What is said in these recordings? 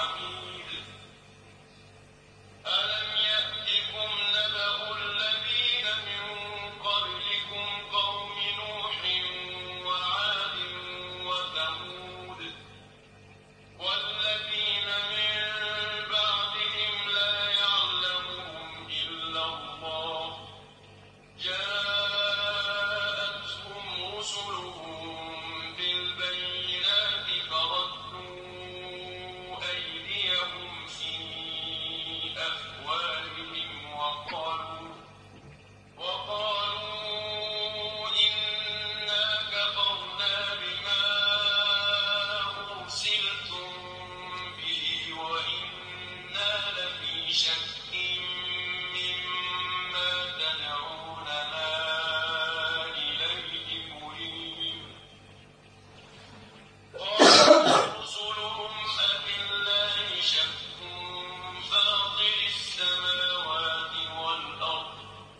حميد ألم يأتكم نبأ الذين من قبلكم قوم نوح وعاد وثمود والذين من بعدهم لا يعلمهم إلا الله جاءتهم رسلهم بالبينات فردوا أيديهم في أفواههم وقالوا وقالوا إنا كفرنا بما أرسلتم به وإنا لفي شك مما تدعوننا إليه مريب قالت رسلهم أفي الله شك فاطر السماوات والأرض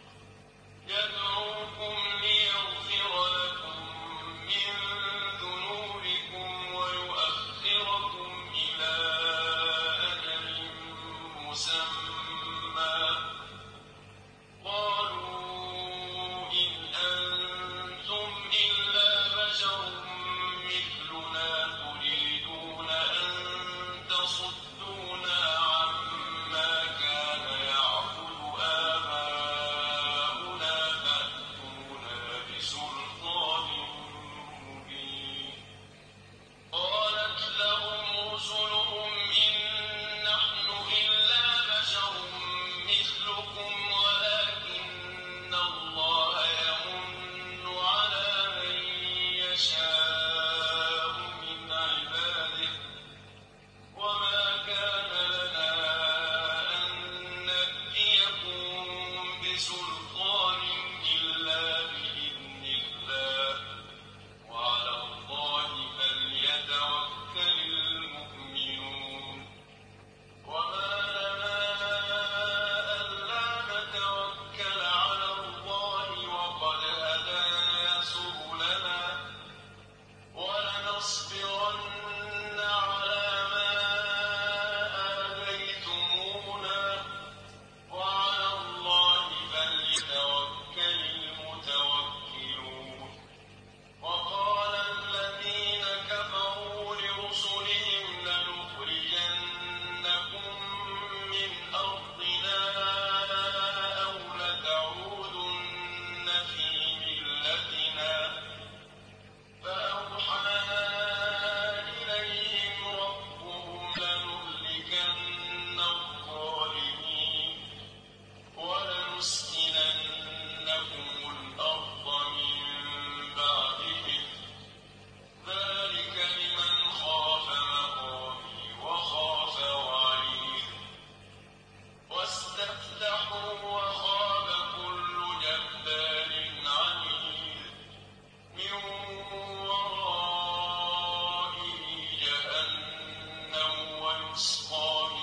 يدعوكم ليغفر لكم من ذنوبكم ويؤخركم إلى أجل مسمى قالوا إن أنتم إلا بشر مثلنا تريدون أن تصدونا عما كان يعبد آباؤنا فأتونا بسلطان مبين قالت لهم رسلهم إن نحن إلا بشر مثلكم ولكن الله يمن على من يشاء من عباده وما كان لنا أن نأتيكم بسلطان إلا بإذن الله وعلى الله فليتوكل المؤمنون وما لنا ألا نتوكل على الله وقد هدانا سبلنا ولنصبرن على ما آذيتمونا وعلى الله فليتوكل المتوكلون وقال الذين كفروا لرسلهم لنخرجنكم من أرضنا أو لتعودن في ملتنا فأوحى إليهم ربهم لنهلكن الظالمين ولنسكننكم الأرض من بعدهم ذلك لمن خاف مقامي وخاف وعيد واستفتحوا وخاب كل جبار عنيد من ورائه جهنم ويسقى من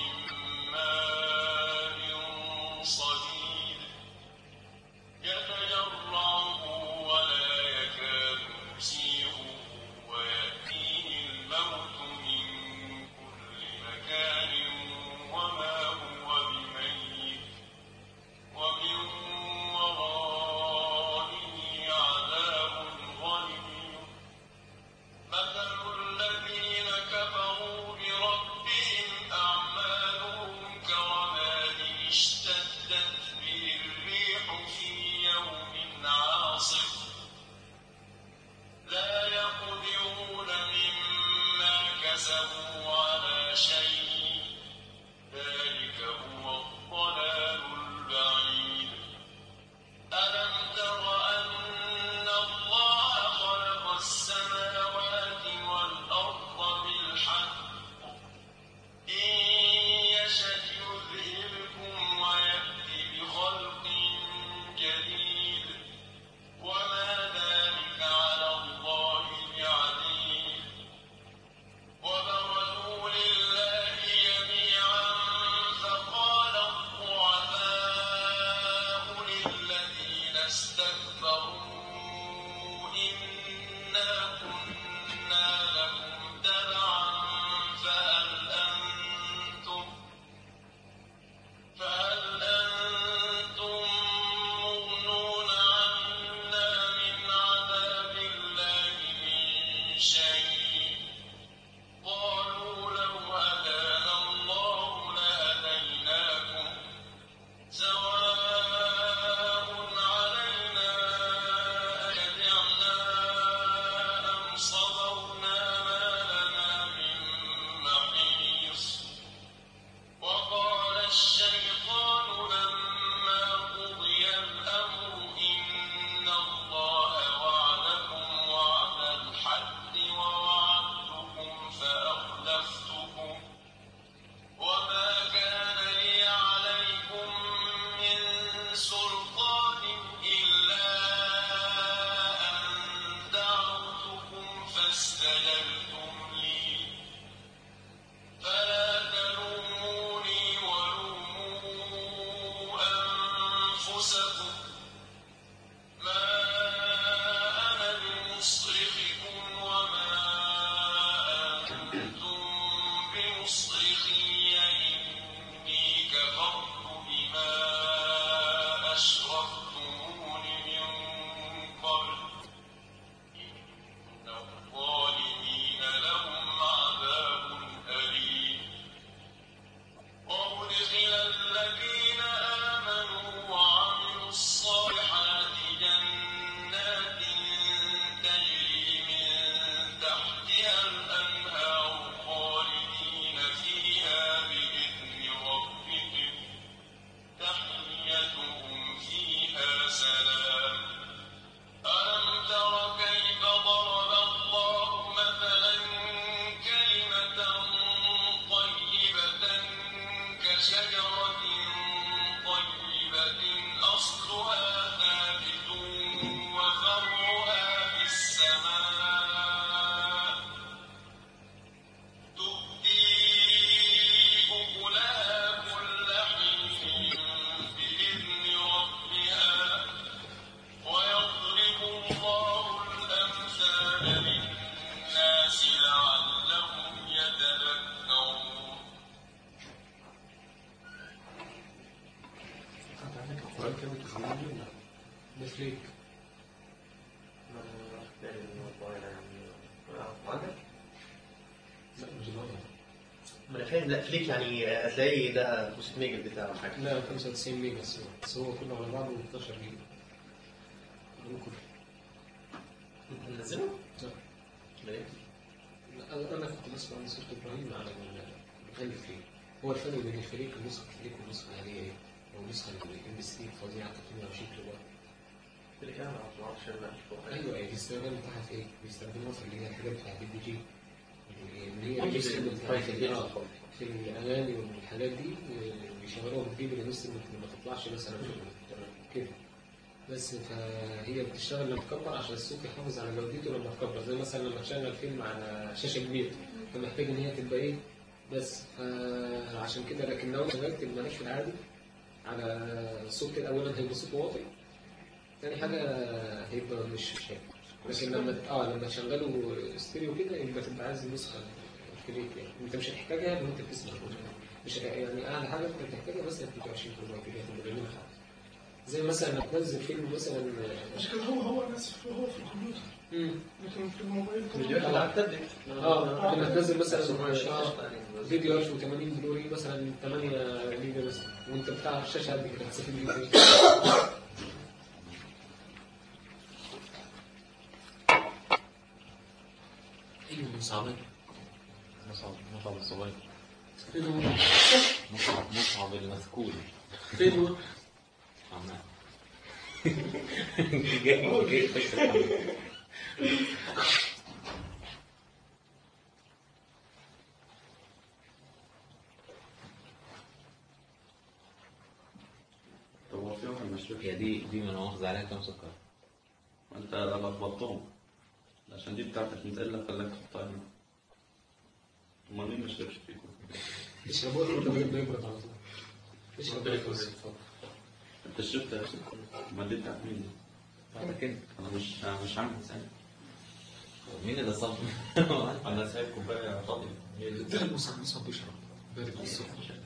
كانوا تسجيلين ده فليك ما راح تلاقي الموضوع يعني آه، عندك؟ لا مش الوضع ما انا فاهم لا فليك يعني هتلاقي ده 500 ميجا بتاع حاجه لا 95 ميجا بس بس هو كله على بعضه 12 جيجا كله كله ننزله؟ لا. ليه؟ لا، انا أنا كنت بسمع عن صوت ابراهيم على الغالي فليك هو الفرق بين الفليك والنسخه الفليك والنسخه العاديه ايه؟ او النسخه الام بي 3 فظيعه 320 كيلو بايت فليك انا ما اعرفش انا مش فاهم. ايوه ايه الاستخدام بتاعها في ايه؟ بيستخدموها في اللي هي الحاجات بتاعت البي جي اللي هي بيجي الانسترومنت في- في- في- آه، في الاغاني والحاجات دي آه، بيشغلوها بالبيبي الانسترومنت اللي ما تطلعش مثلا في ال- كده بس فهي بتشتغل لما تكبر عشان الصوت يحافظ على جودته لما تكبر زي مثلا لما تشغل فيلم على شاشه كبيره فمحتاج ان هي تبقى ايه بس فعشان كده لكن لو شغلت الملف العادي على الصوت كده اولا هيبقى صوت واطي تاني حاجه هيبقى مش شايف لكن لما اه لما تشغله ستيريو كده يبقى تبقى عايز النسخه الفليك يعني انت مش هتحتاجها لو انت بتسمع مش يعني اعلى حاجه انت بتحتاجها بس 23 كيلو بايت دي هتبقى جميله خالص زي مثلا لما تنزل فيلم مثلا مش كده هو هو ناس هو في الكمبيوتر مم. لكن في الموبايل مش دلوقتي على التابلت اه لما تنزل مثلا آه. آه، فيديو 1080 بلوري مثلا 8 جيجا بس وانت بتاع الشاشه قد كده هتسافر بيه فين؟ ايوه صعبين مصعب مصعب الصغير فين هو؟ مصعب مصعب المسكول فين هو؟ عمال جاي جاي فكرة طب هو في واحد مش هي دي دي من مؤاخذة عليها كام سكر؟ انت لخبطتهم عشان دي بتاعتك متقلة خلاك تحطها هنا امال مين ما شربش فيكم؟ اشربوها وانت بيبرد على طول اشرب انت شربت يا شيخ امال دي بتاعت مين دي؟ بعد كده انا مش أنا مش عامل حساب مين اللي صب؟ انا سايب كوباية فاضية ده المصاب مصاب بيشرب بارد بالصبح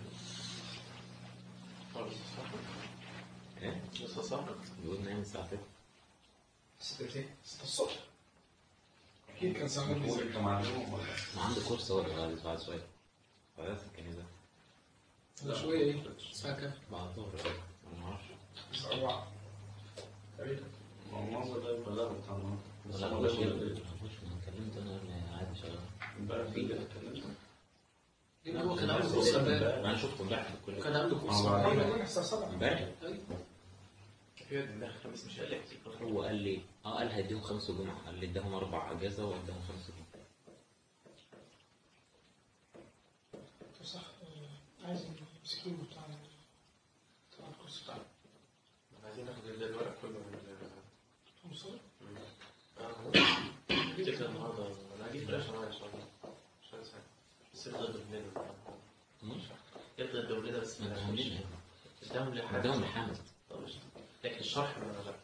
ايه؟ لسه صح بيقول نعمل ساعتين ستة ايه؟ ستة الصبح أكيد كان ساعة هو انت معلوم ولا ما عنده كورس هو اللي بعد بعد شوية بعد الكنيسة لا شويه ايه؟ الساعه كام؟ بعد الظهر كده أنا ما اعرفش الساعة أربعة تقريبا ما هو المنظر ده يبقى لا بتاع النهارده بس لا هو مش ده كده اللي- مش انا كلمت انا قال عادي شغال امبارح في كده اتكلمت لان هو كان عنده كورس امبارح انا شفته امبارح في الكلية كان عنده كورس آه، امبارح. أنا الساعة سبعة امبارح في واد امبارح خميس مش قال لك هو قال لي اه قال هيديهم خمس جمعة قال لي اداهم اربع اجازة واداهم خمس جمعة صح آه، عايز المسكين بتاع بتاع الكورس بتاعنا عايزين ناخد الورق كله من مصر الفكرة النهارده انا هجيب فلاش معايا ان شاء الله مش عايز حاجة بس يفضل الدبلة يفضل الدبلة بس ما ما عاملين ايه؟ اداهم لحد اداهم لحامد طب قشطة. لكن الشرح ما لا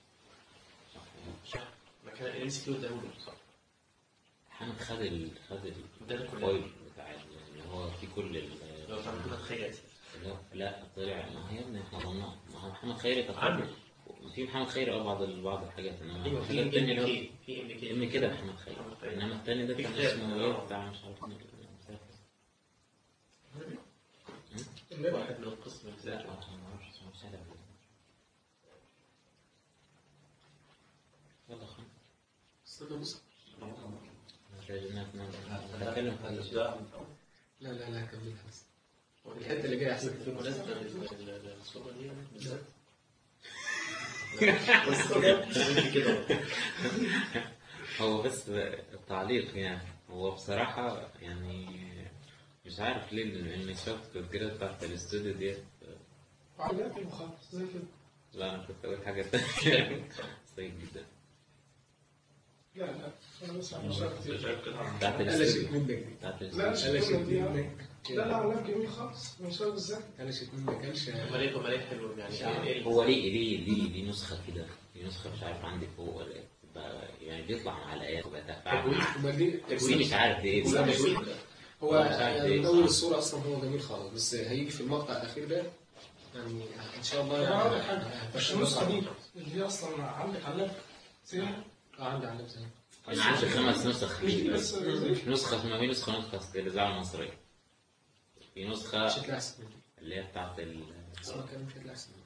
الشرح مكان الام سي كيو اداهوله صح حامد خد ال خد ادانا كلنا الفايل بتاع ال- اللي هو فيه كل ال لو تعمل كده تخيل اسف اللي هو- لا طلع ما هي يا ابني احنا ظننا ما هو محمد خيري كان عنده. في محمد خيري اه بعض ال- بعض الحاجات انما ايوه في الحاجة التانية ام اللي هو كي في ام كي ابن كده محمد خيري محمد خيري. انما التاني ده في كان كتاب. اسمه ايه آه. بتاع مش عارف مين. واحد من القسم لا الذاتي ما اعرفش اسمه مش عارف يلا خلاص استنى بص نتكلم في هذا الشيء لا لا لا كملها بس الحته اللي جايه احسن بمناسبة ال- ال- الصورة دي يعني بالذات بس كده هو بس التعليق يعني هو بصراحة يعني مش عارف ليه لأن شفت التسجيلات بتاعت الاستوديو ديت وعليات وخلاص زي كده لا أنا كنت أقول حاجة تانية سيء جدا لا لا أنا بس عم شغل كتير شايف كده بتاعت قلشت الاستوديو منك دي بتاعت لا الاستوديو مش قلشت كده دي منك لا لا علام جميل خالص مش فاهم ازاي قلشت منك قلش ملاك وملاك حلو يعني إيه- إيه هو ليه ليه ليه دي نسخة كده دي نسخة مش عارف عندي فوق ولا إيه بقى- يعني بيطلع مع الآيات وبقى تفاعل امال دي تكوين مش عارف دي ايه لا، بس- تجويد. هو مش عارف يعني إيه. من اول الصوره اصلا هو جميل خالص بس هيجي في المقطع الاخير ده يعني ان شاء الله طب يعني أنا أقول لك حاجة بس بس النسخة دي اللي هي أصلا عندك على اللاب سيها اه عندي على نفسي انا عندي خمس نسخ مش دي بس زي نسخة ما في نسخة نسخة الإذاعة المصرية في نسخة مش هتلاقي احسن من دي اللي هي بتاعت ال اسمها كلام مش هتلاقي احسن من دي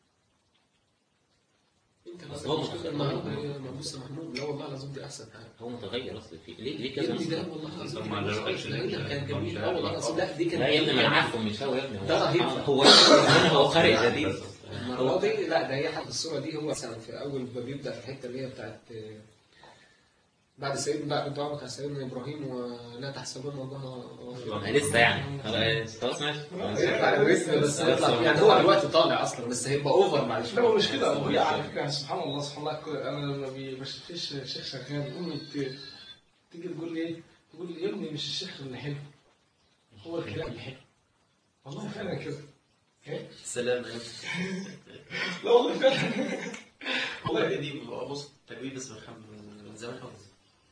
انت بس بس هو هو متغير. النهارده هي مبص محمود لا والله العظيم دي احسن حاجه هو متغير أصلا في ليه ليه يا كذا ابني ده نسخة؟ والله العظيم طب ما دي عجبكش مش لقيتها كان ال- جميل اه والله العظيم لا دي كانت لا يا ابني ما انا جميلة. عارفه مش هو يا ابني هو ده رهيب. هو هنا هو خارج جديد المرة دي لا ده هي حق الصورة دي هو مثلا في أول ما بيبدأ في الحتة اللي هي بتاعت آه، بعد سيدنا بعد الدعاء بتاع سيدنا إبراهيم ولا تحسبن الله أنا لسه يعني خلاص خلاص ماشي يطلع الريتم بس يطلع يعني هو دلوقتي طالع أصلا بس هيبقى أوفر بعد لا هو مش شوية كده هو هي على فكره سبحان الله سبحان الله كل- انا لما بي- بشوفش شيخ شغال امي ت- تيجي تقول لي ايه؟ تقول لي يا ابني مش الشيخ اللي حلو هو الكلام اللي حلو والله فعلا كده إيه؟ سلام لا والله فعلا والله دي بص تجويد اسم الخم من زمان خالص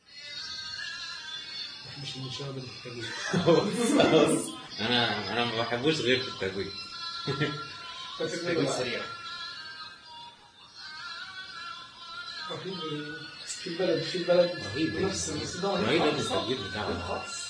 مش من شباب المحتاجين أنا أنا ما بحبوش غير في التجويد تجويد سريع في في البلد في البلد رهيب نفس بس ده رهيب رهيب خالص. التجويد بتاعه خالص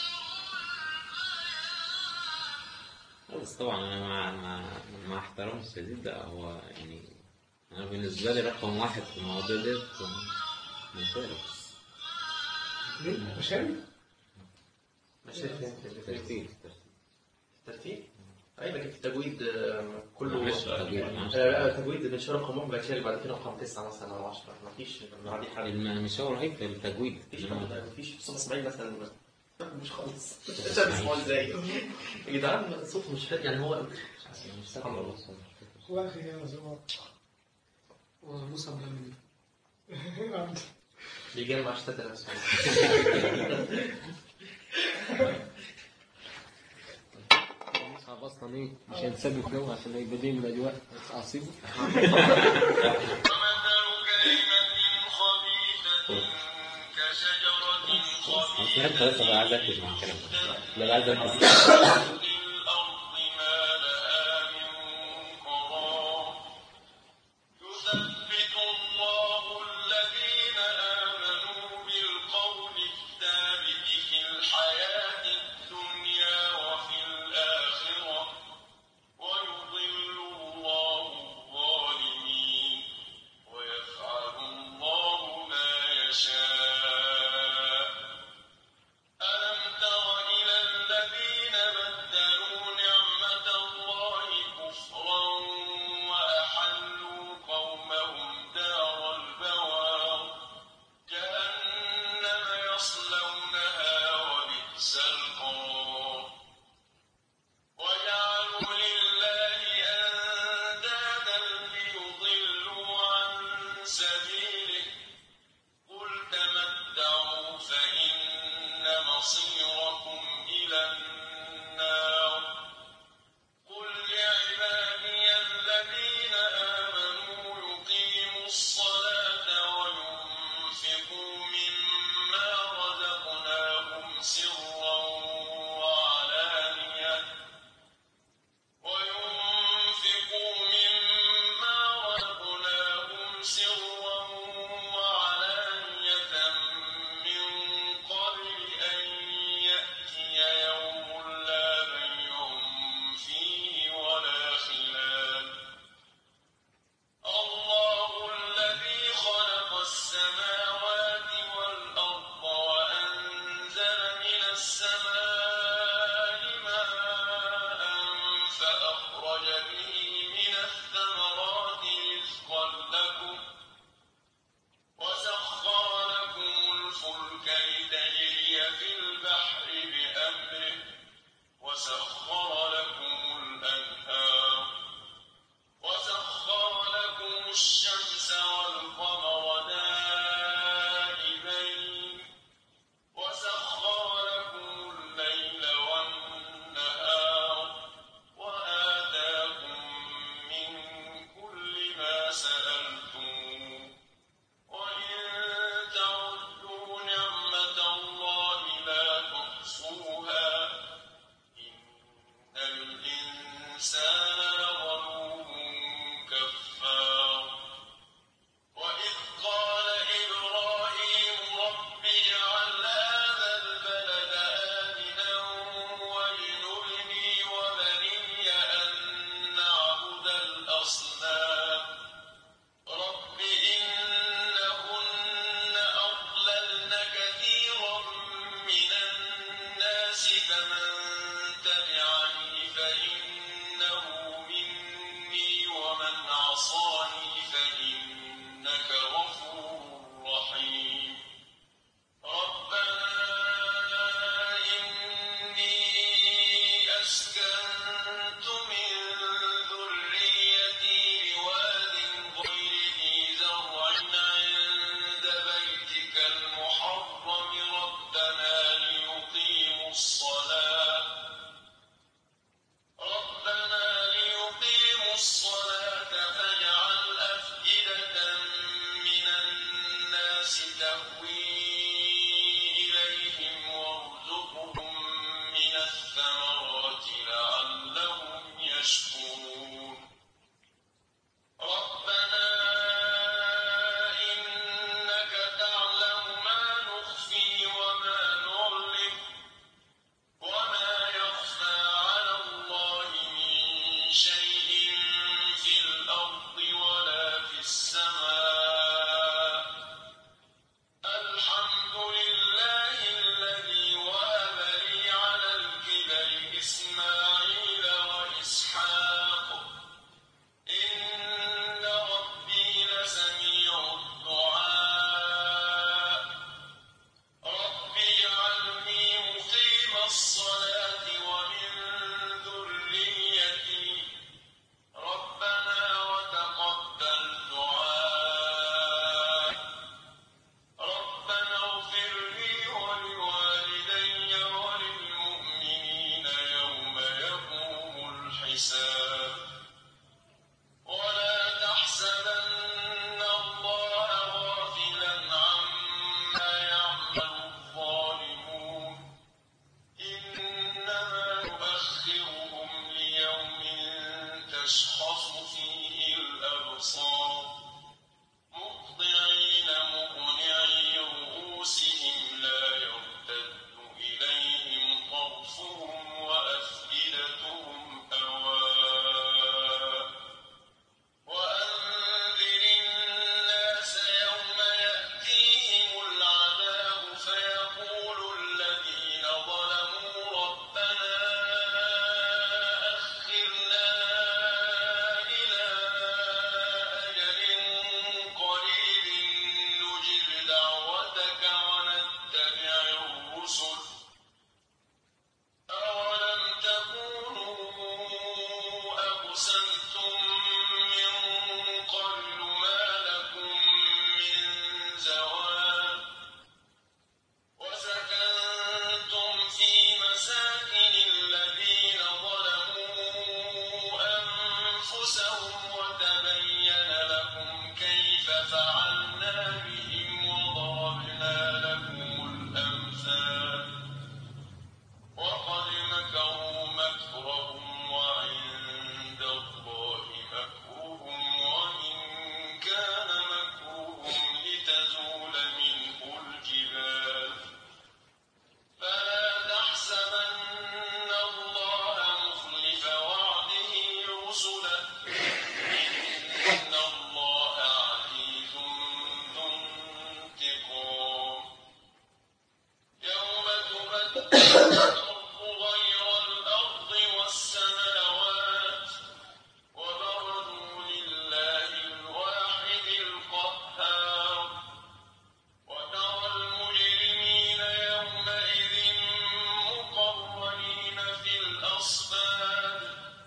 لا، بس طبعا انا مع مع مع احترامي الشديد ده هو يعني انا بالنسبه لي رقم واحد في المواضيع ديت مشارك ليه؟ مش حلو؟ ماشي فين ترتيب ترتيب ايوه لكن في التجويد آه، كله ماشي، تجويد، ماشي. آه، التجويد من شهر رقم واحد بعد كده بعد كده رقم تسعه مثلا او 10 مفيش ما دي حاجه الم- مش هو رهيب في التجويد مفيش إنما مفيش صوت اسماعيل مثلا مش خالص مش عارف اسمه ازاي يا جدعان صوته مش حلو يعني هو مش سبحان الله هو اخي يا زمان وموسى مغني بيجمع شتات نفسه مصعب اصلا ايه مش هيتساب الجو عشان يبقى دي من الاجواء عصيبه ومثل كلمة خبيثة كشجرة اصل انت خبيثة بس بقى عايز اركز مع الكلام ده لا عايز اركز الأرض ما لها من قرار يثبت الله الذين آمنوا بالقول الثابت في الحياة الدنيا وفي الآخرة ويضل الله الظالمين ويفعل الله ما يشاء ألم تر إلى الذين بدلوا نعمة الله كفرا وأحلوا قومهم دار البوار جهنم يصلونها وبئس القرار وجعلوا لله أندادا ليضلوا عن سبيله قل تمتعوا فإن مصيركم إلى النار قل لعبادي الذين آمنوا يقيموا الصلاة وينفقوا مما رزقناهم سرا وعلانية وينفقوا مما رزقناهم سرا وعلانية من قبل أن يأتي يوم لا بيع فيه ولا خلال الله الذي خلق السماوات والأرض وأنزل من السماء ماء فأخرج به من الثمرات رزقا لكم وسخر لكم الفلك لتجري في البحر بأمره وسخر لكم الأنهار وسخر لكم الشمس والقمر دائبين وسخر لكم الليل والنهار وآتاكم من أرسلتم من قبل ما لكم من زوال وسكنتم في مساكن الذين ظلموا أنفسهم وتبين لكم كيف فعلنا بهم وضربنا لكم الأمثال وقد مكروا مكرهم وعند الله مكرهم وإن كان مكرهم لتزول منه الجبال فلا تحسبن الله مخلف وعده رسله إن الله عزيز ذو انتقام يوم تبدل الأرض غير الأرض والسماوات وبرزوا لله الواحد القهار وترى المجرمين يومئذ مقرنين في الأصفاد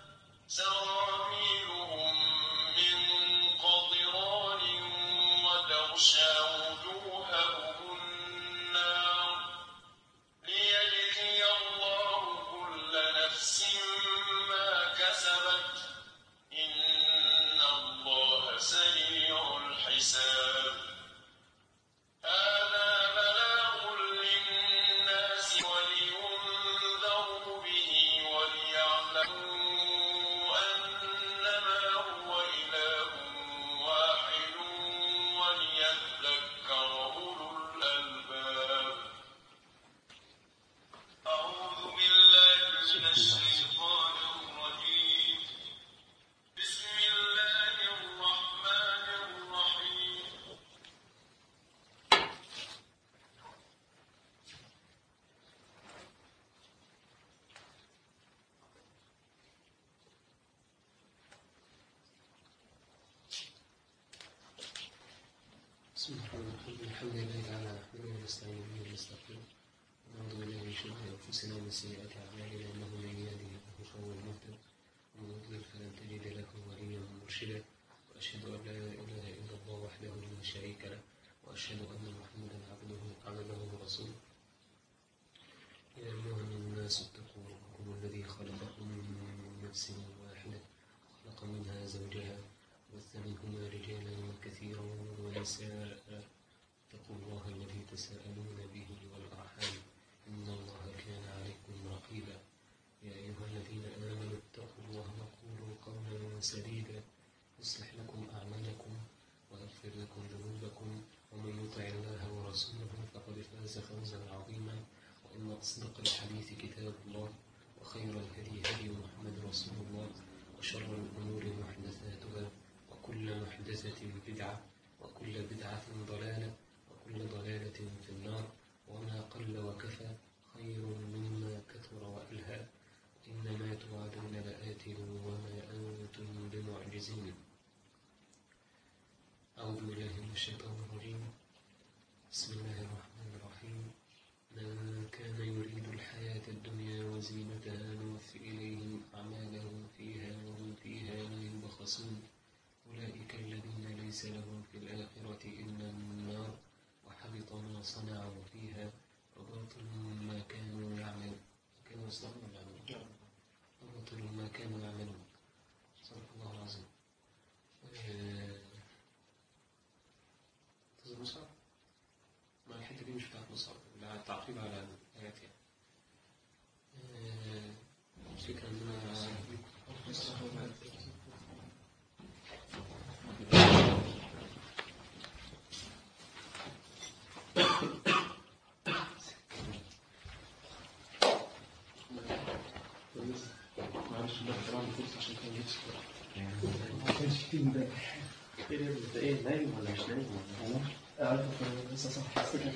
سرابيلهم من قطران وتغشى وجوههم النار ليجزي الله كل نفس ما كسبت إن الله سريع الحساب هذا بلاغ للناس ولينذروا به وليعلموا أنما هو إله واحد وليذكر أولو الألباب أعوذ بالله من الشيطان الرجيم بسم الله الرحمن الرحيم بسم الله الرحمن الرحيم الحمد لله تعالى نحمده ونستعين به ونستغفره ونعوذ بالله من شرور انفسنا ومن سيئات اعمالنا انه من يهده الله فهو المهتد ومن يضلل فلن تجد له وليا مرشدا واشهد ان لا اله الا الله وحده لا شريك له واشهد ان محمدا عبده عبده ورسوله يا ايها الناس اتقوا ربكم الذي خلقكم من نفس واحده خلق منها زوجها وبث منهما رجالا كثيرا ونساء اتقوا الله الذي تساءلون به والأرحام إن الله كان عليكم رقيبا يا أيها الذين آمنوا اتقوا الله وقولوا قولا سديدا يصلح لكم أعمالكم ويغفر لكم ذنوبكم ومن يطع الله ورسوله فقد فاز فوزا عظيما وإن أصدق الحديث كتاب الله وخير الهدي هدي محمد رسول الله وشر الأمور محدثاتها وكل محدثة بدعة وكل بدعة ضلالة وكل ضلالة في النار وما قل وكفى خير مما كثر وألهى إنما توعدون لآت وما أنتم بمعجزين أعوذ بالله من الشيطان الرجيم بسم الله الرحمن الرحيم من كان يريد الحياة الدنيا وزينتها نوفي إليهم أعمالهم فيها وهم فيها لا يبخسون أولئك الذين ليس لهم في الآخرة إلا النار وحبط ما صنعوا فيها وباطل ما كانوا يعملون كانوا يصنعون يعملون وباطل ما كانوا يعملون صدق الله العظيم آه، تظن مصعب؟ ما الحتة دي مش بتاعت مصعب لا تعقيب على الآيات يعني آه، الفكرة إن أنا معلش ده طبعا فرصة عشان كان نفسي ما كانش فيه امبارح ايه ده انت ايه نايم ولا مش نايم ولا انا عارف لسه صح افتكر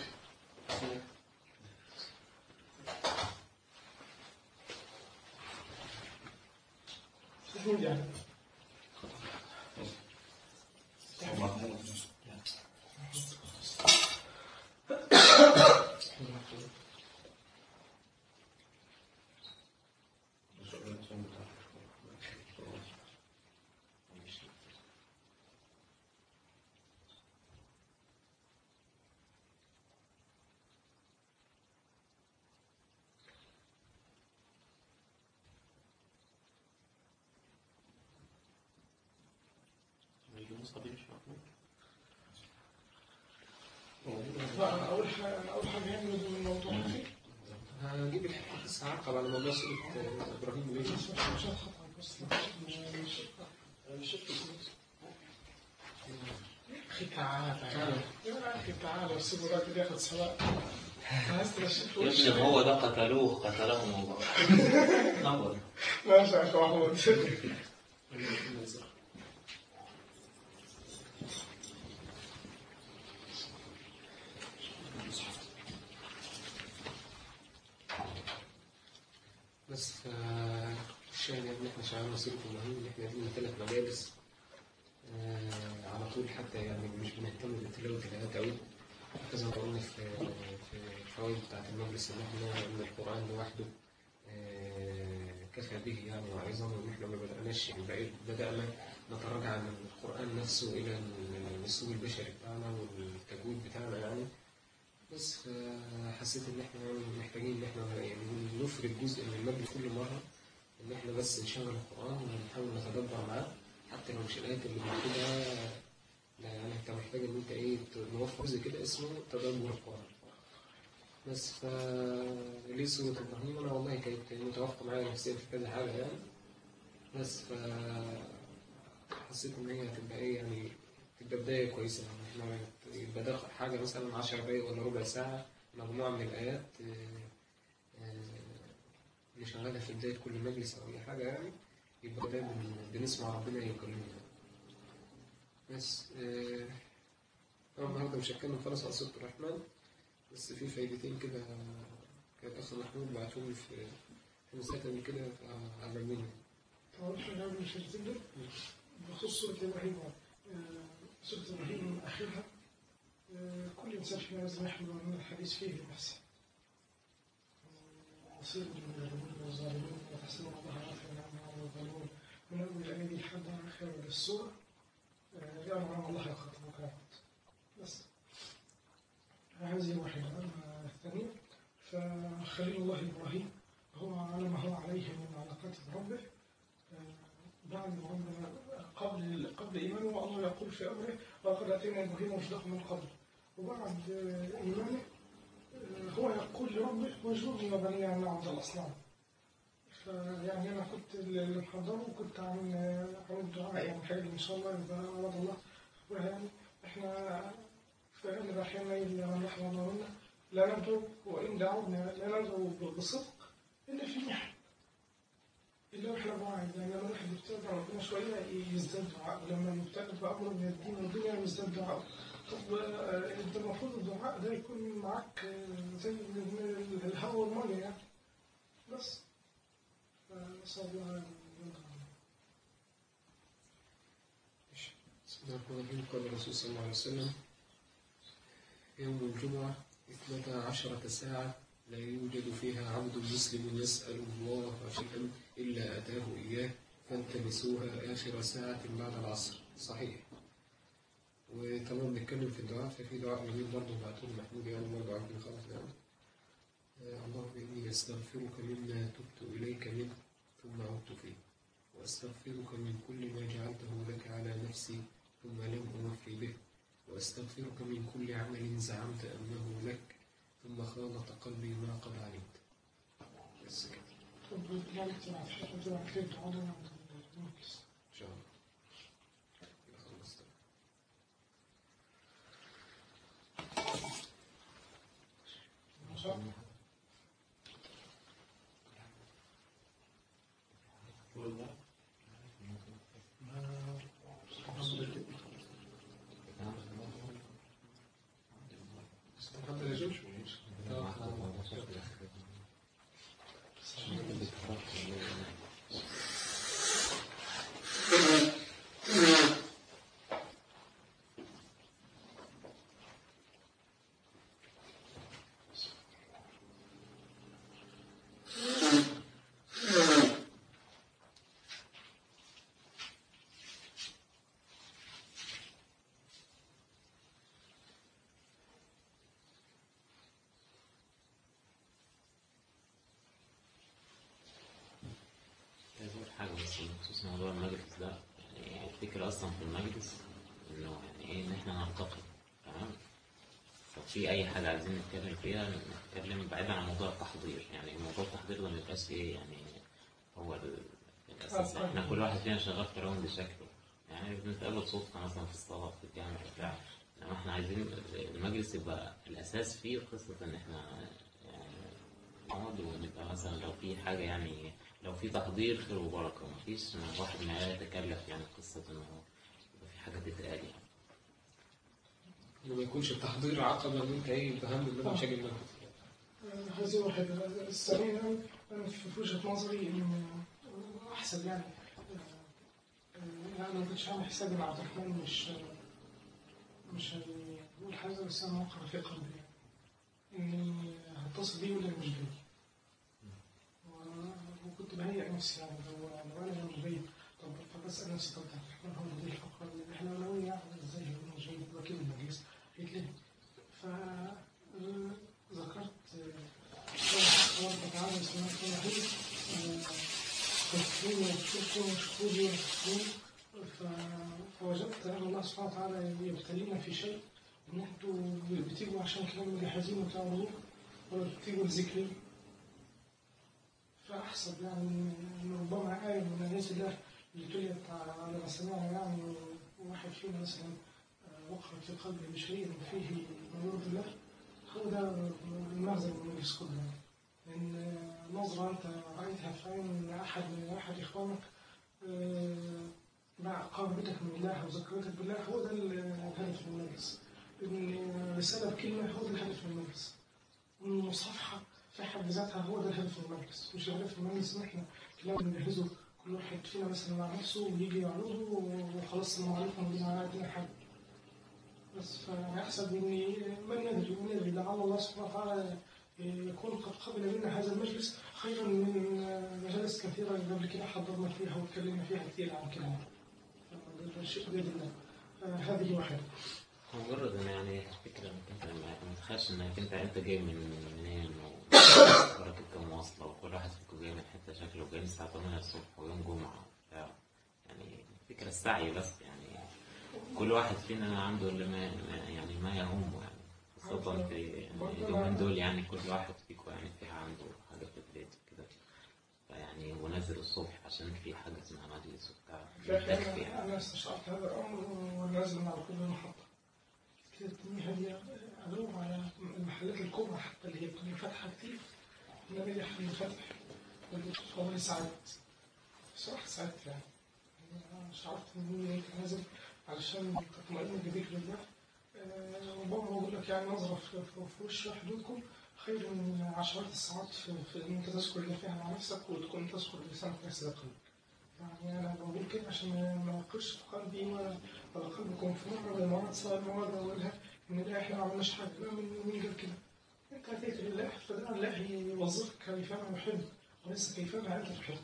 شوفوا يعني المصابين مش محمود لا، اول حاجه اول حاجه يعملوا من الموضوع فيه هجيب الحته بس هعقب على موضوع سورة آه، ابراهيم ليه؟ بس مش هتخطأ بس اخي تعالى تعالى يا اخي تعالى وسيبوا الراجل ياخد سواق عايز تمشيك يا ابني هو ده قتلوه قتلهم الله نور ماشي يا اخي محمود بس ف الشاهد يعني ان احنا شغالين سورة ابراهيم ان احنا لنا ثلاث مجالس آه، على طول حتى يعني مش بنهتم بتلاوة الآيات أوي زي ما قلنا في في الفوائد بتاعت المجلس إن احنا إن القرآن لوحده آه، كفى به يعني وعظا وإن احنا ما بدأناش بقيت بدأنا نتراجع عن القرآن نفسه إلى الأسلوب البشري بتاعنا والتجويد بتاعنا يعني بس فحسيت إن احنا يعني محتاجين إن احنا يعني نفرد جزء من المجلس كل مرة إن احنا بس نشغل القرآن ونحاول نتدبر معاه حتى لو مش الآيات اللي بناخدها لا يعني انت محتاج ان انت ايه نوفر جزء كده اسمه تدبر القرآن بس ف ليه سورة ابراهيم انا والله كانت متوافقة معايا نفسيا في كذا حاجة يعني بس ف حسيت ان هي هتبقى ايه يعني تبقى بداية كويسة يعني احنا يبقى ده حاجة مثلا 10 دقايق ولا ربع ساعة مجموعة من الآيات آه، آه، نشغلها في بداية كل مجلس أو أي حاجة يعني يبقى ده بن- بنسمع ربنا يكلمنا بس آه، أنا النهارده مش هتكلم خالص عن سورة الرحمن بس في فايدتين كده كان الأخ محمود بعتهم لي في في مسات قبل كده فعجبوني طبعا احنا قبل مش هنتبدأ بخصوص سورة إبراهيم آه، سورة إبراهيم آخرها آه، كل إنسان فينا لازم يحمل من الحديث فيه بس أصيب المجرمين والظالمين وتحسبوا الله غافلا عما يظلمون من أول الآية دي لحد آخر السورة آه، يعلم أن الله يخاطب وكافة بس هذه واحدة أما الثانية فخليل الله إبراهيم هو على ما هو عليه من علاقته بربه بعد ما ربنا قبل قبل ايمانه الله يقول في امره ولقد اتينا ابراهيم رشده من قبل وبعد آه، ايمانه آه، هو يقول لربه واجنبني وبني ان نعبد الاصنام فيعني انا كنت اللي محضره وكنت عن عن الدعاء يعني حاجه ان شاء الله اذا اراد الله ويعني احنا فإن أحيانا إلا من رحم الله منا لا ندعو وإن دعونا لا ندعو بصدق إلا في محن إلا وإحنا بعاد يعني لما الواحد يبتدع ربنا شوية يزداد دعاء ولما يبتدع بأمر من الدين والدنيا يزداد دعاء طب آه، أنت المفروض الدعاء ده يكون معاك آه، زي ال- ال- الهواء والمية يعني بس فنسأل الله أن يرضى بسم الله الرحمن الرحيم قال الرسول صلى الله عليه وسلم يوم الجمعة اثنتا عشرة ساعة لا يوجد فيها عبد مسلم يسأل الله شيئا إلا أتاه إياه فالتمسوها آخر ساعة بعد العصر صحيح وطبعا بنتكلم في الدعاء ففي دعاء جميل برضه بعتوه محمود يعني برضه عارفين خالص يعني آه، اللهم إني أستغفرك مما تبت إليك منه ثم عدت فيه وأستغفرك من كل ما جعلته لك على نفسي ثم لم أوفي به وأستغفرك من كل عمل زعمت أنه لك ثم خالط قلبي ما قد علمت بس كده طب يعني تبعت حاجة تبعت فين تعالى عند المركز إن شاء الله كده خلصت ماشي حتى يا جوش عايز أقول حاجة بس بخصوص موضوع المجلس ده يعني الفكرة أصلا في المجلس انه يعني ايه ان احنا نرتقي تمام ففي اي حاجه عايزين نتكلم فيها نتكلم بعيدا عن موضوع التحضير يعني موضوع التحضير ده ما يبقاش ايه يعني هو ال- الاساس احنا كل واحد فينا شغال في راوند شكله يعني بنتقابل صدفه مثلا في الصلاه في الجامع بتاع انما احنا عايزين المجلس يبقى الاساس فيه قصه ان احنا يعني نقعد ونبقى مثلا لو في حاجه يعني لو في تحضير خير وبركه مفيش واحد ما يتكلف يعني قصه انه يبقى في حاجه تتقال يعني إنه ما يكونش التحضير عقبة إن أنت إيه تهم إن أنا مش هاجي المجلس هذه واحدة الثانية أنا في وجهة نظري إن أحسن يعني أنا ما كنتش عامل حسابي مع عبد الرحمن مش مش هقول حاجة بس أنا وقع في قلبي يعني إني هتصل بيه ولا مش جاي و- وكنت بهيئ نفسي يعني لو لو أنا مش جاي طب فبسأل نفسي طب عبد الرحمن هو مدير الفقرة إحنا لو يعني إزاي هو مش جاي وكيل المجلس هيتلهي ف ذكرت الله تعالى بسم الله الرحمن الرحيم تذكرون وتشكرون وشكوري وتشكرون فوجدت أن الله سبحانه وتعالى يبتلينا في شيء إن أنتوا بتيجوا عشان كده مجهزين وتعملوه ولا بتيجوا لذكري فأحسب يعني إن ربما آية من آيات الله اللي تليت على مسامعنا يعني واحد فينا مثلا وقعت في قلبه بشيء فيه ما يرضي الله هو ده المغزى من المجلس كله يعني. لأن نظرة أنت رأيتها في عين أحد من أحد إخوانك آه، مع قربتك من الله وذكرتك بالله هو ده الهدف من المجلس. إن رسالة بكلمة هو ده الهدف من المجلس. والمصافحة في حد ذاتها هو ده الهدف من المجلس، مش الهدف من المجلس إن إحنا كلام بنجهزه كل واحد فينا مثلا مع نفسه ويجي يعرضه وخلاص السلام عليكم ودي معانا الدنيا حاجة. بس فيحسب اني من يدري من يدري لعل الله سبحانه وتعالى يكون قد قبل منا هذا المجلس خيرا من مجالس كثيره قبل كده حضرنا فيها وتكلمنا فيها كثير عن كلام ده شيء بيد الله هذه واحده مجرد ان يعني الفكره انك انت ما ما تخافش انك انت انت جاي من منين وراكب كام مواصله وكل واحد فيكم جاي من حته شكله جاي من الساعه 8 الصبح ويوم جمعه وبتاع يعني الفكره السعي بس يعني كل واحد فينا عنده اللي ما ما- يعني ما يهمه يعني خاصة في يعني اليومين دول يعني كل واحد فيكم يعني في عنده حاجة في البيت وكده فيعني ونازل الصبح عشان في حاجة اسمها مجلس وبتاع محتاج فيها انا أنا استشعرت هذا الامر ونازل مع كل المحطه كده الدنيا هاديه ادور على المحلات الكبرى حتى اللي هي بتبقى فاتحه كتير انا بيجي حد فاتح والله ساعات بصراحه ساعات يعني أنا شعرت ان هي يمكن نازل علشان تطمئن بذكر الله آه، ربما بقول لك يعني نظره في, في, في وش حدودكم خير من عشرات الساعات في, في ان انت تذكر الله فيها مع نفسك وتكون تذكر لسانك نفس قلبك. يعني انا بقول كده عشان ما يقرش في قلبي ولا ولا قلبكم في مره من المرات سواء المرات اقولها ان لا احنا ما عملناش حاجه لا من مين قال كده؟ انت اتيت لله فده الله يوظفك كيفما يحب وليس كيفما انت تحب.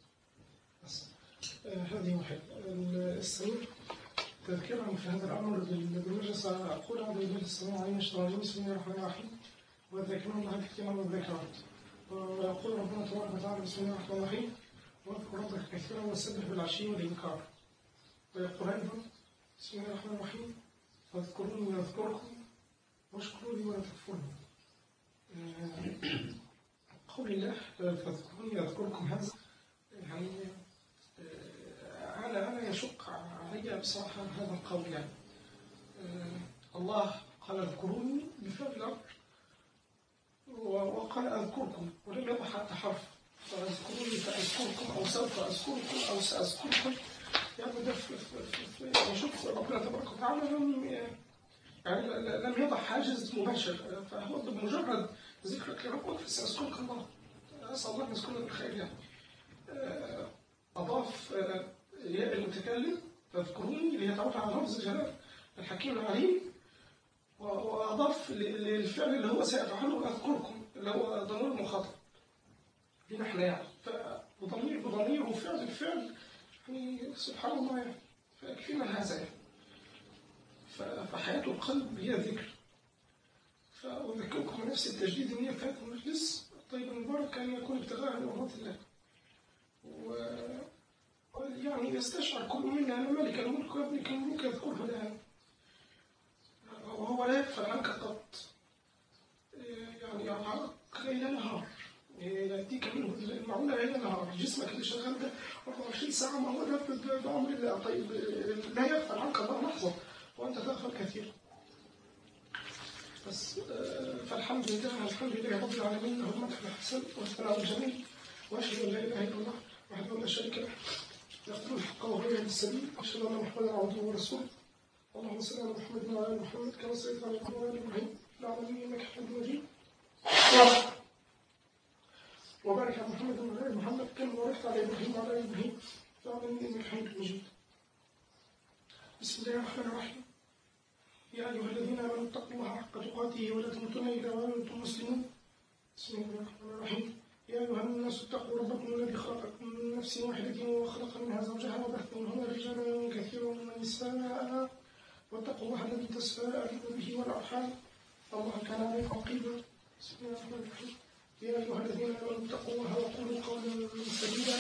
بس آه هذه واحدة. الثانية تذكرهم في هذا الأمر بال- بالمجلس أقول أعوذ بالله السميع العليم من الشيطان الرجيم بسم الله الرحمن الرحيم وذكرهم الله كثيرا والذكرات ويقول ربنا تبارك وتعالى بسم الله الرحمن الرحيم واذكر ربك كثيرا وسبح بالعشي والإبكار ويقول أيضا بسم الله الرحمن الرحيم فاذكروني أذكركم واشكروا لي ولا تكفرون آه، قول الله آه، فاذكروني أذكركم هذا يعني آه، أنا أنا يشق علي بصراحة هذا القول يعني آه، الله قال اذكروني بفعل الأمر و- وقال أذكركم ولم يضع حتى حرف فاذكروني فأذكركم أو سوف أذكركم أو سأذكركم يعني ده في- في- في- في- يعني شوف ربنا تبارك وتعالى لم يعني ل- ل- لم يضع حاجز مباشر فهو بمجرد ذكرك لربك سأذكرك الله أسأل الله أن يذكرنا بالخير يعني آه، أضاف آه، ياء المتكلم فاذكروني ليتعود على لفظ الجلال الحكيم العليم و- وأضاف ل- للفعل اللي هو سيفعله أذكركم اللي هو ضمير المخاطب لنا احنا يعني فضمير بضمير وفعل الفعل يعني سبحان الله يعني فيكفينا هذا يعني ف- فحياة القلب هي ذكر فأذكركم بنفس التجديد النية في هذا المجلس الطيب المبارك أن يكون ابتغاء مرضات الله و... يعني يستشعر كل منا أن ملك الملك وابنك الملك يذكره الآن وهو لا يغفل عنك قط يعني يرعاك ليل نهار يأتيك منه المعونة ليل نهار جسمك اللي شغال ده 24 ساعة ما هو ده بأمر الله طيب لا يغفل عنك الله لحظة وأنت تغفل كثيرا بس آه، فالحمد لله الحمد لله رب العالمين له المدح الحسن والثناء الجميل واشهد ان لا اله الا الله وحده لا شريك له يقول الحق وهو يهدي السبيل واشهد ان محمدا عبده ورسوله اللهم صل على محمد وعلى ال محمد كما صليت على ابراهيم وعلى ال ابراهيم في العالمين انك حميد مجيد وبارك على محمد وعلى ال محمد كما باركت على ابراهيم وعلى ال ابراهيم في العالمين انك حميد مجيد بسم الله الرحمن الرحيم يا أيها الذين آمنوا اتقوا الله حق تقاته ولا تموتن إلا وأنتم مسلمون بسم الله الرحمن الرحيم يا أيها الناس اتقوا ربكم الذي خلقكم من نفس واحدة وخلق منها زوجها وبث منهما رجالا كثيرا ونساء واتقوا الله الذي تساءلون به والأرحام الله كان عليكم رقيبا بسم الله الرحمن الرحيم يا أيها الذين آمنوا اتقوا الله وقولوا قولا سديدا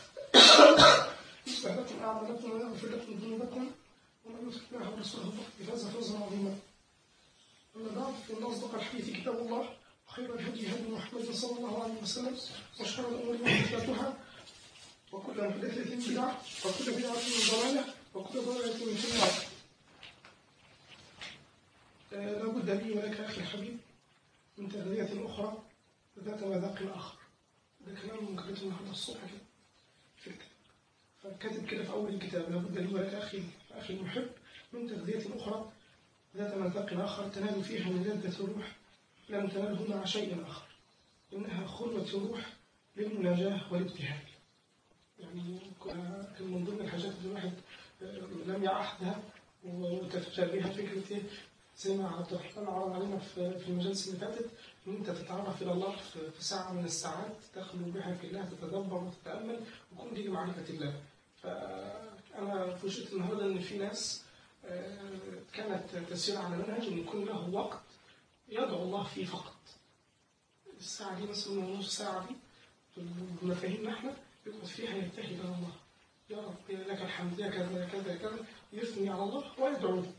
يصلح لكم أعمالكم ويغفر لكم ذنوبكم ومن يطع الله ورسوله فقد فاز فوزا عظيما أما بعد فإن أصدق الحديث كتاب الله وخير الهدي هدي محمد صلى الله عليه وسلم وشر الأمور محدثاتها وكل محدثة بدعة وكل بدعة ضلالة وكل ضلالة في النار آه، لا بد لي ولك أخي الحبيب من تغذية أخرى ذات مذاق آخر ده كلام قريته النهارده الصبح كده في الكتاب فكاتب كده في أول الكتاب لابد لي ولك أخي أخي المحب من تغذية أخرى ذات مذاق آخر تنال فيها من لذة الروح لم تناله مع شيء آخر إنها خلوة الروح للمناجاة والابتهال يعني كان من ضمن الحاجات اللي الواحد آه، لم يعهدها وتفجأ بها فكرة إيه؟ زي ما عبد الرحمن عرض علينا في في المجالس اللي فاتت إن أنت تتعرف إلى الله في في ساعة من الساعات تخلو بها في الله تتدبر وتتأمل وكن دي لمعرفة الله فأنا فوجئت النهارده إن في ناس آه، كانت تسير على منهج إن يكون له وقت يدعو الله فيه فقط الساعة دي مثلا ونص ساعة دي بمفاهيمنا احنا يقعد فيها ينتهي إلى الله يا رب لك الحمد يا كذا يا كذا يا كذا يثني على الله ويدعو له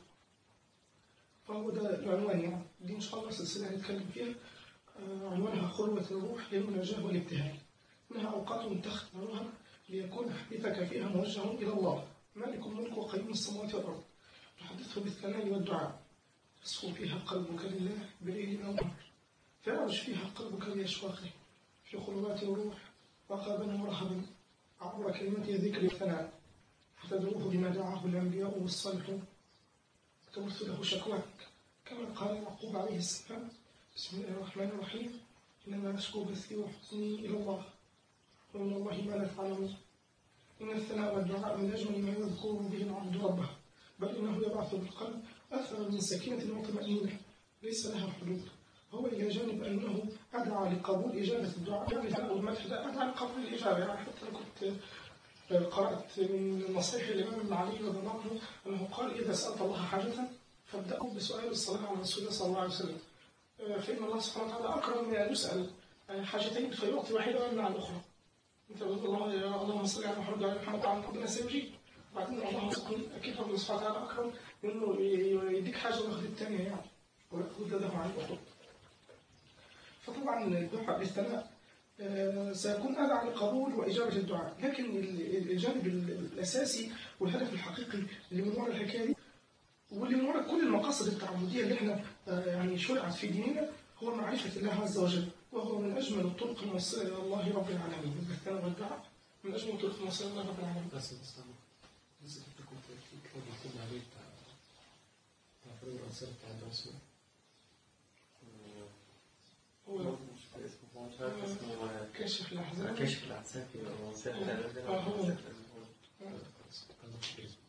فهو ده العنوان يعني دي إن شاء الله سلسلة هنتكلم فيها آه، عنوانها خلوة الروح للمناجاة والابتهال إنها أوقات تختارها ليكون حديثك فيها موجه إلى الله مالك الملك وقيوم السماوات والأرض تحدثه بالثناء والدعاء يصفو فيها قلبك لله بليل أو نهار فيعرج فيها قلبك لأشواقه في خلوات الروح رقبا ورهبا عبر كلمة ذكر الثناء فتدعوه بما دعاه الأنبياء والصالحون وتبث له شكواك كما قال يعقوب عليه السلام بسم الله الرحمن الرحيم إنما أشكو بثي وحزني إلى الله ومن الله ما لا تعلمون إن الثناء والدعاء من أجمل ما يذكر به العبد ربه بل إنه يبعث بالقلب أثر من سكينة وطمأنينة ليس لها حدود هو إلى جانب أنه أدعى لقبول إجابة الدعاء يعني الثناء والمدح ده أدعى لقبول الإجابة يعني حتى أنا كنت قرأت من نصيحة الإمام ابن علي رضي الله عنه أنه قال إذا سألت الله حاجة فابدأوا بسؤال الصلاة على رسول الله صلى الله عليه وسلم فإن الله سبحانه وتعالى أكرم من أن يسأل حاجتين فيعطي واحدة ويمنع الأخرى أنت بتقول الله يا اللهم صل على محمد وعلى محمد وعلى ربنا سيجيب بعدين الله يكون أكيد ربنا سبحانه وتعالى أكرم من إنه يديك حاجة وياخد الثانية يعني ويأخذ يده عن الأخرى فطبعا الدعاء بالثناء آه، سيكون أدعى لقبول وإجابة الدعاء لكن ال- الجانب ال- الأساسي والهدف الحقيقي اللي من وراء الحكاية دي واللي من وراء كل المقاصد التعبدية اللي احنا آه، يعني شرعت في ديننا هو معرفة الله عز وجل وهو من أجمل الطرق الوصول إلى الله رب العالمين الثناء والدعاء من أجمل الطرق الوصول إلى الله رب العالمين بس بس طبعا لسه كنت كنت في كتاب مكتوب عليه بتاع بتاع فروض الأنصار بتاع الرسول هو مش فاكر اسمه مش عارف اسمه كاشف الأحزان كشف العساكر هو سيف آه، هو ده. كان مكتوب اسمه.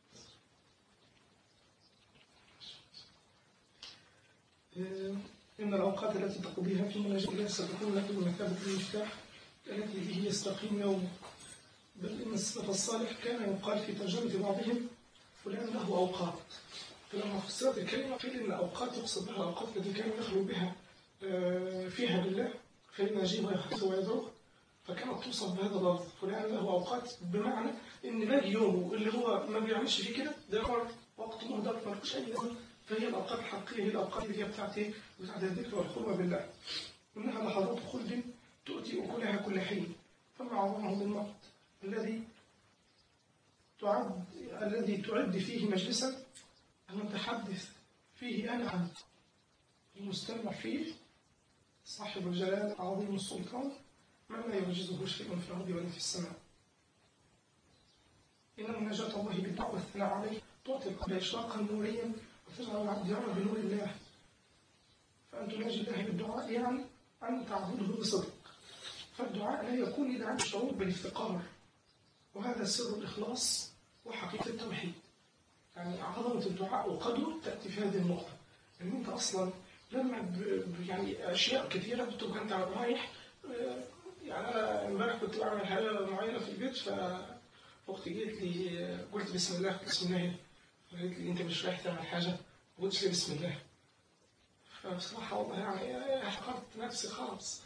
آه، إن الأوقات التي تقضيها في مناجاة الله ستكون لك بمثابة المفتاح التي به يستقيم يومك بل إن السلف الصالح كان يقال في ترجمة بعضهم فلان له أوقات فلما فسرت الكلمة قيل إن أوقات يقصد بها الأوقات التي كان يخلو بها آه، فيها بالله فيناجيه ويحدث ويدعوه فكانت توصف بهذا اللفظ فلان له اوقات بمعنى ان باقي يومه اللي هو ما بيعملش فيه كده ده يعتبر وقت مهدر ملوش اي لازمه فهي الاوقات الحقيقيه هي الاوقات اللي هي بتاعت ايه؟ بتاعت الذكر والخلوه بالله انها لحظات خلد تؤتي اكلها كل حين فما اعظمهم الموت الذي تعد الذي تعد فيه مجلسا المتحدث فيه انا عن المستمع فيه صاحب الجلال عظيم السلطان من لا يعجزه شيء في الأرض ولا في السماء إن مناجاة الله بالدعوة والثناء عليه تعطي القلب إشراقا نوريا وتجعل العبد يرى بنور الله فأن تناجي الله بالدعاء يعني أن تعبده بصدق فالدعاء لا يكون إلا عن الشعور بالافتقار وهذا سر الإخلاص وحقيقة التوحيد يعني عظمة الدعاء وقدره تأتي في هذه النقطة إن أنت أصلا لما ب... ب- يعني أشياء كثيرة بتبقى أنت رايح آه، يعني أنا امبارح كنت بعمل حاجة معينة في البيت فأختي جيت لي آه، قلت بسم الله بسم الله قالت لي أنت مش رايح تعمل حاجة ما قلتش لي بسم الله فبصراحة والله يعني حقرت نفسي خالص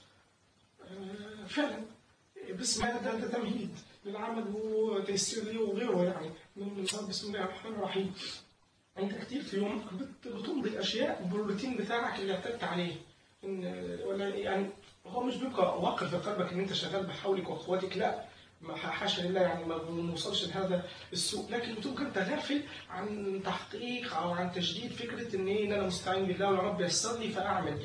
آه، فعلا بسم الله ده, ده تمهيد للعمل وتيسير لي وغيره يعني من صار بسم الله الرحمن الرحيم انت كتير في يومك بت- بتمضي اشياء بالروتين بتاعك اللي اعتدت عليه ان ولا يعني هو مش بيبقى واقع في قلبك ان انت شغال بحولك وقوتك لا ما حاشا لله يعني ما بنوصلش لهذا السوء لكن بتبقى انت غافل عن تحقيق او عن تجديد فكره ان ايه ان انا مستعين بالله ويا رب يسر لي فاعمل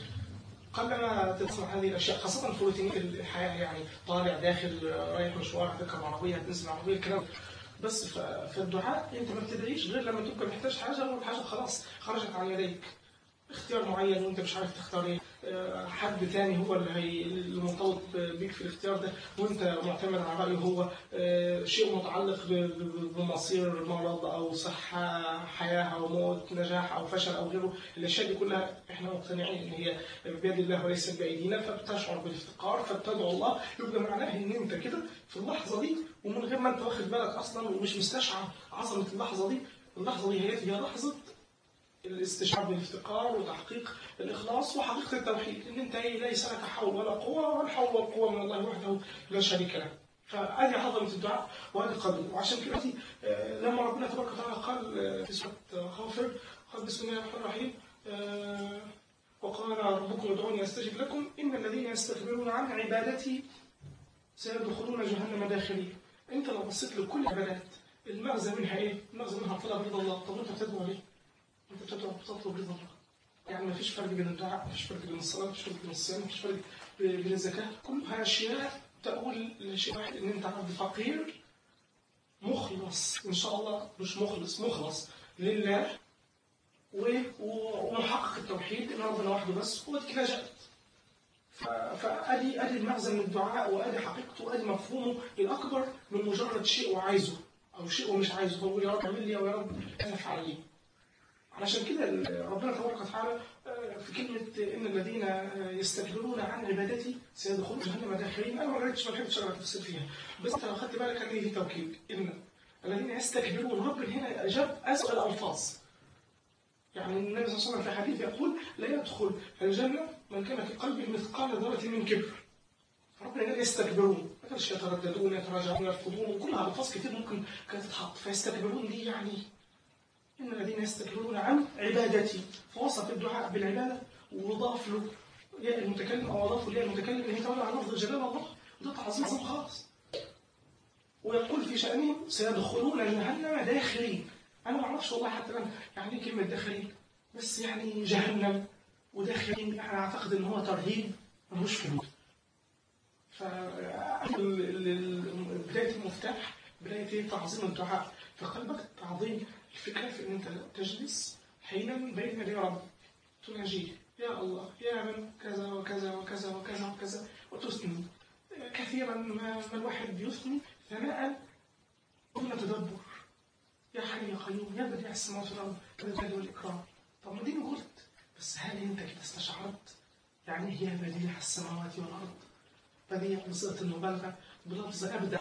قلما تصنع هذه الاشياء خاصه في روتينات الحياه يعني طالع داخل رايح مشوار هتركب عربيه هتنزل عربيه الكلام ده. بس ف- فالدعاء انت ما بتدعيش غير لما تبقى محتاج حاجه والحاجه خلاص خرجت عن يديك اختيار معين وانت مش عارف تختار ايه آه، حد تاني هو اللي هي المرتبط بيك في الاختيار ده وانت معتمد على رايه هو آه، شيء متعلق ب- ب- بمصير مرض او صحه حياه او موت نجاح او فشل او غيره الاشياء دي كلها احنا مقتنعين ان هي بيد الله وليس بايدينا فبتشعر بالافتقار فبتدعو الله يبقى معناه ان انت كده في اللحظه دي ومن غير ما انت واخد بالك اصلا ومش مستشعر عظمه اللحظه دي اللحظه دي هي هي لحظه الاستشعار بالافتقار وتحقيق الإخلاص وحقيقة التوحيد إن أنت إيه ليس لك حول ولا قوة والحول والقوة من الله وحده لا شريك له فهذه عظمة الدعاء وهذه قدره وعشان كده آه، لما ربنا تبارك وتعالى قال آه، في سورة غافر قال بسم الله الرحمن الرحيم آه، وقال ربكم ادعوني استجب لكم ان الذين يستكبرون عن عبادتي سيدخلون جهنم داخلين انت لو بصيت لكل العبادات المغزى منها ايه؟ المغزى منها طلب رضا الله طب انت بتدعو ليه؟ انت بتدعو بتطلب رضا الله يعني ما فيش فرق بين الدعاء ما فيش فرق بين الصلاه ما فيش فرق بين الصيام ما فيش فرق بين الزكاه كلها اشياء تقول لشيء واحد ان انت عبد فقير مخلص ان شاء الله مش مخلص مخلص لله و- و- ومحقق التوحيد ان ربنا وحده بس هو دي كده جاءت ف- فادي ادي المغزى من الدعاء وادي حقيقته وادي مفهومه الاكبر من مجرد شيء وعايزه او شيء ومش عايزه فبقول يا رب اعمل لي او يا رب افعل لي علشان كده ال- ربنا تبارك وتعالى آه، في كلمة إن الذين آه، يستكبرون عن عبادتي سيدخلون جهنم داخلين أنا ما قريتش ما لحقتش أقرا تفسير فيها بس أنت لو خدت بالك هتلاقي في توكيد إن الذين يستكبرون رب هنا أجاب أسوأ الألفاظ يعني النبي صلى الله عليه وسلم في حديث يقول لا يدخل الجنة من كان في قلبه مثقال ذرة من كبر ربنا قال يستكبرون ما كانش يترددون يتراجعون يرفضون وكلها ألفاظ كتير ممكن كانت تتحط فيستكبرون دي يعني إن الذين يستكبرون عن عبادتي فوصف الدعاء بالعبادة وضاف له ياء المتكلم أو أضاف له ياء المتكلم اللي هي تولى عن لفظ جلال الله وده تعظيم عظيم خالص ويقول في شأنهم سيدخلون جهنم داخلين أنا ما أعرفش والله حتى الآن يعني إيه كلمة داخلين بس يعني جهنم وداخلين يعني أعتقد إن هو ترهيب ملوش حدود ف ال- ال- بداية المفتاح بداية إيه؟ تعظيم الدعاء في قلبك تعظيم الفكرة في إن أنت تجلس حينا بين يدي رب تناجيه يا الله يا من كذا وكذا وكذا وكذا وكذا وتثني كثيرا ما ما الواحد بيثني ثناء دون تدبر يا حي يا قيوم يا بديع السماوات والارض ذا الجلال والاكرام طب ما دي قلت بس هل انت كده استشعرت يعني إيه يا بديع السماوات والارض بديع بصيغه المبالغه بلفظ ابدع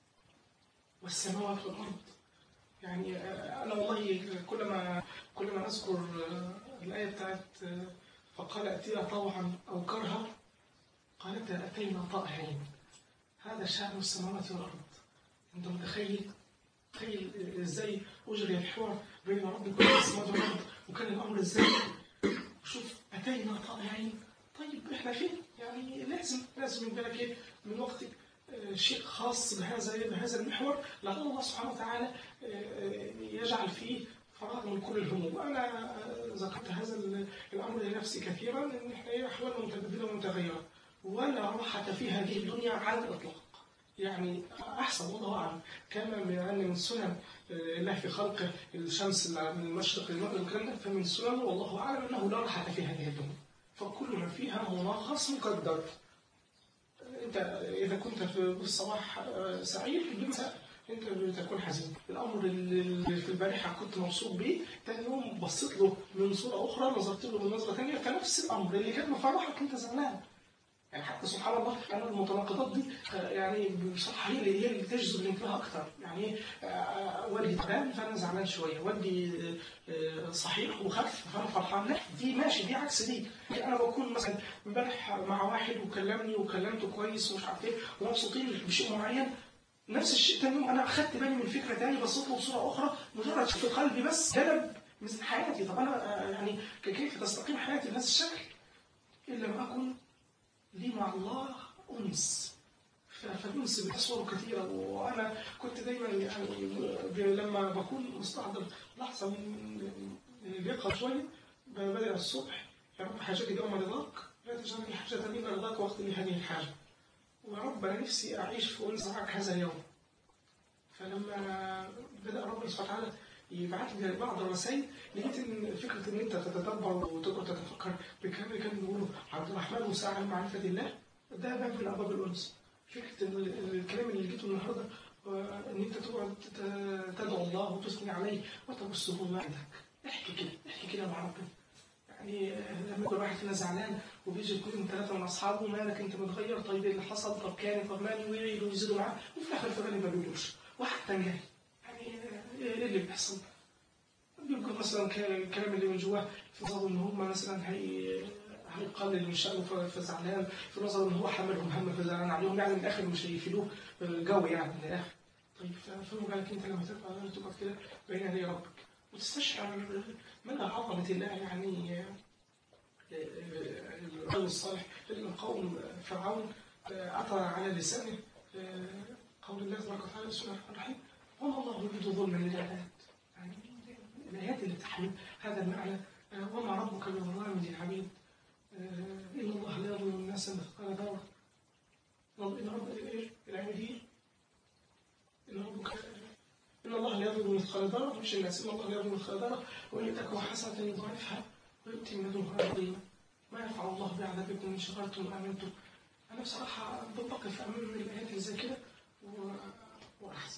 والسماوات والارض يعني آه، انا والله كل ما كل ما اذكر آه، الايه بتاعت آه، فقال اتينا طوعا او كرها قالت اتينا طائعين هذا شأن السماوات والأرض أنت متخيل تخيل ازاي اجري الحوار بين ربك والسماوات والارض وكان الامر ازاي شوف اتينا طائعين طيب احنا فين؟ يعني لازم لازم يبقى لك ايه من وقتك آه، شيء خاص بهذا بهذا المحور لعل الله سبحانه وتعالى آه، آه، يجعل فيه فراغ من كل الهموم وانا آه، ذكرت هذا ال- الامر لنفسي كثيرا ان احنا ايه احوالنا متبدله ومتغيره ولا راحه في هذه الدنيا على الاطلاق يعني احسن والله اعلم كما من ان من سنن الله في خلق الشمس من المشرق للمغرب والكلام ده فمن سنن والله اعلم انه لا راحه في هذه الدنيا فكل ما فيها منغص مقدر انت اذا كنت في الصباح آه، سعيد في المساء انت بتكون حزين الامر اللي في البارحه كنت مبسوط بيه تاني يوم بصيت له من صوره اخرى نظرت له من نظره ثانيه فنفس الامر اللي كان مفرحك انت زعلان يعني حتى سبحان الله انا المتناقضات دي آه، يعني بصراحه هي اللي هي اللي بتجذب الانتباه اكتر يعني إيه، آه، والدي تعبان فانا زعلان شويه والدي آه، صحيح وخف فانا فرحان لا دي ماشي دي عكس دي انا بكون مثلا امبارح مع واحد وكلمني وكلمته كويس ومش عارف ايه ومبسوطين بشيء معين نفس الشيء تاني يوم انا اخدت بالي من فكره تاني بصيت له بصوره اخرى مجرد في قلبي بس جلب من حياتي طب انا آه، يعني كيف تستقيم حياتي بهذا الشكل الا ما اكون لي مع الله أنس ف- فالأنس بتصور كثيرة وأنا كنت دايما يعني ب- لما بكون مستحضر لحظة من اليقظة شوية ببدأ الصبح يا رب حاجتي دوم رضاك لا تجعلني حاجة لي رضاك وقت لهذه الحاجة ويا رب أنا نفسي أعيش في أنس معك هذا اليوم فلما بدأ ربنا سبحانه وتعالى يبعت لي بعض الرسائل لقيت ان فكره ان انت تتدبر وتقعد تتفكر بالكلام اللي كان بيقوله عبد الرحمن وسعى عن معرفه الله ده باب من ابواب الانس فكره ان الكلام اللي لقيته النهارده آه، ان انت تقعد تت- تدعو الله وتثني عليه وتبصه ما عندك احكي كده احكي كده مع ربنا يعني آه، لما يكون واحد فينا زعلان وبيجي اثنين ثلاثه من اصحابه مالك انت متغير طيب ايه اللي حصل طب كان طب مالي ويعيدوا ويزيدوا معاه وفي الاخر في الغالب ما بيقولوش وحتى جاي يعني آه، ايه اللي بيحصل؟ بيبقى مثلا ك- الكلام اللي من جواه في نظره ان هم مثلا هي هيقلل من شأنه ف- فزعلان في نظره ان هو حملهم هم فزعلان عليهم يعني من الاخر مش هيفيدوه جو يعني من الاخر طيب ف- فما بالك انت لما تبقى تقعد كده بين يدي ربك وتستشعر مدى عظمه الله يعني آه، آه، الرجل الصالح القوم فرعون آه، أتى على لسانه آه، قول الله تبارك وتعالى بسم الله الرحمن الرحيم وما الله يريد ظلما للعباد يعني الآيات اللي تحمل هذا المعنى آه، وما ربك بظلام للعبيد آه، إن الله لا يظلم الناس مثقال ذرة رب- إن رب إيه؟ العبيدين إن ربك إن الله لا يظلم مثقال ذرة مش الناس إن الله لا يظلم مثقال ذرة وإن تكن حسنة يضاعفها ويؤتي من لدنه أجرا عظيما ما يفعل الله بعذابكم إن شكرتم وآمنتم أنا بصراحة بقف أمام الآيات اللي زي كده و- وأحزن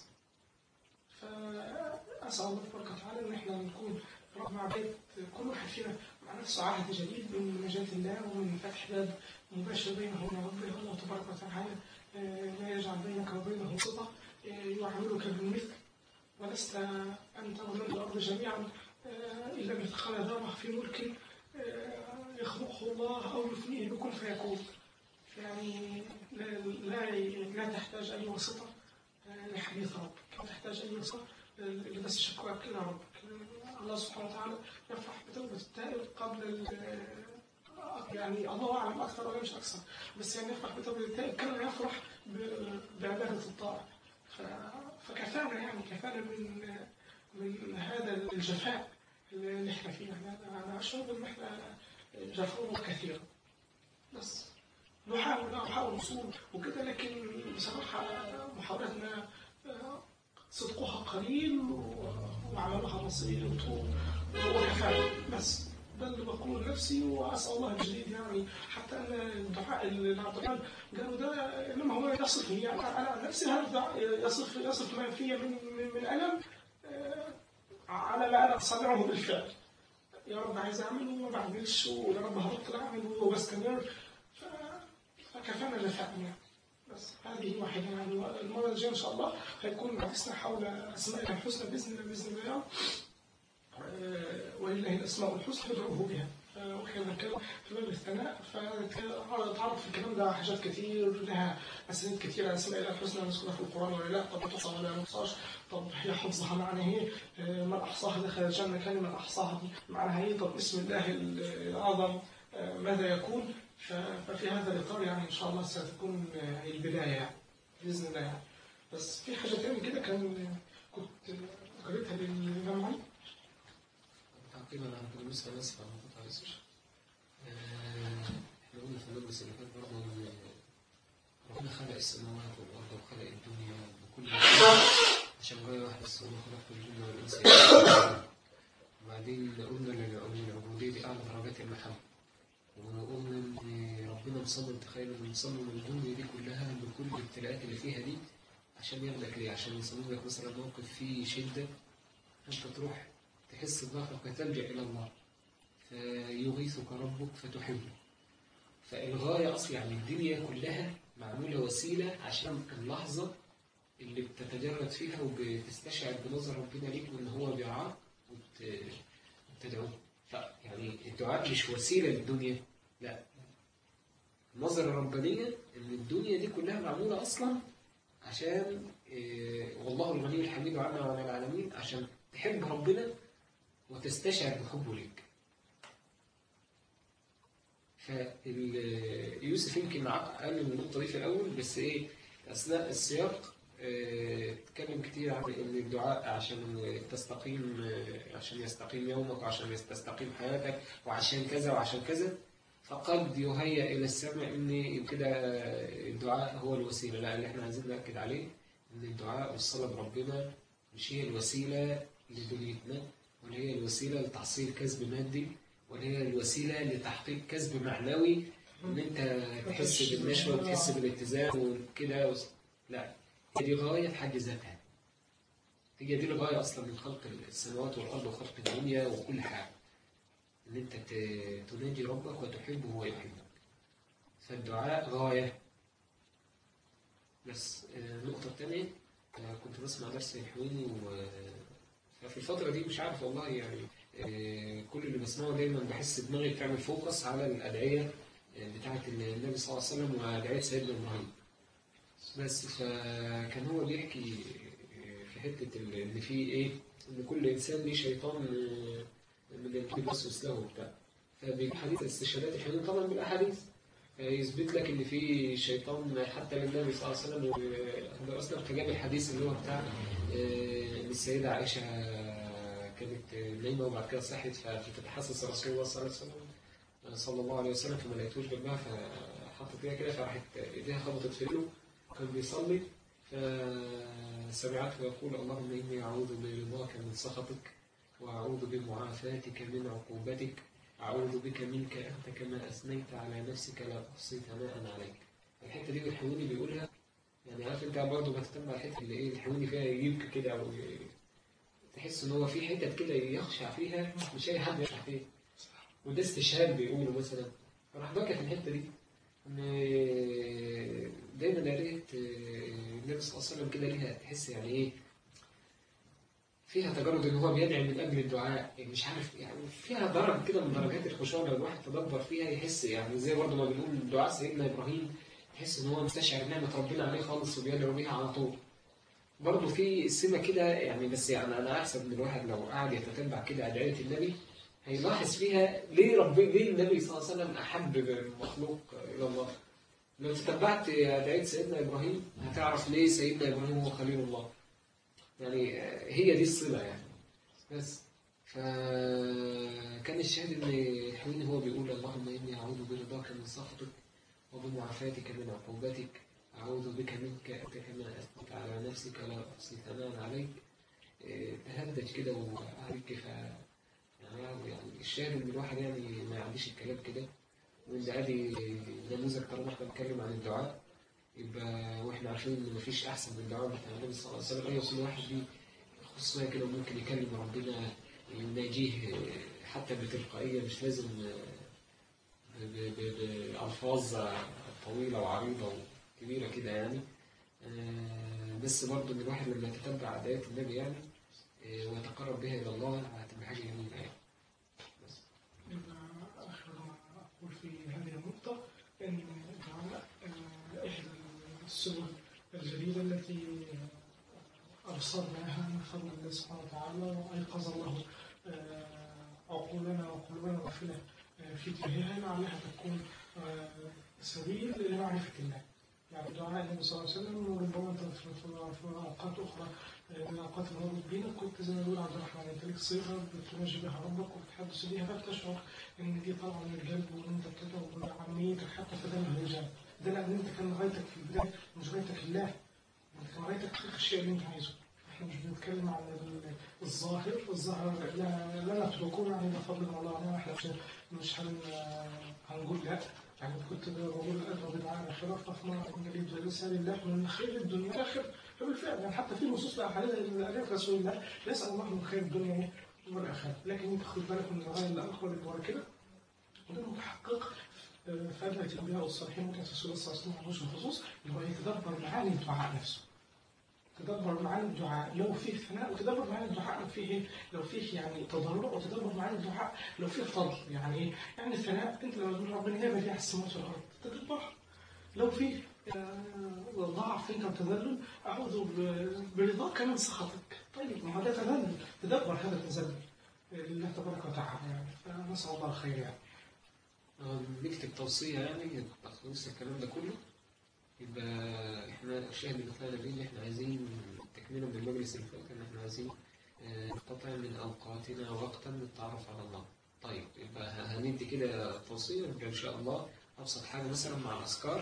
فأسأل الله تبارك وتعالى إن إحنا نكون مع بيت كل واحد فينا مع نفسه عهد جديد من مجال الله ومن فتح باب مباشر بينه وبين ربه الله تبارك وتعالى آه، لا يجعل بينك وبينه وسطة آه، يعاملك بالمثل ولست أنت ومن الأرض جميعا آه، إلا مثقال ذرة في ملك آه، يخلقه الله أو يفنيه بكن فيكون يعني لا, لا, لا تحتاج أي وسطة آه، لحديث ربك لا تحتاج أي وسطة آه، بس شكوك إلى ربك آه، الله سبحانه وتعالى يفرح بتوبة التائب قبل ال- آه، يعني الله أعلم أكثر ولا مش أكثر بس يعني يفرح بتوبة التائب كما يفرح ب- بعبادة الطائع ف- فكفانا يعني كفانا من من هذا الجفاء اللي احنا فيه يعني انا اشعر ان احنا جفونا كثيرا بس نحاول نحاول نصول وكده لكن بصراحة محاولاتنا آه، صدقها قليل و- وعملها بسيط و- وكفاية بس ده اللي بقوله لنفسي واسال الله الجديد يعني حتى ان الدعاء اللي عبد الرحمن قالوا ده انما هو يصف يعني انا عن نفسي هذا الدعاء يصف يصف ما في من من, من الم آه، على ما انا اصنعه بالفعل يا رب عايز اعمل وما بعملش ويا رب هبطل اعمل وبستمر ف- فكفانا جفاء يعني بس هذه واحدة يعني المرة الجاية إن شاء الله هيكون حديثنا حول أسماء الحسنى بإذن الله بإذن الله آه، ولله الأسماء الحسنى فادعوه بها واحنا بنتكلم في باب الثناء فتعرض في الكلام ده حاجات كتير لها اسانيد كتير على اسماء الله الحسنى مذكوره في القران ولا لا طب تحصى ولا ما تحصاش طب هي حفظها معناها ايه آه، من احصاها دخل الجنه كلمه احصاها دي معناها ايه طب اسم الله الاعظم آه، ماذا يكون ف- ففي هذا الاطار يعني ان شاء الله ستكون آه، البدايه يعني باذن الله يعني بس في حاجه تاني كده كان كنت قريتها للامام علي تعقيبا على كلام لسه انا اسف على المقاطعه بس آه، احنا قلنا في المجلس اللي فات برضه ان ربنا خلق السماوات والارض وخلق الدنيا بكل عشان غايه واحده بس هو خلق الجن والانس وبعدين قلنا ان العبوديه دي اعلى درجات المحبه وقلنا ان ربنا مصمم تخيل انه مصمم الدنيا دي كلها بكل الابتلاءات اللي فيها دي عشان ياخدك ليه؟ عشان يصمم لك مثلا موقف فيه شده انت تروح تحس بضعفك فتلجأ إلى الله فيغيثك ربك فتحبه فالغاية أصلا يعني الدنيا كلها معمولة وسيلة عشان اللحظة اللي بتتجرد فيها وبتستشعر بنظر ربنا ليك وإن هو بيرعاك وت- وتدعوه فيعني الدعاء مش وسيلة للدنيا لا النظرة الربانية إن الدنيا دي كلها معمولة أصلا عشان إيه، والله الغني الحميد عنا وعن العالمين عشان تحب ربنا وتستشعر بحبه ليك فيوسف يمكن عق- قال من النقطة دي في الأول بس إيه أثناء السياق آه، اتكلم كتير عن إن الدعاء عشان تستقيم آه، عشان يستقيم يومك وعشان تستقيم حياتك وعشان كذا وعشان كذا فقد يهيأ إلى السمع إن كده الدعاء هو الوسيلة لا اللي إحنا عايزين نأكد عليه إن الدعاء والصلاة بربنا مش هي الوسيلة لدنيتنا ولا هي الوسيلة لتحصيل كسب مادي ولا هي الوسيلة لتحقيق كسب معنوي ان انت تحس بالنشوة وتحس بالاتزان وكده وس- لا هي دي غاية في حد ذاتها هي دي الغاية اصلا من خلق السماوات والارض وخلق الدنيا وكل حاجة ان انت ت- تناجي ربك وتحبه وهو يحبك فالدعاء غاية بس آه، النقطة الثانية آه، كنت بسمع درس الحويني و ففي الفترة دي مش عارف والله يعني آه، كل اللي بسمعه دايما بحس دماغي بتعمل فوكس على الأدعية آه، بتاعة النبي صلى الله عليه وسلم وأدعية سيدنا إبراهيم بس فكان هو بيحكي آه، في حتة ال- إن في إيه إن كل إنسان ليه شيطان آه، من اللي بيوسوس له وبتاع فبيجيب حديث استشهادات الحديث طبعا بالأحاديث يثبت لك ان في شيطان حتى للنبي صلى الله عليه وسلم وده اصلا فجاب الحديث اللي هو بتاع آه، ان السيده عائشه كانت نايمه وبعد كده صحت فتتحسس رسول الله صلى الله عليه وسلم صلى الله عليه وسلم فما لقيتوش جنبها فحطت ايديها كده فراحت ايديها خبطت في رجله كان بيصلي فسمعته يقول اللهم اني اعوذ برضاك من سخطك واعوذ بمعافاتك من عقوبتك أعوذ بك منك أنت كما أثنيت على نفسك لا أحصي ثناء عليك الحتة دي الحيواني بيقولها يعني عارف أنت برضه بتتبع الحتة اللي إيه الحيواني فيها يبكي كده أو ي- تحس إن هو في حتت كده يخشع فيها مش أي حد يخشع فيها وده استشهاد بيقولوا مثلا فراح بكى في الحتة دي إن دايما قريت النبي صلى الله عليه وسلم كده ليها تحس يعني إيه فيها تجرد ان هو بيدعي من اجل الدعاء يعني مش عارف يعني فيها درجه كده من درجات الخشوع لو الواحد تدبر فيها يحس يعني زي برضه ما بنقول دعاء سيدنا ابراهيم يحس ان هو مستشعر نعمه ربنا عليه خالص وبيدعو بيها على طول برضه في سمه كده يعني بس يعني انا احسب ان الواحد لو قعد يتتبع كده ادعيه النبي هيلاحظ فيها ليه ربنا ليه النبي صلى الله عليه وسلم احب المخلوق الى الله لو تتبعت ادعيه سيدنا ابراهيم هتعرف ليه سيدنا ابراهيم هو خليل الله يعني آه، هي دي الصلة يعني بس فكان الشاهد ان حويني هو بيقول اللهم اني اعوذ برضاك من سخطك وبمعافاتك من عقوبتك اعوذ بك منك انت كما اثنيت على نفسك لا احصي ثناء عليك آه، تهدج كده وقعد يبكي ف يعني يعني الشاهد ان الواحد يعني ما يعديش الكلام كده وان ادي نموذج طالما احنا بنتكلم عن الدعاء يبقى واحنا عارفين ان مفيش احسن من الدعاء بتاع النبي صلى الله عليه وسلم ايوه كل واحد ليه خصوصيه كده ممكن يكلم ربنا يناجيه حتى بتلقائيه مش لازم ب- ب- ب- بألفاظ طويلة وعريضة وكبيرة كده يعني آه، بس برضه إن الواحد لما يتتبع آيات النبي يعني آه، ويتقرب بها إلى الله هتبقى حاجة جميلة يعني يبقى أن دعاء آه، إحدى السبل الجديدة التي أبصرناها من فضل الله سبحانه وتعالى وأيقظ الله آه، عقولنا وقلوبنا الغافلة آه، في تجاهها لعلها تكون آه، سبيل لمعرفة الله يعني دعاء النبي صلى الله عليه وسلم وربما انت في في- في اوقات اخرى آه، من اوقات المرض بينك كنت زي ما بيقول عبد الرحمن انت ليك صيغه بتناجي بها ربك وبتحدث بيها فبتشعر ان دي طالعه من القلب وان انت بتدعو بعمليتك حتى في دم الرجال ده لان انت كان غايتك في البدايه مش غايتك الله انت كان غايتك تحقيق الشيء اللي انت عايزه احنا مش بنتكلم عن ال- الظاهر الظاهر لا لا نتركه يعني ده فضل من الله علينا احنا مش مش هن هنقول لا يعني كنت بقول الأجر بدعاء الآخرة فاطمة كنا لي جالسة لله من خير الدنيا والآخرة فبالفعل يعني حتى في نصوص الأحاديث الأحاديث رسول الله يسأل الله من خير الدنيا والآخرة لكن أنت خد بالك من الغاية اللي أكبر اللي ورا كده وده متحقق آه، في أدعية الأنبياء والصالحين ممكن في الرسول صلى الله عليه وسلم على وجه الخصوص اللي هو يتدبر معاني الدعاء نفسه تدبر معاني الدعاء لو فيه ثناء وتدبر معاني الدعاء لو فيه لو فيه يعني تضرع وتدبر معاني الدعاء لو فيه فضل يعني ايه؟ يعني الثناء انت لما تقول ربنا يا بديع السماوات والارض تدبر لو فيه آه، ضعف انت وتذلل اعوذ ب- برضاك من سخطك طيب ما هو ده تذلل تدبر هذا التذلل لله تبارك وتعالى يعني فنسال الله الخير يعني آه، نكتب توصية يعني تخلص الكلام ده كله يبقى احنا الشاهد اللي طلعنا بيه ان احنا عايزين تكميلا من المجلس اللي فات ان احنا عايزين آه، نقتطع من اوقاتنا وقتا للتعرف على الله. طيب يبقى ه- هندي كده توصية يبقى ان شاء الله ابسط حاجة مثلا مع الاذكار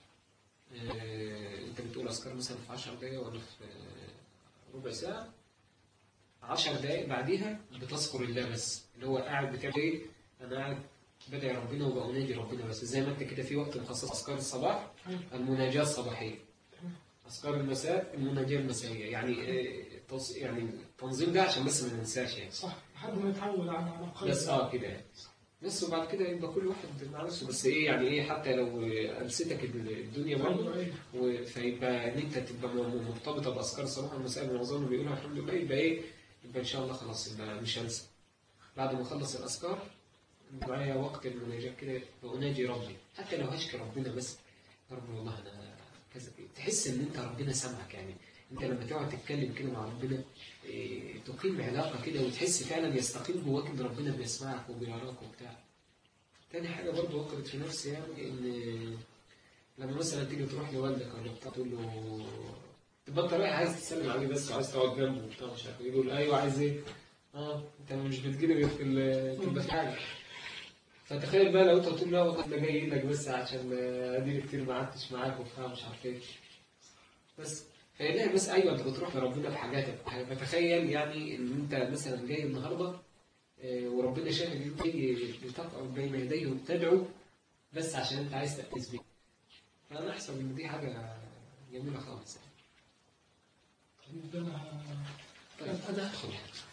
آه، انت بتقول اذكار مثلا في 10 دقايق ولا في آه، ربع ساعة 10 دقايق بعديها بتذكر الله بس اللي هو قاعد بتعمل ايه؟ انا قاعد بدعي ربنا وبأناجي ربنا بس زي ما انت كده في وقت مخصص اذكار الصباح المناجاة الصباحية اذكار المساء المناجاة المسائية يعني آه، التوص- يعني التنظيم ده عشان بس ما ننساش يعني صح لحد ما يتحول على على قلب بس اه كده يعني بس وبعد كده يبقى كل واحد مع نفسه بس ايه يعني ايه حتى لو آه، ألستك الدنيا برضه أيوة، أيوة. و- فيبقى ان انت تبقى م- مرتبطه باذكار الصباح والمساء معظمهم بيقولها الحمد لله يبقى ايه يبقى ان شاء الله خلاص يبقى مش هنسى بعد ما اخلص الاذكار معايا وقت المناجاه كده بأناجي ربي حتى لو هشكي ربنا بس يا رب والله انا كذا تحس ان انت ربنا سامعك يعني انت لما تقعد تتكلم كده مع ربنا إيه، تقيم علاقه كده وتحس فعلا يستقيم جواك ان ربنا بيسمعك وبيراك وبتاع تاني حاجه برضو وقرت في نفسي يعني ان لما مثلا تيجي تروح لوالدك ولا بتاع تقول له تبقى انت رايح عايز تسلم عليه بس وعايز تقعد جنبه وبتاع مش عارف إيه. يقول ايوه عايز ايه؟ اه انت مش بتجيلي غير في ال- تبقى في حاجه فتخيل بقى لو انت قلت له لا والله انا جاي لك بس عشان آه، اديني كتير ما قعدتش معاك وبتاع مش عارف ايه بس فيلاقي بس ايوه انت بتروح لربنا بحاجاتك فتخيل يعني ان انت مثلا جاي النهارده آه، وربنا شايف ان انت جاي لتقعد بين يديه وتدعو بس عشان انت عايز تأتيز بيه فانا احسب ان دي حاجه جميله خالص يعني. طيب انا طيب انا هدخل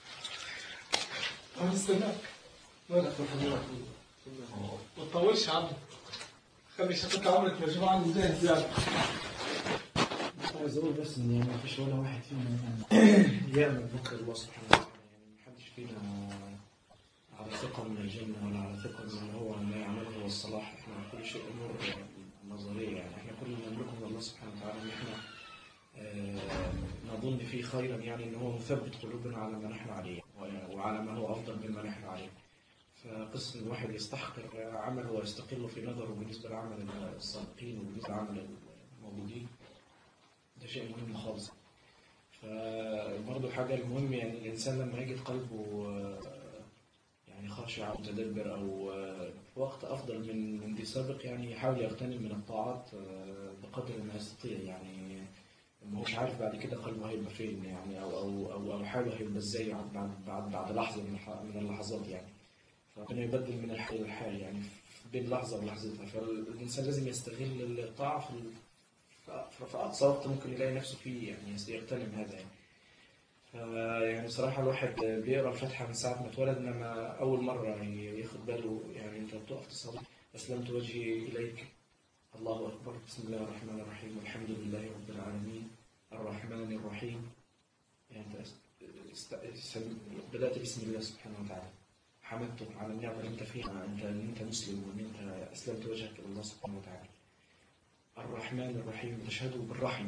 انا استناك ادخل حضرتك ما تطولش عنه خلي شقة عمرك مجموعة عنه جاهز يعني عايز اقول بس ان يعني مفيش ولا واحد فينا يعني يعمل بكره الله سبحانه وتعالى يعني محدش فينا على ثقه من الجنه ولا على ثقه من ان هو ما يعمله هو الصلاح احنا كل شيء امور نظريه يعني احنا كل ما نملكه من الله سبحانه وتعالى ان احنا آه، نظن فيه خيرا يعني ان هو مثبت قلوبنا على ما نحن عليه وعلى ما هو افضل مما نحن عليه فقصة إن الواحد يستحقر عمله ويستقل في نظره بالنسبة لعمل السابقين وبالنسبة لعمل الموجودين ده شيء مهم خالص فبرضه حاجة المهم يعني الإنسان لما يجد قلبه آه، يعني خاشع أو متدبر أو آه، في وقت أفضل من من دي سابق يعني يحاول يغتنم من الطاعات آه، بقدر ما يستطيع يعني ما هوش عارف بعد كده قلبه هيبقى فين يعني أو أو أو, أو حاله هيبقى إزاي بعد بعد بعد لحظة من الح- من اللحظات يعني فربنا يبدل من الحال للحال يعني في بين لحظة ولحظتها فالإنسان لازم يستغل الطاعة في ال- في في أقصى وقت ممكن يلاقي نفسه فيه يعني يغتنم هذا يعني فيعني بصراحة الواحد بيقرأ الفاتحة من ساعة ما اتولد إنما أول مرة ياخد باله يعني أنت بتقف تصلي أسلمت وجهي إليك الله أكبر بسم الله الرحمن الرحيم والحمد لله رب العالمين الرحمن الرحيم يعني أنت است- است- بدأت بسم الله سبحانه وتعالى حمدته على النعمة اللي أنت فيها أنت إن أنت مسلم وإن أنت أسلمت وجهك إلى الله سبحانه وتعالى الرحمن الرحيم تشهده بالرحمة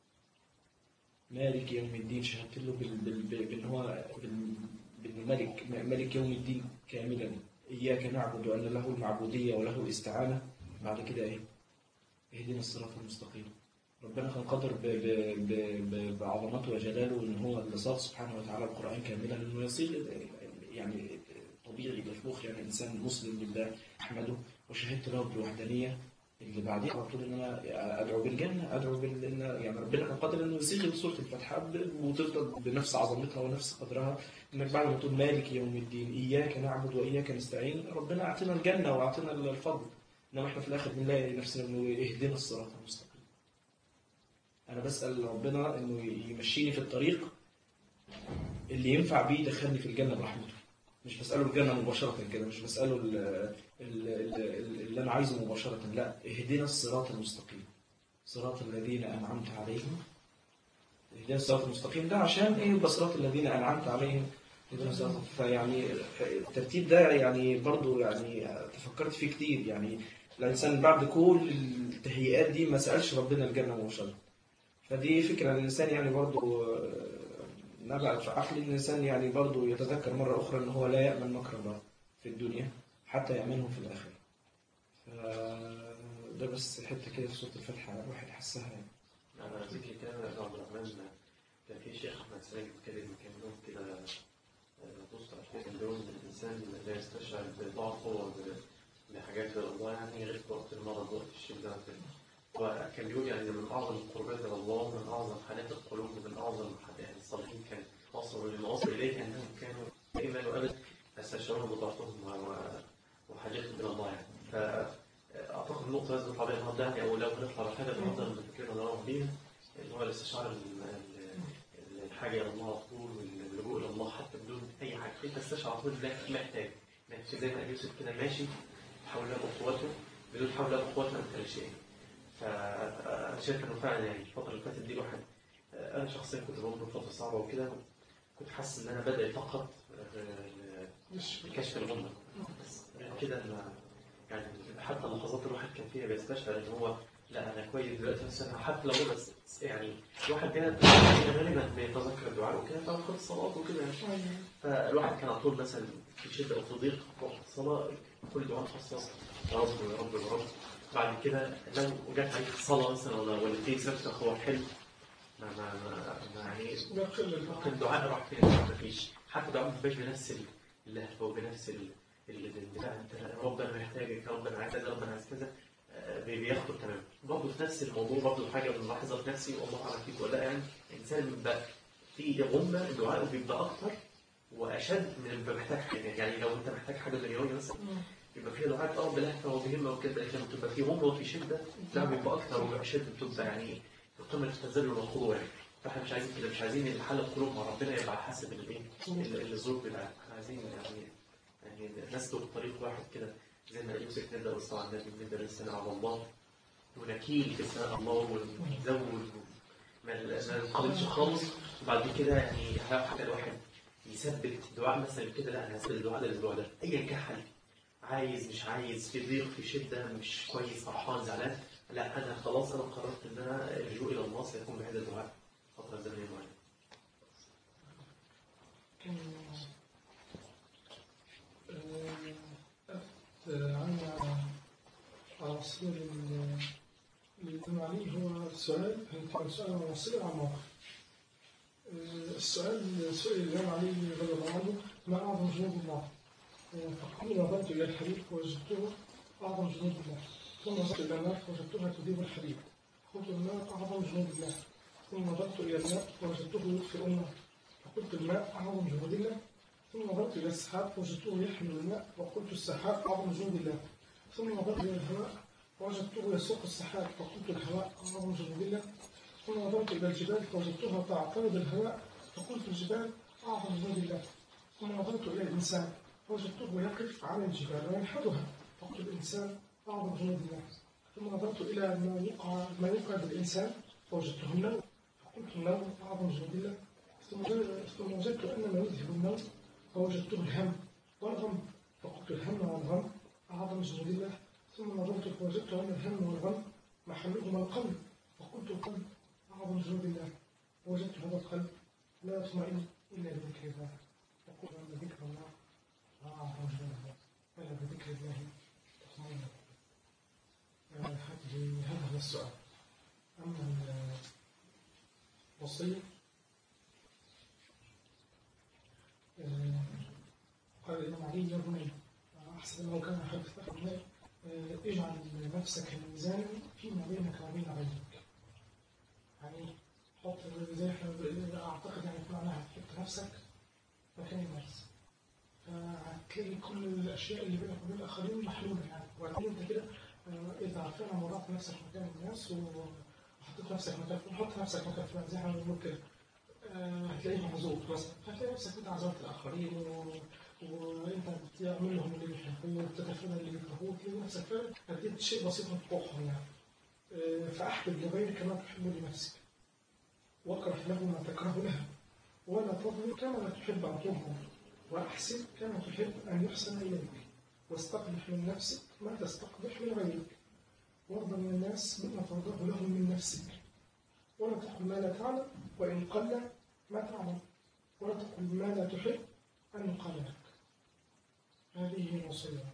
مالك يوم الدين شهدت له بال بال بال بال هو بال بالملك ملك يوم الدين كاملا إياك نعبد وأن له المعبودية وله الاستعانة بعد كده إيه؟ اهدنا الصراط المستقيم ربنا كان قادر ب- ب- ب- ب- بعظمته وجلاله ان هو اللي صاغ سبحانه وتعالى القران كاملا انه يصير يعني طبيعي ده في مخ يعني انسان مسلم لله احمده وشهدت له بالوحدانيه اللي بعديها على طول ان انا ادعو بالجنه ادعو بال إن- يعني ربنا كان قادر انه يصيغ سوره الفاتحه ب- وتفضل بنفس عظمتها ونفس قدرها انك بعد ما تقول مالك يوم الدين اياك نعبد واياك نستعين ربنا اعطينا الجنه واعطينا الفضل انما احنا في الاخر بنلاقي نفسنا انه يهدنا الصراط المستقيم انا بسال ربنا انه يمشيني في الطريق اللي ينفع بيه يدخلني في الجنه برحمته مش بساله الجنه مباشره كده مش بساله ال- ال- ال- اللي انا عايزه مباشره لا اهدنا الصراط المستقيم صراط الذين انعمت عليهم اهدنا الصراط المستقيم ده عشان ايه يبقى صراط الذين انعمت عليهم اهدنا الصراط فيعني الترتيب ده يعني برضو يعني تفكرت فيه كتير يعني الانسان بعد كل التهيئات دي ما سالش ربنا الجنه مباشره فدي فكره الانسان يعني برضو آه، نبعت في عقل الانسان يعني برضو يتذكر مره اخرى ان هو لا يامن مكر الله في الدنيا حتى يامنه في الاخره ف- ده بس حته كده في سوره الفاتحه الواحد حسها يعني على ذكر كلام الأخ عبد الرحمن كان في شيخ أحمد سراج بيتكلم كان يوم كده آه، بص على كده كان بيقول إن الإنسان لا يستشعر بضعفه وب- بحاجات في الله يعني غير في وقت المرض وقت الشدة وكده. وكان بيقول يعني إن من أعظم القربات إلى الله من أعظم حالات القلوب ومن أعظم يعني الصالحين كان وصلوا لما وصلوا إليه أنهم كانوا دائما وأبدا يستشعرون بضعفهم و- وحاجتهم إلى الله يعني. فأعتقد النقطة لازم نطلع بيها النهارده يعني أو لو هنطلع بحاجة النهارده اللي فكرنا نروح بيها اللي هو الاستشعار ال- ال- الحاجة إلى الله على طول واللجوء إلى الله حتى بدون أي حاجة أنت تستشعر على طول إنك محتاج ماشي زي ما يوسف كده ماشي حول له قوته بدون حول له قوته أنت لا شيء فأنا شايف إنه فعلا يعني الفترة اللي فاتت دي الواحد أنا شخصيا كنت بمر بفترة صعبة وكده كنت حاسس إن أنا بدأ فقط مش بكشف الغمة بس غير كده أنا يعني حتى اللحظات الواحد كان فيها بيستشعر إن هو لا أنا كويس دلوقتي بس أنا حتى لو بس يعني الواحد كده غالبا بيتذكر الدعاء وكده فأخذ الصلاة وكده يعني فالواحد كان على طول مثلا في شدة أو في ضيق وقت الصلاة كل دعاء خصص يا رب يا رب يا رب بعد كده لو جت عليك الصلاة مثلا ولا ولا في سبت أخوة حلو ما ما ما ما يعني بقل ممكن الدعاء راح فين ما فيش حتى الدعاء ما بيبقاش بنفس ال- اللهفة وبنفس ال ال- ال- لا انت يا رب انا محتاجك يا رب انا عايز كذا يا رب انا عايز كذا آه، بي- بياخد تمام برضه في نفس الموضوع برضه حاجه بنلاحظها في نفسي والله اعلم فيك ولا لا يعني الانسان بيبقى في غمه دعائه بيبقى اكتر واشد من اللي بيبقى محتاج حاجه يعني لو انت محتاج حاجه دنيويه مثلا يبقى فيها دعاء اه بلهفه وبهمه وكده لكن بتبقى في غمه وفي شده لا بيبقى اكتر وبيبقى اشد بتبقى يعني في قمه التذلل والخضوع يعني فاحنا مش عايزين كده مش عايزين ان حل القلوب مع ربنا يبقى على حسب الايه ال- الظروف بتاعتنا احنا عايزين يعني يعني نسلك طريق واحد كده زي ما يوسف نبدا بالصلاه على النبي نبدا بالثناء على الله ونكيل في ثناء الله ونزود ما ما نقللش خالص وبعد كده يعني حاجه الواحد يثبت دعاء مثلا كده لا انا هثبت الدعاء ده الاسبوع ده ايا كان حالي عايز مش عايز في ضيق في شده مش كويس فرحان زعلان لا انا خلاص انا قررت ان انا اللجوء الى الله سيكون بهذا الدعاء فتره زمنيه معينه كان آه، عندنا على مصير ال- اللي يتم عليه هو السؤال هنتعرض سؤال على مصير على الموقف آه، السؤال سئل الإمام علي رضي الله عنه ما أعظم جنود الله آه، فقال نظرت إلى الحديد فوجدته أعظم جنود الله ثم نظرت إلى النار فوجدتها تذيب الحديد قلت النار أعظم جنود الله ثم نظرت إلى الماء فوجدته يطفئ النار فقلت الماء أعظم جنود الله ثم نظرت إلى السحاب فوجدته يحمل الماء وقلت السحاب أعظم جنود الله ثم نظرت إلى الهواء فوجدته يسوق السحاب فقلت الهواء أعظم جنود الله ثم نظرت إلى الجبال فوجدتها تعترض الهواء فقلت الجبال أعظم جنود الله ثم نظرت إلى الإنسان فوجدته يقف على الجبال وينحدها فقلت الإنسان أعظم جنود الله ثم نظرت إلى ما يقع ما يقع بالإنسان فوجدته النوم فقلت النوم أعظم جنود الله ثم وجد- ثم وجدت أن ما يذهب النوم فوجدته الهم والغم فقلت الهم والغم أعظم جنود الله ثم نظرت فوجدت أن الهم والغم محلهما القلب فقلت القلب أعظم جنود الله وجدت هذا القلب لا يطمئن إلا بذكر الله فقلت أن ذكر الله أعظم جنود الله ألا بذكر الله تطمئن القلوب. آه، هذه هذا هو السؤال أما الوصية آه، قال الإمام علي يا بني أحسن لو كان حدث أخي بني آه، اجعل نفسك ميزانا فيما بينك وبين غيرك يعني حط زي احنا أعتقد يعني معناها تحط نفسك مكان الناس فهتلاقي كل الأشياء اللي بينك وبين الآخرين محلولة يعني وبعدين أنت كده آه، إذا فعلا وضعت نفسك مكان الناس وحطيت نفسك مكان حط نفسك مكان فلان زي ما بنقول كده آه، هتلاقيه محظوظ مثلا هتلاقي نفسك انت عزمت الاخرين و... وانت بتعمل لهم اللي بيحبوه وبتتفادى اللي بيكرهوه تلاقي نفسك فعلا اديت شيء بسيط من حقوقهم يعني آه، فاحبب لغيرك ما تحب لنفسك واكره له ما تكره لها ولا تظلم كما لا تحب ان تظلم واحسن كما تحب ان يحسن اليك واستقبح من نفسك ما تستقبح من غيرك وارضى من الناس مما ترضاه لهم من نفسك ولا تقل ما لا تعلم وإن قل ما تعلم ولا تقل ما لا تحب أن يقال لك هذه هي الوصية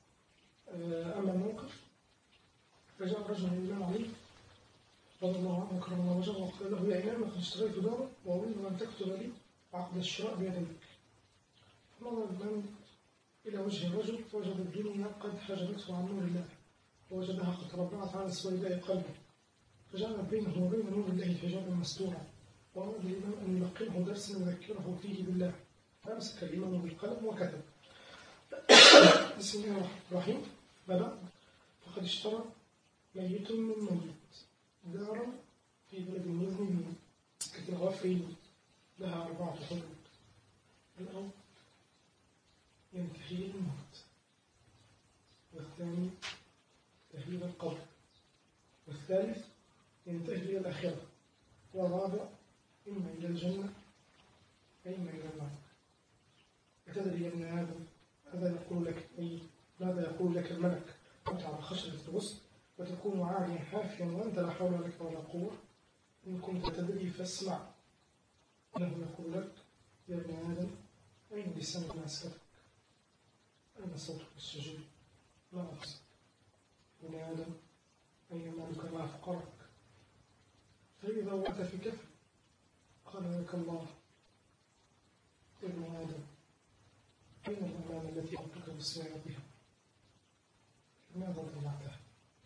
آه، أما الموقف فجاء رجل من الإمام علي رضي الله عنه وكرم الله وجهه وقال له يا إمام لقد اشتريت دارا وأريد أن تكتب لي عقد الشراء بيديك فنظر الإمام إلى وجه الرجل فوجد الدنيا قد حجبته عن نور الله ووجدها قد تربعت على سويداء قلبه فجعل بينه وبين نور الله حجابا مستورا وأراد الإمام أن يلقنه درسا يذكره فيه بالله فأمسك الإمام بالقلم وكتب بسم الله الرحمن الرحيم بدأ فقد اشترى ميت من ميت دارا في بلد المذنبين مسكة الغافرين لها أربعة حدود الأول ينتهي الموت والثاني تهيب القبر والثالث ينتهي إلى الآخرة والرابع إما إلى الجنة وإما إلى النار أتدري يا ابن آدم ماذا يقول لك أي ماذا يقول لك الملك أنت على خشبة الغصن وتكون عاليا حافيا وأنت لا حول لك ولا قوة إن كنت تدري فاسمع إنه يقول لك يا ابن آدم أين لسانك ما أسكتك أين صوتك السجود ما أقصد ابن آدم أين مالك ما أفقرك فإذا وقعت في كفر قال لك الله ابن آدم أين الأمانة التي أعطيك بالسيارة بها لماذا ضيعتها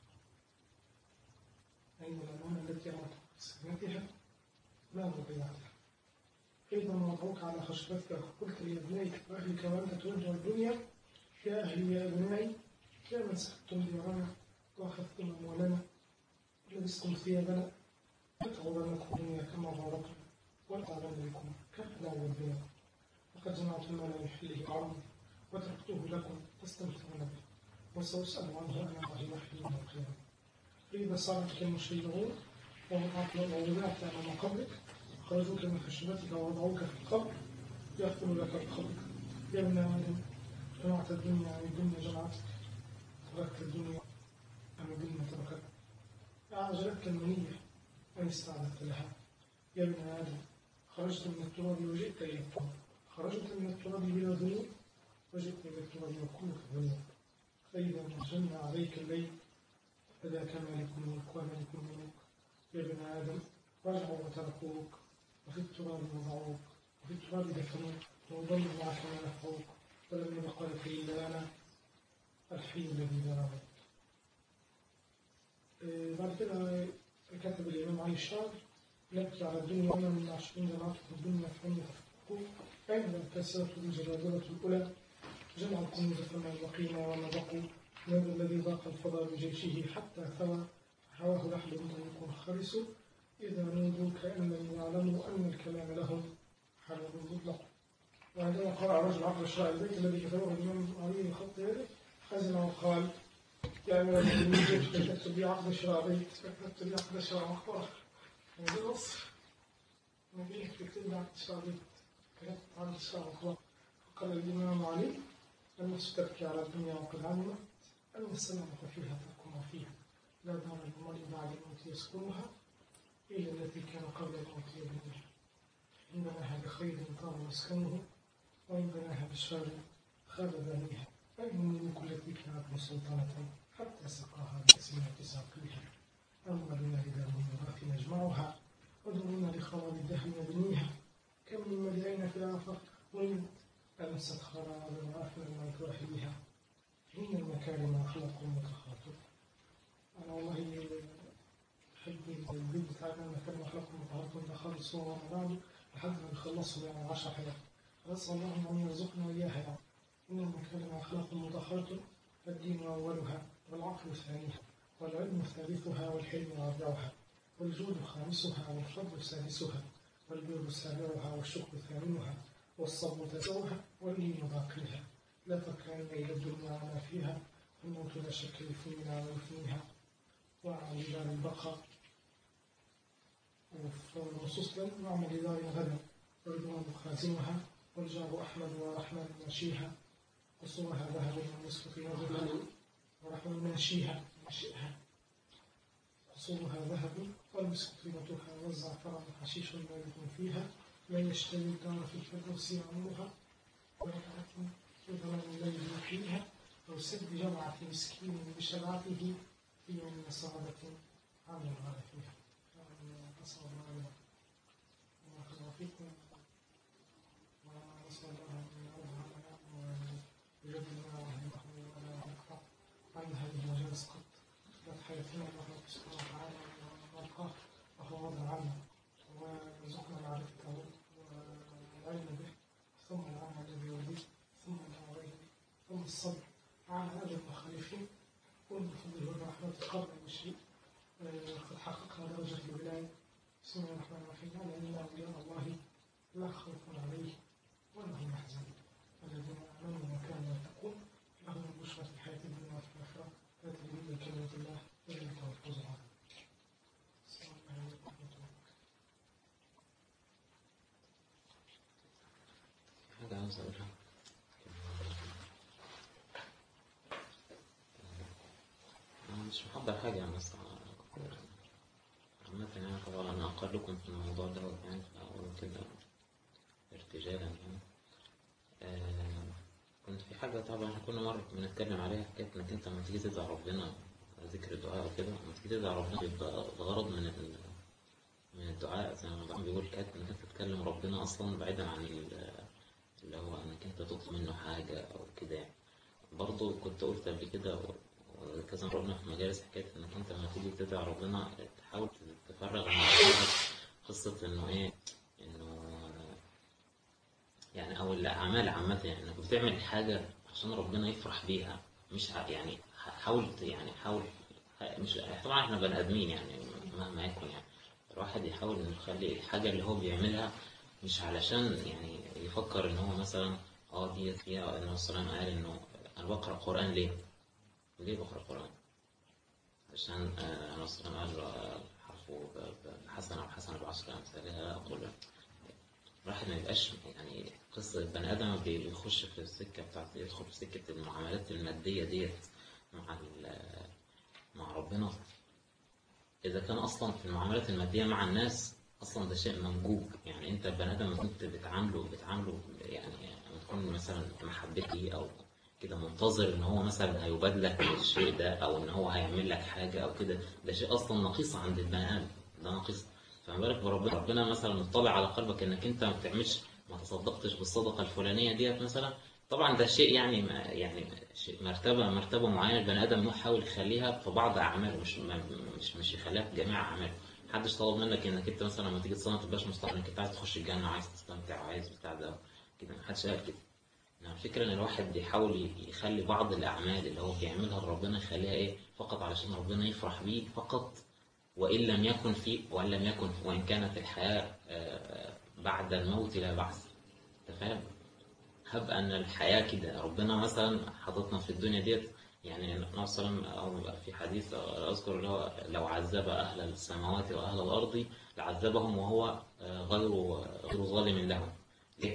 أين الأمانة التي أعطيك بالسيارة ماذا ضيعتها إذا وضعوك على خشبتك قلت لأبنائك وأهلك وأنت ترجع الدنيا يا أهلي يا أبنائي يا من سحبتم ديارنا وأخذتم أموالنا ولبستم ثيابنا فتغرنكم الدنيا كما غرتم وتعلم بكم كفلا ربنا لقد جمعتم ما لا يحله عرض وتركته لكم تستمتعون به وسأسأل عنه أنا الله يحيي يوم القيامة فإذا صارت المشركون ووضعت أمام قبرك خرجوك من خشبتك ووضعوك في القبر يغفر لك القبر يا ابن آدم جمعت الدنيا عن الدنيا جمعتك تركت الدنيا عن الدنيا تركتك أعجبتك المنية أن استعدت لها يا ابن آدم خرجت من التراب وجئت إلى التراب خرجت من التراب بلا ذنوب وجئت إلى التراب وكلك ذنوب فإذا ما جن عليك الليل فذاك مالك الملك وملك الملوك يا ابن آدم رجعوا وتركوك وفي التراب وضعوك وفي التراب دفنوك وضلوا معك ما نفعوك ولم يبق لك إلا أنا الحي الذي لا يموت إيه، بعد كده كتب الإمام علي الشعر نبكي على الدنيا وأنا من عشرين جماعة الدنيا فهم يتفقوا أين الكاسرة الجرادرة الأولى جمع الكنوز فما وقينا وما بقوا هذا الذي ضاق الفضاء بجيشه حتى ثوى حواه لحد من يكون خرس إذا نودوا كأن لم يعلموا أن الكلام لهم حلال مطلق وعندما قرأ رجل عقد الشرع البيت الذي كتبه الإمام علي خط يده حزن وقال يا أمير المؤمنين كيف كتبت لي عقد الشرع بيت كتبت لي عقد الشرع مخبرة هذا نص نبيه تكتب لي عقد الشرع بيت كتبت عقد الشرع مخبرة فقال الإمام علي النفس تبكي على الدنيا وقد علمت أن السلامة فيها تركها فيها لا دار للمرء بعد الموت يسكنها إلا التي كان قبل الموت يبنيها إن بناها بخير طاب مسكنه وإن بناها بالشر خاب بانيها فإن الملك التي كانت مسلطنة حتى سقاها بأسمة ساقيها أما بنا لدار الوراث نجمعها ودورنا لخراب الدهر نبنيها كم من مدائن في الآفاق وإن أمست خراب وآفل ما تواحيها إن المكارم أخلاق متخاطب أنا والله أحب البيت بتاعنا المكارم أخلاق متخاطب ده خالص هو رمضان لحد ما نخلصه يعني 10 حلقات نسأل الله أن يرزقنا إياها يعني إن المكارم أخلاق متخاطب فالدين أولها والعقل ثانيها والعلم ثالثها والحلم رابعها والجود خامسها والفضل سادسها والبر سابعها والشكر ثامنها والصبر تسعها واللين باقيها لا تركن إلى الدنيا وما فيها الموت لا شك يفنينا ويفنيها واعمل لدار البقاء وفي النصوص لن نعمل لدار غدا ورضوان خازنها والجار أحمد ورحمن ماشيها قصورها ذهب والنصف في نظرها ورحمن ماشيها ماشيها قصورها ذهب والمسك طيبتها والزعفران حشيش بارد فيها لا يشتري الدار في الفردوس يعمرها وركعة في ظلام الليل يحييها أو سد جمعة مسكين بشرعته في يوم صعبة عمل الله فيها نسأل الله لنا وما فيكم ونسأل الله أن يرضى لنا ويجدنا رحمه ولا نقطع عن هذه المجالس قط كانت حياتنا الله سبحانه وتعالى ونلقاه وهو وضع عنا ويرزقنا معرفته والعلم به ثم العمل الذي يرضيه ثم الأمرين ثم الصبر على أجل المخالفين ومن فضله والرحمة قبل المشرك قد حققنا درجة الولاية بسم الله الرحمن الرحيم ألا إن أولياء الله لا خوف عليهم ولا هم يحزنون الذين آمنوا وكانوا يتقون لهم البشرى في الحياة الدنيا وفي الآخرة لا تبديل لكلمة الله ذلك هو الفوز العظيم السلام عليكم ورحمة الله حاجة عاوز أقولها أنا مش محضر حاجة يعني بس عامة يعني طبعا أنا أقلكم في الموضوع ده يعني فأقول كده ارتجالا يعني آه كنت في حاجة طبعا احنا كل مرة بنتكلم عليها حكاية إنك أنت لما تيجي تدعي ربنا ذكر الدعاء وكده لما تيجي تدعي ربنا بيبقى الغرض من ال من الدعاء زي ما بعضهم بيقول كده إنك أنت تكلم ربنا أصلا بعيدا عن ال- اللي هو إنك أنت تطلب منه حاجة أو كده يعني برضه كنت قلت قبل كده و- وكذا مرة قلنا في مجالس حكاية إنك أنت لما تيجي تدعي ربنا تحاول تفرغ من دماغك قصة إنه إيه إنه يعني أو الأعمال عامة يعني إنك بتعمل حاجة عشان ربنا يفرح بيها مش ع- يعني حاول ت- يعني حاول مش طبعا إحنا بني آدمين يعني مهما يكن يعني الواحد يحاول إنه يخلي الحاجة اللي هو بيعملها مش علشان يعني يفكر إن هو مثلا اه ديت فيها النبي صلى الله عليه وسلم قال إنه أنا بقرأ قرآن ليه؟ ليه بقرأ قرآن؟ عشان آه، النبي صلى الله عليه وسلم قال آه، حرفه ب- ب- بحسنة وحسنة بعشر أمثالها أقول الواحد ما يبقاش يعني قصة البني آدم بي- بيخش في السكة بتاعت يدخل في سكة المعاملات المادية ديت مع ال- مع ربنا إذا كان أصلا في المعاملات المادية مع الناس أصلا ده شيء منجوب يعني أنت البني آدم لما كنت بتعامله بتعامله يعني لما تكون مثلا محبتي أو كده منتظر إن هو مثلا هيبادلك الشيء ده أو إن هو هيعمل لك حاجة أو كده ده شيء أصلا نقيص عند البني آدم ده نقيص فما بالك بربنا ربنا مثلا مطلع على قلبك إنك أنت ما بتعملش ما تصدقتش بالصدقة الفلانية ديت مثلا طبعا ده شيء يعني ما يعني شيء مرتبة مرتبة معينة البني آدم يحاول يخليها في بعض أعماله مش ما- مش مش يخليها في جميع أعماله محدش طلب منك انك انت مثلا لما تيجي تصلي ما تبقاش مستحيل انك انت عايز تخش الجنه وعايز تستمتع وعايز بتاع ده كده محدش قال كده انما الفكره ان الواحد يحاول يخلي بعض الاعمال اللي هو بيعملها لربنا يخليها ايه فقط علشان ربنا يفرح بيه فقط وان لم يكن في وان لم يكن وان كانت الحياه آه، بعد الموت لا بعث انت فاهم هب ان الحياه كده ربنا مثلا حاططنا في الدنيا ديت يعني النبي صلى الله عليه وسلم أو في حديث اذكر اللي هو لو عذب اهل السماوات واهل الارض لعذبهم وهو آه، غير غير ظالم لهم ليه؟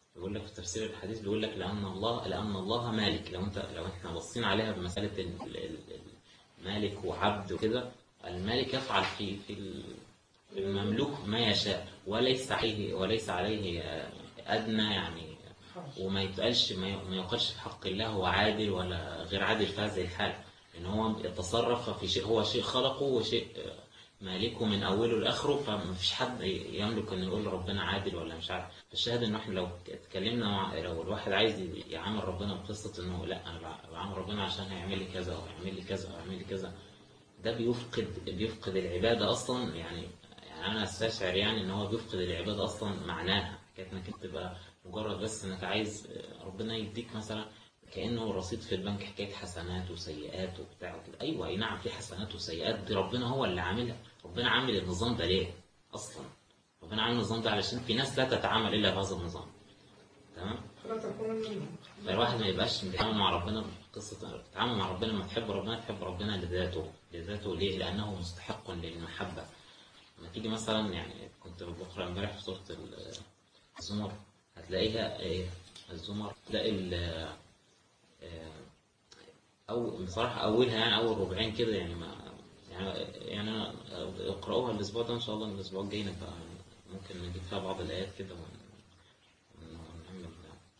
بيقول لك في تفسير الحديث بيقول لك لأن الله لأن الله مالك لو أنت لو احنا بصينا عليها بمسألة ال- ال- ال- المالك وعبد وكده المالك يفعل في في ال- في المملوك ما يشاء وليس عليه وليس عليه آه، أدنى يعني وما يتقالش ما ي- ما يقالش في حق الله هو عادل ولا غير عادل في هذه الحالة إن هو يتصرف في شيء هو شيء خلقه وشيء آه، مالكه من أوله لآخره فما فيش حد يملك إنه يقول ربنا عادل ولا مش عارف فالشاهد إنه إحنا لو اتكلمنا مع لو الواحد عايز يعامل ربنا بقصة إنه لا أنا بعامل ربنا عشان هيعمل لي كذا أو هيعمل لي كذا أو هيعمل لي كذا ده بيفقد بيفقد العبادة أصلا يعني يعني أنا أستشعر يعني إن هو بيفقد العبادة أصلا معناها حكاية إنك أنت تبقى مجرد بس إنك عايز ربنا يديك مثلا كأنه رصيد في البنك حكاية حسنات وسيئات وبتاع وكده أيوه أي نعم في حسنات وسيئات دي ربنا هو اللي عاملها ربنا عامل النظام ده ليه أصلا ربنا عامل النظام ده علشان في ناس لا تتعامل إلا بهذا النظام تمام فلا تكون منهم فالواحد ما يبقاش بيتعامل مع ربنا بقصة تتعامل مع ربنا لما تحب ربنا تحب ربنا لذاته لذاته ليه؟ لأنه مستحق للمحبة لما تيجي مثلا يعني كنت بقرأ امبارح في سورة ال- الزمر هتلاقيها إيه؟ الزمر تلاقي ال آه، أو بصراحة أولها يعني أول ربعين كده يعني ما يعني يعني أنا اقرأوها الأسبوع ده إن شاء الله الأسبوع الجاي نبقى ممكن نجيب فيها بعض الآيات كده ون- ونعمل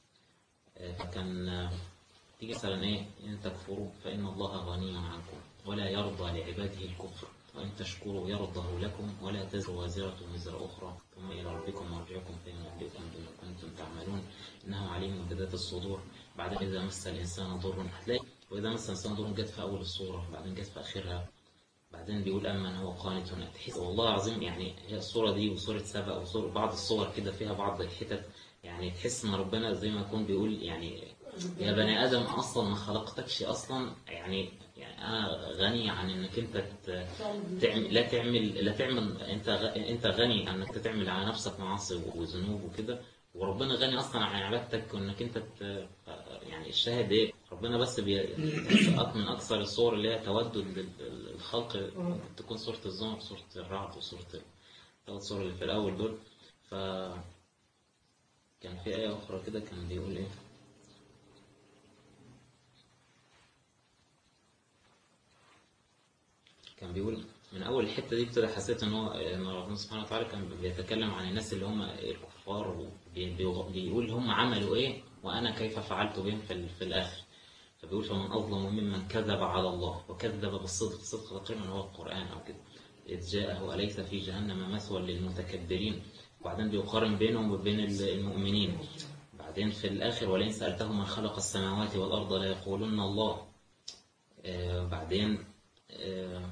فكان آه، تيجي مثلا ايه ان تكفروا فان الله غني عنكم ولا يرضى لعباده الكفر وان تشكروا يرضه لكم ولا تزر وازرة وزر اخرى ثم الى ربكم مرجعكم فينبئكم بما كنتم تعملون انه عليم بذات الصدور بعدين اذا مس الانسان ضر هتلاقي واذا مس الانسان ضر جت في اول السوره بعدين جت في اخرها بعدين بيقول أمن هو قانت تحس والله العظيم يعني هي الصورة دي وصورة سبأ وصورة بعض الصور كده فيها بعض الحتت يعني تحس إن ربنا زي ما يكون بيقول يعني يا بني آدم أصلا ما خلقتكش أصلا يعني يعني أنا غني عن إنك أنت ت- تعمل لا تعمل لا تعمل أنت غ- أنت غني عن إنك تعمل على نفسك معاصي وذنوب وكده وربنا غني أصلا عن عبادتك وإنك أنت ت- يعني الشاهد إيه ربنا بس بي- تحس أك- من أكثر الصور اللي هي تودد لل- الخلق ممكن تكون سورة الزمر سورة الرعد وسورة ال- الثلاث صور اللي في الأول دول ف كان في آية أخرى كده كان بيقول إيه كان بيقول من اول الحته دي ابتدى حسيت ان هو ان ربنا سبحانه وتعالى كان بيتكلم عن الناس اللي هم الكفار وبيقول هم عملوا ايه وانا كيف فعلت بهم في, ال- في الاخر فبيقول فمن اظلم ممن كذب على الله وكذب بالصدق الصدق تقريبا هو القران او كده اذ جاءه اليس في جهنم مثوى للمتكبرين وبعدين بيقارن بينهم وبين ال- المؤمنين بعدين في الاخر ولئن سالتهم من خلق السماوات والارض ليقولن الله آه بعدين آه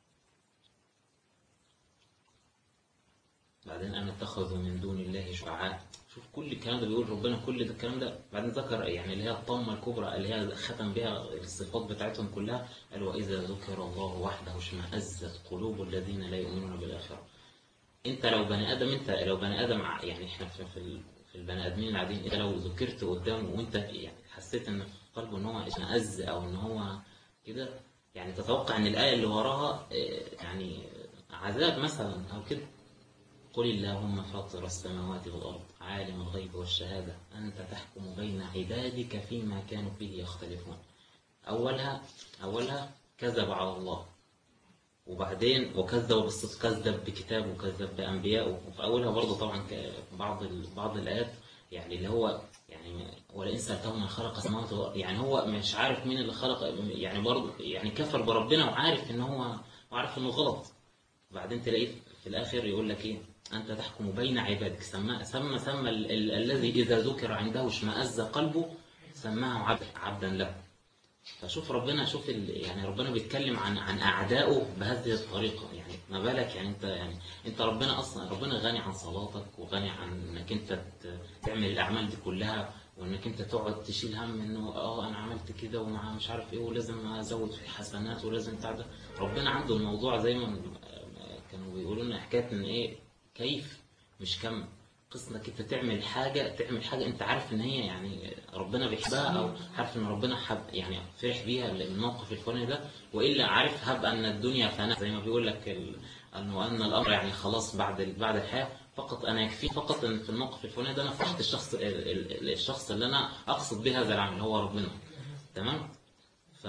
بعدين أنا اتخذوا من دون الله شفعاء شوف كل الكلام ده بيقول ربنا كل ده الكلام ده بعدين ذكر يعني اللي هي الطامة الكبرى اللي هي ختم بها الصفات بتاعتهم كلها قال وإذا ذكر الله وحده اشمأزت قلوب الذين لا يؤمنون بالآخرة أنت لو بني آدم أنت لو بني آدم ع- يعني إحنا في في, ال- في البني آدمين العاديين أنت لو ذكرت قدامه وأنت يعني حسيت إن في قلبه إن هو اشمأز أو إن هو كده يعني تتوقع إن الآية اللي وراها آه، يعني عذاب مثلا أو كده قل اللهم فاطر السماوات والأرض عالم الغيب والشهادة أنت تحكم بين عبادك فيما كانوا فيه يختلفون أولها أولها كذب على الله وبعدين وكذب بالصدق كذب بكتاب وكذب بأنبياء وفي أولها برضه طبعا ك- بعض ال- بعض الآيات يعني اللي هو يعني ولئن سألتهم من خلق السماوات والأرض يعني هو مش عارف مين اللي خلق يعني برضه يعني كفر بربنا وعارف إن هو وعارف إنه غلط بعدين تلاقيه في الآخر يقول لك إيه أنت تحكم بين عبادك سمى سمى سمى ال- ال- الذي إذا ذكر عنده اشمأز قلبه سماه عبد عبدا له فشوف ربنا شوف ال... يعني ربنا بيتكلم عن عن أعدائه بهذه الطريقة يعني ما بالك يعني أنت يعني أنت ربنا أصلا ربنا غني عن صلاتك وغني عن إنك أنت ت- تعمل الأعمال دي كلها وإنك أنت تقعد تشيل هم إنه أه أنا عملت كده ومع مش عارف إيه ولازم أزود في حسنات ولازم بتاع ده ربنا عنده الموضوع زي ما كانوا بيقولوا لنا حكاية إن إيه كيف مش كم قصة انك انت تعمل حاجة تعمل حاجة انت عارف ان هي يعني ربنا بيحبها او عارف ان ربنا حب يعني فرح بيها الموقف الفلاني ده والا عارف هب ان الدنيا فاناء زي ما بيقول لك ال- انه ان الامر يعني خلاص بعد ال- بعد الحياة فقط انا يكفي فقط ان في الموقف الفلاني ده انا فرحت الشخص ال- ال- الشخص اللي انا اقصد به هذا العمل هو ربنا تمام ف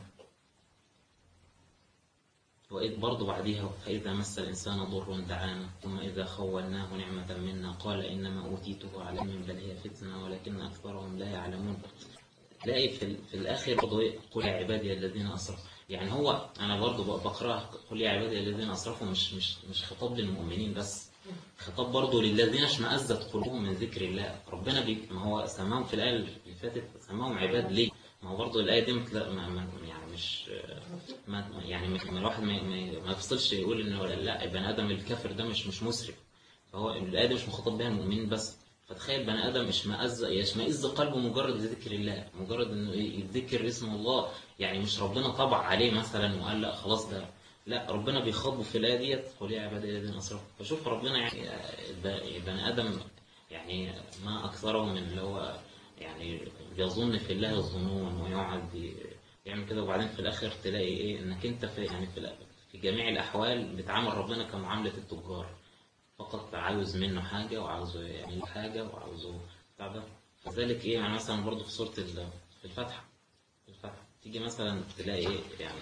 وإذ برضه بعديها فإذا مس الإنسان ضر دعانا ثم إذا خولناه نعمة منا قال إنما أوتيته على علم بل هي فتنة ولكن أكثرهم لا يعلمون تلاقي في, ال- في الآخر برضه إيه؟ قل يا عبادي الذين أسرفوا يعني هو أنا برضه ب- بقرأها قل يا عبادي الذين أسرفوا مش مش مش خطاب للمؤمنين بس خطاب برضه للذين اشمأزت قلوبهم من ذكر الله ربنا بي ما هو سماهم في الآية اللي فاتت سماهم عباد ليه؟ ما هو برضه الآية دي متلا- ما ما يعني مش ما يعني ما الواحد ما, ما, ما يفصلش يقول انه لا البني ادم الكافر ده مش مش مسرف فهو الايه دي مش مخاطب بها المؤمنين بس فتخيل بني ادم اشمئز يشمئز قلبه مجرد ذكر الله مجرد انه يذكر اسم الله يعني مش ربنا طبع عليه مثلا وقال لا خلاص ده لا ربنا بيخاطبه في الايه ديت قل يا عبادي الذين اسرفوا فشوف ربنا يعني الب- البني ادم يعني ما اكثره من اللي هو يعني بيظن في الله الظنون ويقعد ي- يعمل كده وبعدين في الاخر تلاقي ايه انك انت في يعني في, الأ- في جميع الاحوال بتعامل ربنا كمعامله التجار فقط عاوز منه حاجه وعاوزه يعمل حاجه وعاوزه بتاع ده فذلك ايه يعني مثلا برضه في سوره ال- في الفاتحه في الفاتحه تيجي مثلا تلاقي ايه يعني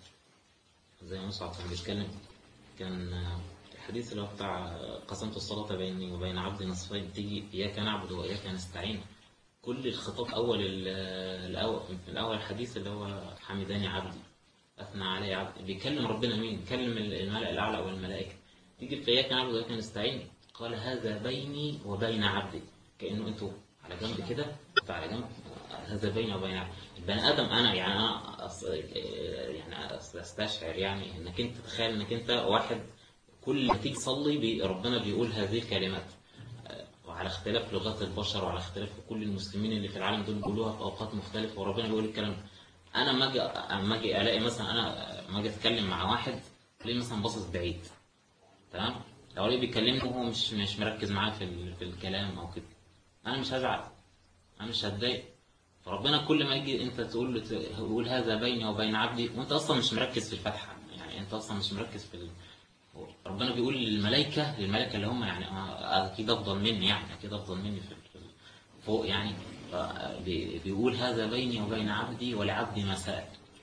زي مصعب كان بيتكلم كان آه، الحديث اللي هو بتاع آه، قسمت الصلاة بيني وبين عبدي نصفين تيجي إياك نعبد وإياك نستعين كل الخطاب أول ال- الأول الأول الحديث اللي هو حمداني عبدي أثنى علي عبدي بيكلم ربنا مين؟ بيكلم الملأ الأعلى والملائكة تيجي في إياك نعبد وإياك نستعين قال هذا بيني وبين عبدي كأنه أنتوا على جنب كده أنتوا على جنب هذا بيني وبين عبدي البني آدم أنا يعني أنا أص... يعني أستشعر يعني إنك أنت تخيل إنك أنت واحد كل ما تيجي تصلي بي ربنا بيقول هذه الكلمات آه، وعلى اختلاف لغات البشر وعلى اختلاف كل المسلمين اللي في العالم دول بيقولوها في اوقات مختلفه وربنا بيقول الكلام ده. انا ما اجي اما اجي الاقي مثلا انا ما اجي اتكلم مع واحد ليه مثلا باصص بعيد تمام لو ليه بيكلمني وهو مش مش مركز معاه في ال- في الكلام او كده انا مش هزعل انا مش هتضايق فربنا كل ما يجي انت تقول له تقول هذا بيني وبين عبدي وانت اصلا مش مركز في الفاتحه يعني انت اصلا مش مركز في ال... ربنا بيقول للملائكه للملائكه اللي هم يعني آه، اكيد افضل مني يعني اكيد افضل مني في في- فوق يعني آه، بي- بيقول هذا بيني وبين عبدي ولعبدي ما سأل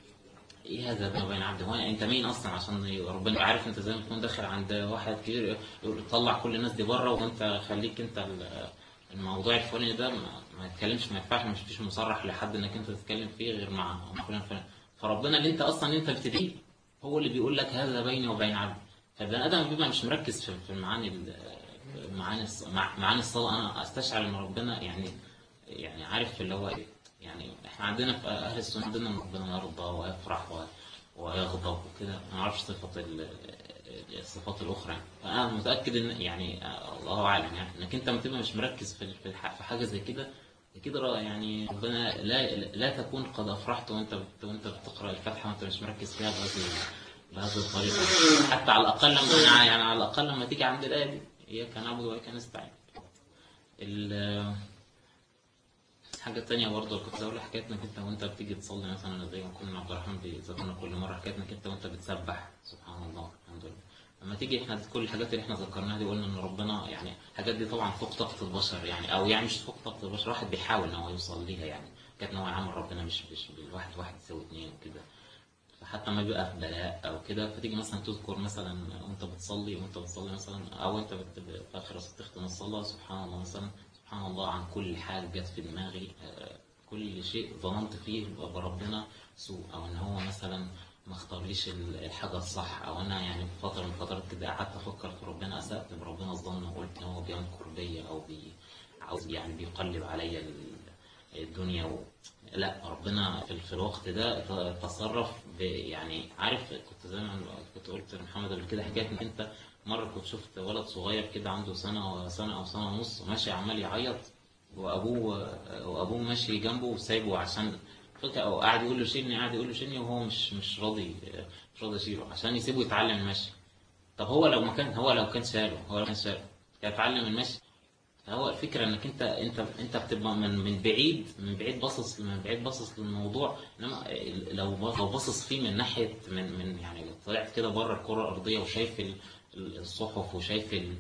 ايه هذا بيني وبين عبدي هو انت مين اصلا عشان ربنا يبقى عارف انت زي ما تكون داخل عند واحد كبير يقول طلع كل الناس دي بره وانت خليك انت ال- الموضوع الفلاني ده ما, ما يتكلمش ما ينفعش مش فيش مصرح لحد انك انت تتكلم فيه غير مع مع فلان فلان فربنا اللي انت اصلا انت بتدعيه هو اللي بيقول لك هذا بيني وبين عبدي فالبني ادم بيبقى مش مركز في في المعاني ال- معاني الص- مع- معاني الصلاه انا استشعر ان ربنا يعني يعني عارف اللي هو ايه يعني احنا عندنا في اهل السنه عندنا ان ربنا يرضى ويفرح و- ويغضب وكده ما اعرفش صفه ال- الصفات الاخرى يعني. فانا متاكد ان يعني آه، الله اعلم يعني انك انت لما تبقى مش مركز في في الح- في حاجه زي كده كده را- يعني ربنا لا لا تكون قد افرحت وانت بت- وانت بتقرا الفاتحه وانت مش مركز فيها بهذه بهذه الطريقه حتى على الاقل لما يعني على الاقل لما تيجي عند الايه دي اياك نعبد واياك نستعين ال- حاجة تانية برضه كنت أقول حكاية إنك أنت وأنت بتيجي تصلي مثلا زي ما كنا عبد الرحمن بيذكرنا كل مرة حكاية إنك أنت وأنت بتسبح سبحان الله الحمد لله لما تيجي احنا كل الحاجات اللي احنا ذكرناها دي قلنا ان ربنا يعني الحاجات دي طبعا فوق طاقة البشر يعني او يعني مش فوق طاقة البشر واحد بيحاول ان هو يوصل ليها يعني كانت ان هو يعمل ربنا مش مش بالواحد واحد يساوي اتنين وكده فحتى ما بيبقى في بلاء او كده فتيجي مثلا تذكر مثلا وانت بتصلي وانت بتصلي مثلا او انت بت- في اخر تختم الصلاه سبحان الله مثلا سبحان الله عن كل حال جت في دماغي آه، كل شيء ظننت فيه بربنا سوء او ان هو مثلا ما اختارليش ال- الحاجه الصح او انا يعني في فتره من الفترات كده قعدت افكر في ربنا اسات بربنا الظن وقلت ان هو بينكر بيا او بي عاوز يعني بيقلب عليا ال- الدنيا و... لا ربنا في, في الوقت ده ت- تصرف ب... يعني عارف كنت زي ما كنت قلت لمحمد قبل كده حكايه ان انت مره كنت شفت ولد صغير كده عنده سنه سنه او سنه ونص ماشي عمال يعيط وابوه وابوه ماشي جنبه وسايبه عشان فكرة او قاعد يقول له شيلني قاعد يقول له شيلني وهو مش مش راضي مش راضي يشيله عشان يسيبه يتعلم المشي طب هو لو ما كان هو لو كان شاله هو لو كان شاله كان يتعلم المشي هو الفكرة انك انت انت انت بتبقى من من بعيد من بعيد باصص من بعيد باصص للموضوع انما لو لو باصص فيه من ناحية من من يعني طلعت كده بره الكرة الأرضية وشايف ال- ال- الصحف وشايف ال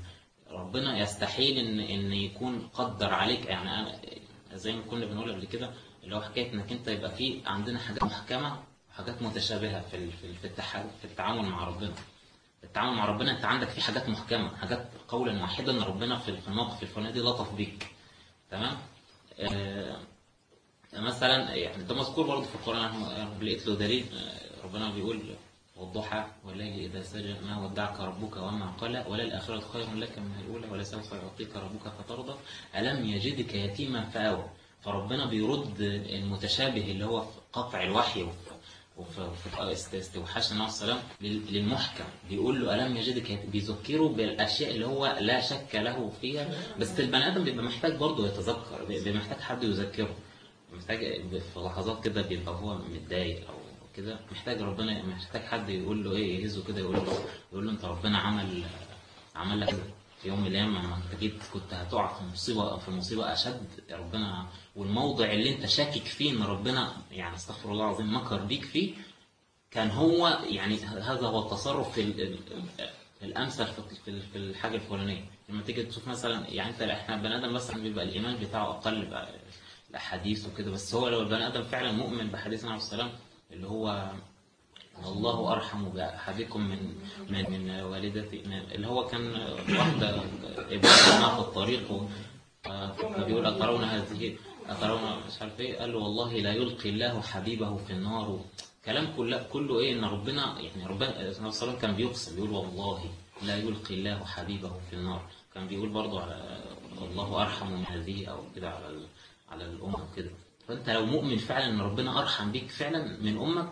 ربنا يستحيل ان ان يكون قدر عليك يعني انا زي ما كنا بنقول قبل كده اللي هو حكايه انك انت يبقى في عندنا حاجات محكمه وحاجات متشابهه في ال- في ال- في التح- في التعامل مع ربنا التعامل مع ربنا انت عندك في حاجات محكمه حاجات قولا واحدا ان ربنا في في الموقف الفلاني دي لطف بيك تمام آه مثلا يعني ده مذكور برضه في القران أنا لقيت له دليل آه، ربنا بيقول والضحى والليل اذا سجى ما ودعك ربك وما قلى وللآخرة خير لك من الأولى ولسوف يعطيك ربك فترضى ألم يجدك يتيما فآوى فربنا بيرد المتشابه اللي هو في قطع الوحي وفي وفي وفي است- استوحاش النبي صلى الله عليه وسلم لل- للمحكم بيقول له ألم يجدك يتيما بيذكره بالأشياء اللي هو لا شك له فيها بس البني آدم بيبقى محتاج برضه يتذكر بيبقى محتاج حد يذكره محتاج في لحظات كده بيبقى هو متضايق او كده محتاج ربنا محتاج حد يقول له ايه يهزه كده يقول له يقول له انت ربنا عمل عمل لك كده. في يوم من الايام لما انت جيت كنت هتقع في مصيبه في مصيبه اشد ربنا والموضع اللي انت شاكك فيه ان ربنا يعني استغفر الله العظيم مكر بيك فيه كان هو يعني هذا هو التصرف في ال- ال- الامثل في في- في الحاجه الفلانيه لما تيجي تشوف مثلا يعني انت احنا بني ادم مثلا بيبقى الايمان بتاعه اقل بقى الاحاديث وكده بس هو لو البني ادم فعلا مؤمن بحديث النبي صلى الله عليه وسلم اللي هو الله ارحم باحدكم من من من والدتي من اللي هو كان واحده ابنها في الطريق و- فبيقول اترون هذه اترون مش عارف ايه قال له والله لا يلقي الله حبيبه في النار كلام كله كله ايه ان ربنا يعني ربنا النبي صلى الله عليه وسلم كان بيقسم بيقول والله لا يلقي الله حبيبه في النار كان بيقول برضه على الله ارحم من هذه او كده على ال- على الامه وكده فانت لو مؤمن فعلا ان ربنا ارحم بيك فعلا من امك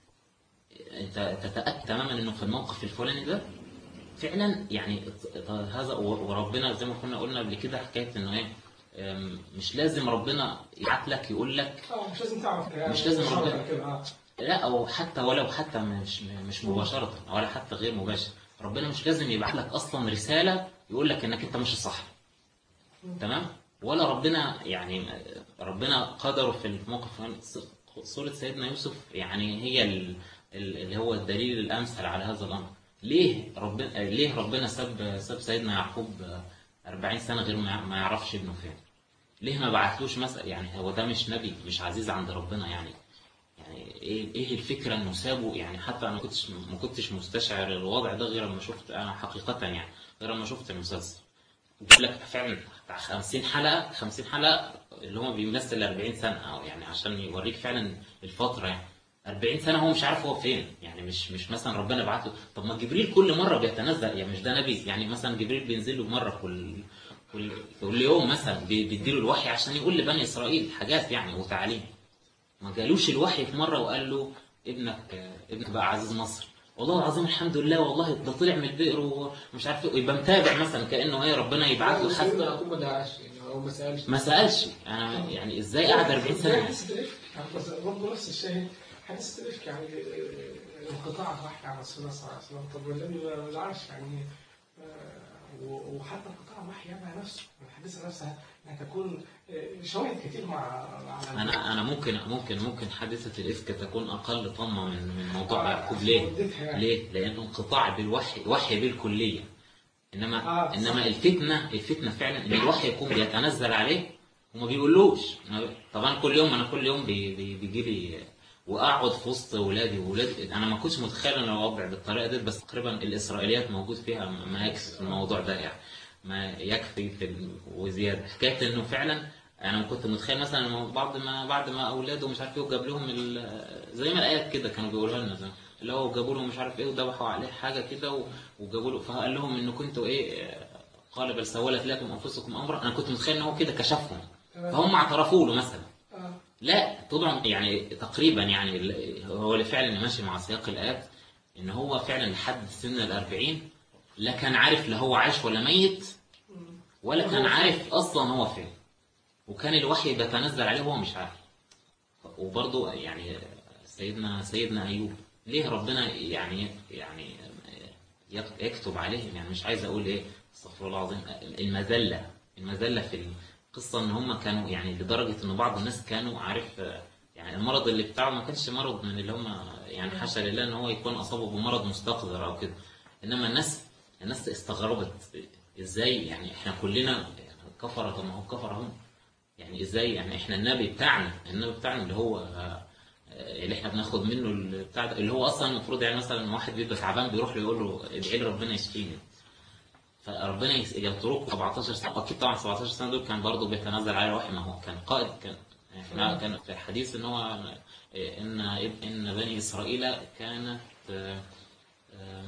انت تتاكد تماما انه في الموقف الفلاني ده فعلا يعني هذا وربنا زي ما كنا قلنا قبل كده حكايه انه ايه أم، مش لازم ربنا يبعت لك يقول لك اه مش لازم تعرف يعني مش لازم شرط ربنا- كده اه لا او حتى ولو حتى مش مش مباشره ولا حتى غير مباشر ربنا مش لازم يبعت لك اصلا رساله يقول لك انك انت مش صح تمام ولا ربنا يعني ربنا قدره في الموقف يعني سوره سيدنا يوسف يعني هي ال- ال- اللي هو الدليل الامثل على هذا الامر ليه ربنا ليه ربنا ساب ساب سيدنا يعقوب 40 سنه غير ما ما يعرفش ابنه فين ليه ما بعتلوش مثلا يعني هو ده مش نبي مش عزيز عند ربنا يعني يعني ايه ايه الفكره انه سابه يعني حتى انا ما كنتش ما كنتش مستشعر الوضع ده غير لما شفت انا حقيقه يعني غير لما شفت المسلسل بيقول لك فعلا بتاع 50 حلقه 50 حلقه اللي هو بيمثل 40 سنه او يعني عشان يوريك فعلا الفتره يعني 40 سنه هو مش عارف هو فين يعني مش مش مثلا ربنا بعت له طب ما جبريل كل مره بيتنزل يعني مش ده نبي يعني مثلا جبريل بينزل له مره كل كل كل يوم مثلا بي- بيديله الوحي عشان يقول لبني اسرائيل حاجات يعني وتعليم ما جالوش الوحي في مره وقال له ابنك ابنك بقى عزيز مصر والله العظيم الحمد لله والله ده طلع من البئر ومش عارف ايه ويبقى متابع مثلا كانه ايه ربنا يبعت له سيدنا حد يعقوب ما دعاش يعني هو ما سالش ما سالش انا يعني ازاي قعد 40 زي سنه حديث الإفك يعني بس برضه نفس الشاهد حديث الإفك يعني آه، انقطاع الوحي عن رسول الله صلى الله عليه وسلم طب والنبي ما زعلش يعني آه، و- وحتى انقطاع الوحي يبع نفسه الحديثة نفسها انها تكون آه، شواهد كتير مع مع انا انا ممكن ممكن ممكن حادثه الافك تكون اقل طمه من من موضوع يعقوب ليه؟ مدتها يعني. ليه؟ لانه انقطاع بالوحي وحي بالكليه انما آه، صح. انما الفتنه الفتنه فعلا ان الوحي يكون بيتنزل عليه وما بيقولوش طبعا كل يوم انا كل يوم بي بي بيجي لي واقعد في وسط ولادي وولاد انا ما كنتش متخيل ان الوضع بالطريقه دي بس تقريبا الاسرائيليات موجود فيها ما يكفي في الموضوع ده يعني ما يكفي في ال... وزياده حكايه انه فعلا انا كنت متخيل مثلا إنه بعد ما بعد ما اولاده مش عارف ايه وجاب لهم ال... زي ما الايات كده كانوا بيقولوها لنا زمان اللي هو جابوا لهم مش عارف ايه وذبحوا عليه حاجه كده و- وجابوا له فقال لهم انه كنتوا ايه قال بل سولت لكم انفسكم امرا انا كنت متخيل ان هو كده كشفهم فهم اعترفوا له مثلا آه. لا طبعا يعني تقريبا يعني ال- هو اللي فعلا ماشي مع سياق الايات ان هو فعلا لحد سن الأربعين لا كان عارف لا هو عايش ولا ميت ولا كان عارف اصلا هو فين وكان الوحي بيتنزل عليه وهو مش عارف وبرضه يعني سيدنا سيدنا ايوب ليه ربنا يعني يعني يك- يكتب عليهم يعني مش عايز اقول ايه استغفر الله العظيم المذله المذله في القصه ان هم كانوا يعني لدرجه ان بعض الناس كانوا عارف يعني المرض اللي بتاعه ما كانش مرض من اللي هم يعني حاشا لله ان هو يكون اصابه بمرض مستقذر او كده انما الناس الناس استغربت ازاي يعني احنا كلنا يعني كفرة طب ما هو كفرة هم يعني ازاي يعني احنا النبي بتاعنا النبي بتاعنا اللي هو آه، اللي احنا بناخد منه البتاع ده اللي هو اصلا المفروض يعني مثلا واحد بيبقى تعبان بيروح له يقول له ادعي لي ربنا يشفيني فربنا يس- يتركه 17 سنه اكيد طبعا 17 سنه دول كان برضه بيتنزل عليه الوحي ما هو كان قائد كان احنا كان في حديث ان هو ان ان بني اسرائيل كانت آه، آه،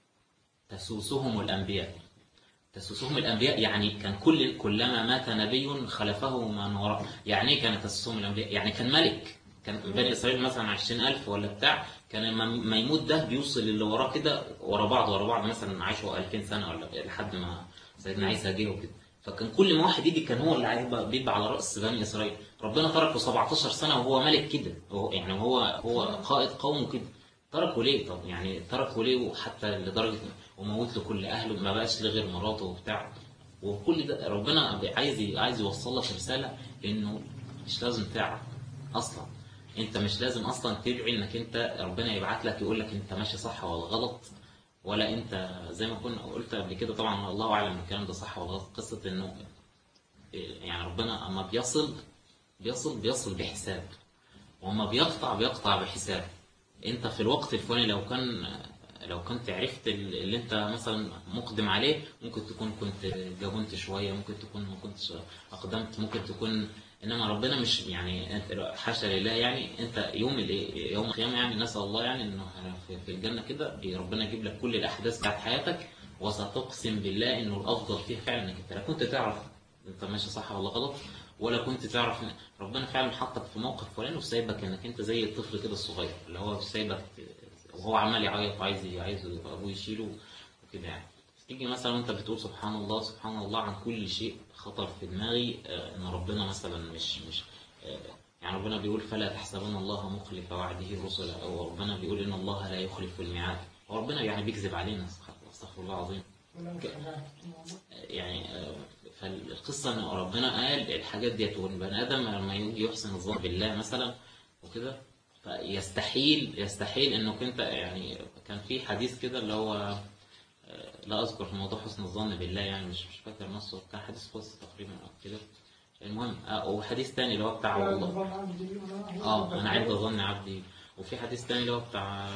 تسوسهم الانبياء تسوسهم الانبياء يعني كان كل كلما مات نبي خلفه من وراء يعني ايه كانت تسوسهم الانبياء يعني كان ملك كان بني اسرائيل مثلا 20000 ولا بتاع كان لما ما يموت ده بيوصل اللي وراه كده ورا بعض ورا بعض مثلا عاشوا 2000 سنه ولا لحد ما سيدنا عيسى جه وكده فكان كل ما واحد يجي كان هو اللي هيبقى بيبقى على راس بني اسرائيل ربنا تركه 17 سنه وهو ملك كده هو يعني هو هو قائد قومه كده تركه ليه طب يعني تركه ليه وحتى لدرجه وموت له كل اهله ما بقاش له غير مراته وبتاع وكل ده ربنا عايز عايز يوصل لك رساله انه مش لازم تعب اصلا انت مش لازم اصلا تدعي انك انت ربنا يبعت لك يقول لك انت ماشي صح ولا غلط ولا انت زي ما كنا قلت قبل كده طبعا الله اعلم الكلام ده صح ولا غلط قصه انه يعني ربنا اما بيصل بيصل بيصل بحساب وما بيقطع بيقطع بحساب انت في الوقت الفلاني لو كان لو كنت عرفت اللي انت مثلا مقدم عليه ممكن تكون كنت جاوبت شويه ممكن تكون ما كنتش اقدمت ممكن تكون انما ربنا مش يعني انت حاشا لله يعني انت يوم الايه يوم القيامه يعني نسال الله يعني انه في- في الجنه كده ربنا يجيب لك كل الاحداث بتاعت حياتك وستقسم بالله انه الافضل فيه فعلا انك انت لا كنت تعرف انت ماشي صح ولا غلط ولا كنت تعرف إن ربنا فعلا حطك في موقف فلاني وسايبك انك انت زي الطفل كده الصغير اللي هو سايبك وهو عمال يعيط عايز عايز ابوه يشيله وكده يعني تيجي مثلا وانت بتقول سبحان الله سبحان الله عن كل شيء خطر في دماغي آه، ان ربنا مثلا مش مش آه، يعني ربنا بيقول فلا تحسبن الله مخلف وعده رسله او ربنا بيقول ان الله لا يخلف الميعاد هو ربنا يعني بيكذب علينا استغفر الله العظيم ولا مش حاجة الموضوع. يعني آه، فالقصة ان ربنا قال الحاجات ديت والبني ادم لما يجي يحسن الظن بالله مثلا وكده فيستحيل يستحيل انك انت يعني كان في حديث كده اللي هو آه، لا اذكر في موضوع حسن الظن بالله يعني مش مش فاكر نصه كان حديث قدسي تقريبا او كده المهم آه، وحديث تاني اللي هو بتاع لا والله الظن عندي ولا- اه انا عند ظن عبدي وفي حديث تاني اللي هو بتاع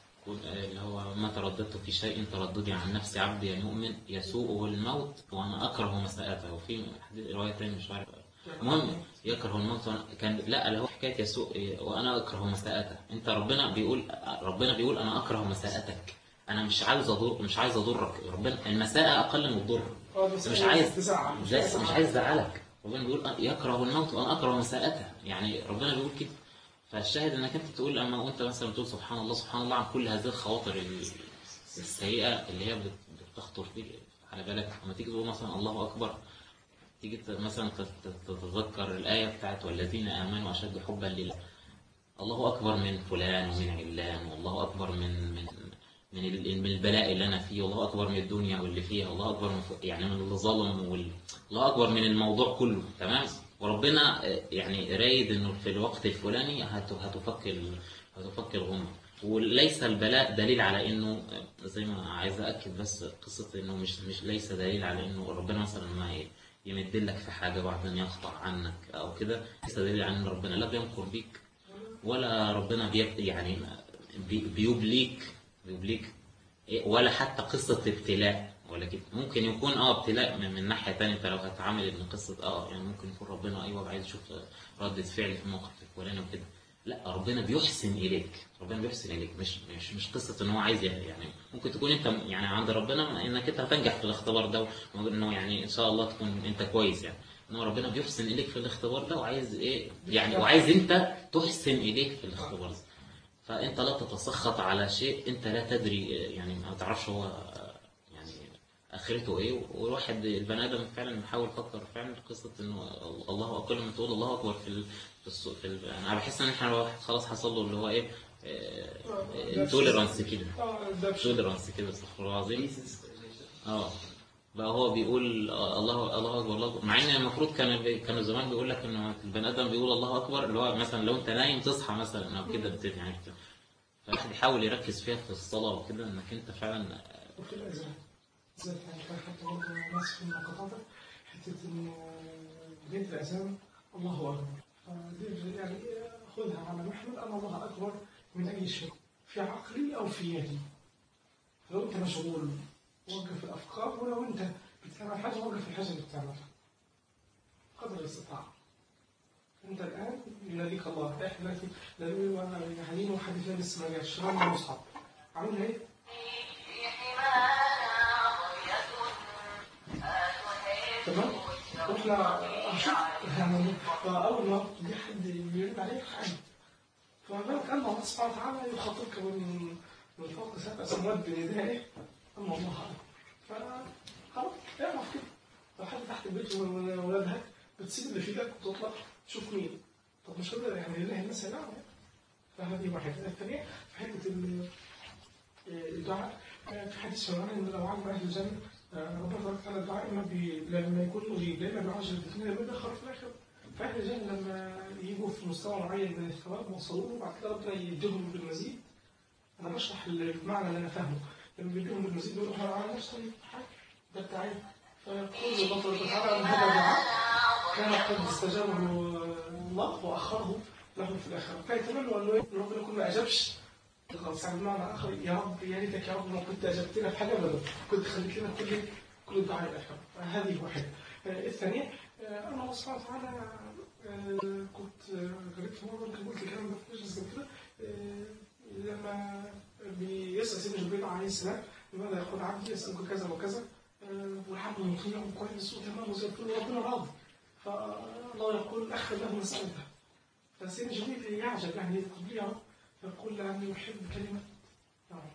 اللي هو ما ترددت في شيء ترددي عن نفس عبدي المؤمن يسوءه الموت وانا اكره مساءته وفي حديث روايه تاني مش عارف المهم يكره الموت وأنا كان لا اللي هو حكايه يسوء وانا اكره مساءته انت ربنا بيقول ربنا بيقول انا اكره مساءتك انا مش عايز اضر مش عايز اضرك ربنا المساءه اقل من الضر اه انت بس مش عايز تزعل مش عايز مش عايز ازعلك ربنا بيقول يكره الموت وانا اكره مساءته يعني ربنا بيقول كده فالشاهد انك انت تقول اما وانت مثلا بتقول سبحان الله سبحان الله عن كل هذه الخواطر ال- السيئه اللي هي بت- بتخطر فيك على بالك لما تيجي تقول مثلا الله اكبر تيجي ت- مثلا تت- تتذكر الايه بتاعت والذين امنوا اشد حبا لله الله اكبر من فلان ومن علان والله اكبر من من من ال- من البلاء اللي انا فيه والله اكبر من الدنيا واللي فيها والله اكبر من ف- يعني من اللي ظلم وال... الله اكبر من الموضوع كله تمام وربنا آه، يعني رايد انه في الوقت الفلاني هت- هتفك ال... هتفك الغمه وليس البلاء دليل على انه آه، زي ما عايز اكد بس قصه انه مش مش ليس دليل على انه ربنا مثلا ما ي- يمد لك في حاجه وبعدين يقطع عنك او كده ليس دليل على ان ربنا لا بيمكر بيك ولا ربنا بي يعني بي- بيبليك بيبليك إيه، ولا حتى قصة ابتلاء ولا كده ممكن يكون اه ابتلاء من, من ناحية تانية انت لو هتعامل ان قصة اه يعني ممكن يكون ربنا ايوه عايز يشوف ردة فعل في الموقف الفلاني وكده لا ربنا بيحسن اليك ربنا بيحسن اليك مش مش مش قصة ان هو عايز يعني ممكن تكون انت يعني عند ربنا انك انت هتنجح في الاختبار ده وانه يعني ان شاء الله تكون انت كويس يعني ان هو ربنا بيحسن اليك في الاختبار ده وعايز ايه يعني وعايز انت تحسن اليك في الاختبار ده فانت لا تتسخط على شيء انت لا تدري يعني ما تعرفش هو يعني اخرته ايه والواحد البني ادم فعلا بيحاول يفكر فعلا في قصه انه الله اقل من تقول الله اكبر في ال... في, الص... في ال... انا بحس ان احنا لو واحد خلاص حصل له اللي هو ايه توليرانس كده اه ده بش- توليرانس كده استغفر الله العظيم اه بقى هو بيقول آه، الله الله اكبر الله أكبر. مع ان المفروض كان بي- كانوا زمان بيقول لك ان البني ادم بيقول الله اكبر اللي هو مثلا لو انت نايم تصحى مثلا او كده بت- يعني بت- فالواحد يحاول يركز فيها في الصلاه وكده انك انت فعلا وفي الأذان زي يعني كان حتى برضه ناس في المقاطع حتة إنه بداية الأذان الله أكبر فدي يعني خذها على محمد أن الله أكبر من أي شيء في عقلي أو في يدي لو أنت مشغول وقف الأفكار ولو أنت بتعمل حاجة وقف الحاجة اللي بتعملها قدر الاستطاعة أنت الآن يناديك الله إحنا دلوقتي لما يعني واحد فينا لسه ما جاش رامي مصحف عامل إيه؟ تمام؟ واحنا أشوف يعني فأول ما تجي حد بيرد عليك حاجة فما بالك أن الله سبحانه وتعالى يخاطبك من من فوق سبع سماوات بندائه أما الله أكبر فخلاص اعرف كده لو حد تحت البيت وولادها بتسيب اللي في ايدك وتطلع تشوف مين طب مش كده يعني لله الناس نعم فهذه واحدة الثانية في حتة ال- الدعاء في حديث شرعنا ان لو علم اهل الجنة ربنا تبارك وتعالى الدعاء اما بي- لما يكون مجيب لا اما بعجل الدنيا لما يدخل في الاخر فاهل الجنة لما يجوا في مستوى معين من الثواب وصلوا له بعد كده ربنا يديهم بالمزيد انا بشرح المعنى اللي انا فاهمه لما بيديهم بالمزيد بيقولوا احنا على نفس حاجه ده بتاعي فيقول الله تبارك وتعالى ان هذا الدعاء كان قد استجابه الله واخره لهم في الاخره فيتمنوا انه إيه؟ إن ربنا يكون ما اجابش خلاص يعني بمعنى اخر يا رب يا ريتك يا رب ما كنت اجبتنا في حاجه ابدا كنت خليت لنا كل كل الدعاء الاخره هذه واحده آه، الثانيه آه، انا الله سبحانه وتعالى آه، كنت آه، قريت في مره يمكن قلت الكلام ده في مجلس قبل كده آه، لما بيسال سيدنا جبريل عليه السلام لماذا يقول عبدي يسالك كذا وكذا آه، والعبد مطيع وكويس وتمام وزي الفل وربنا راضي فالله يقول اخر له مسألته فسيدنا جبريل يعجب يعني يقول لي يا رب فيقول لأني أحب كلمة يا رب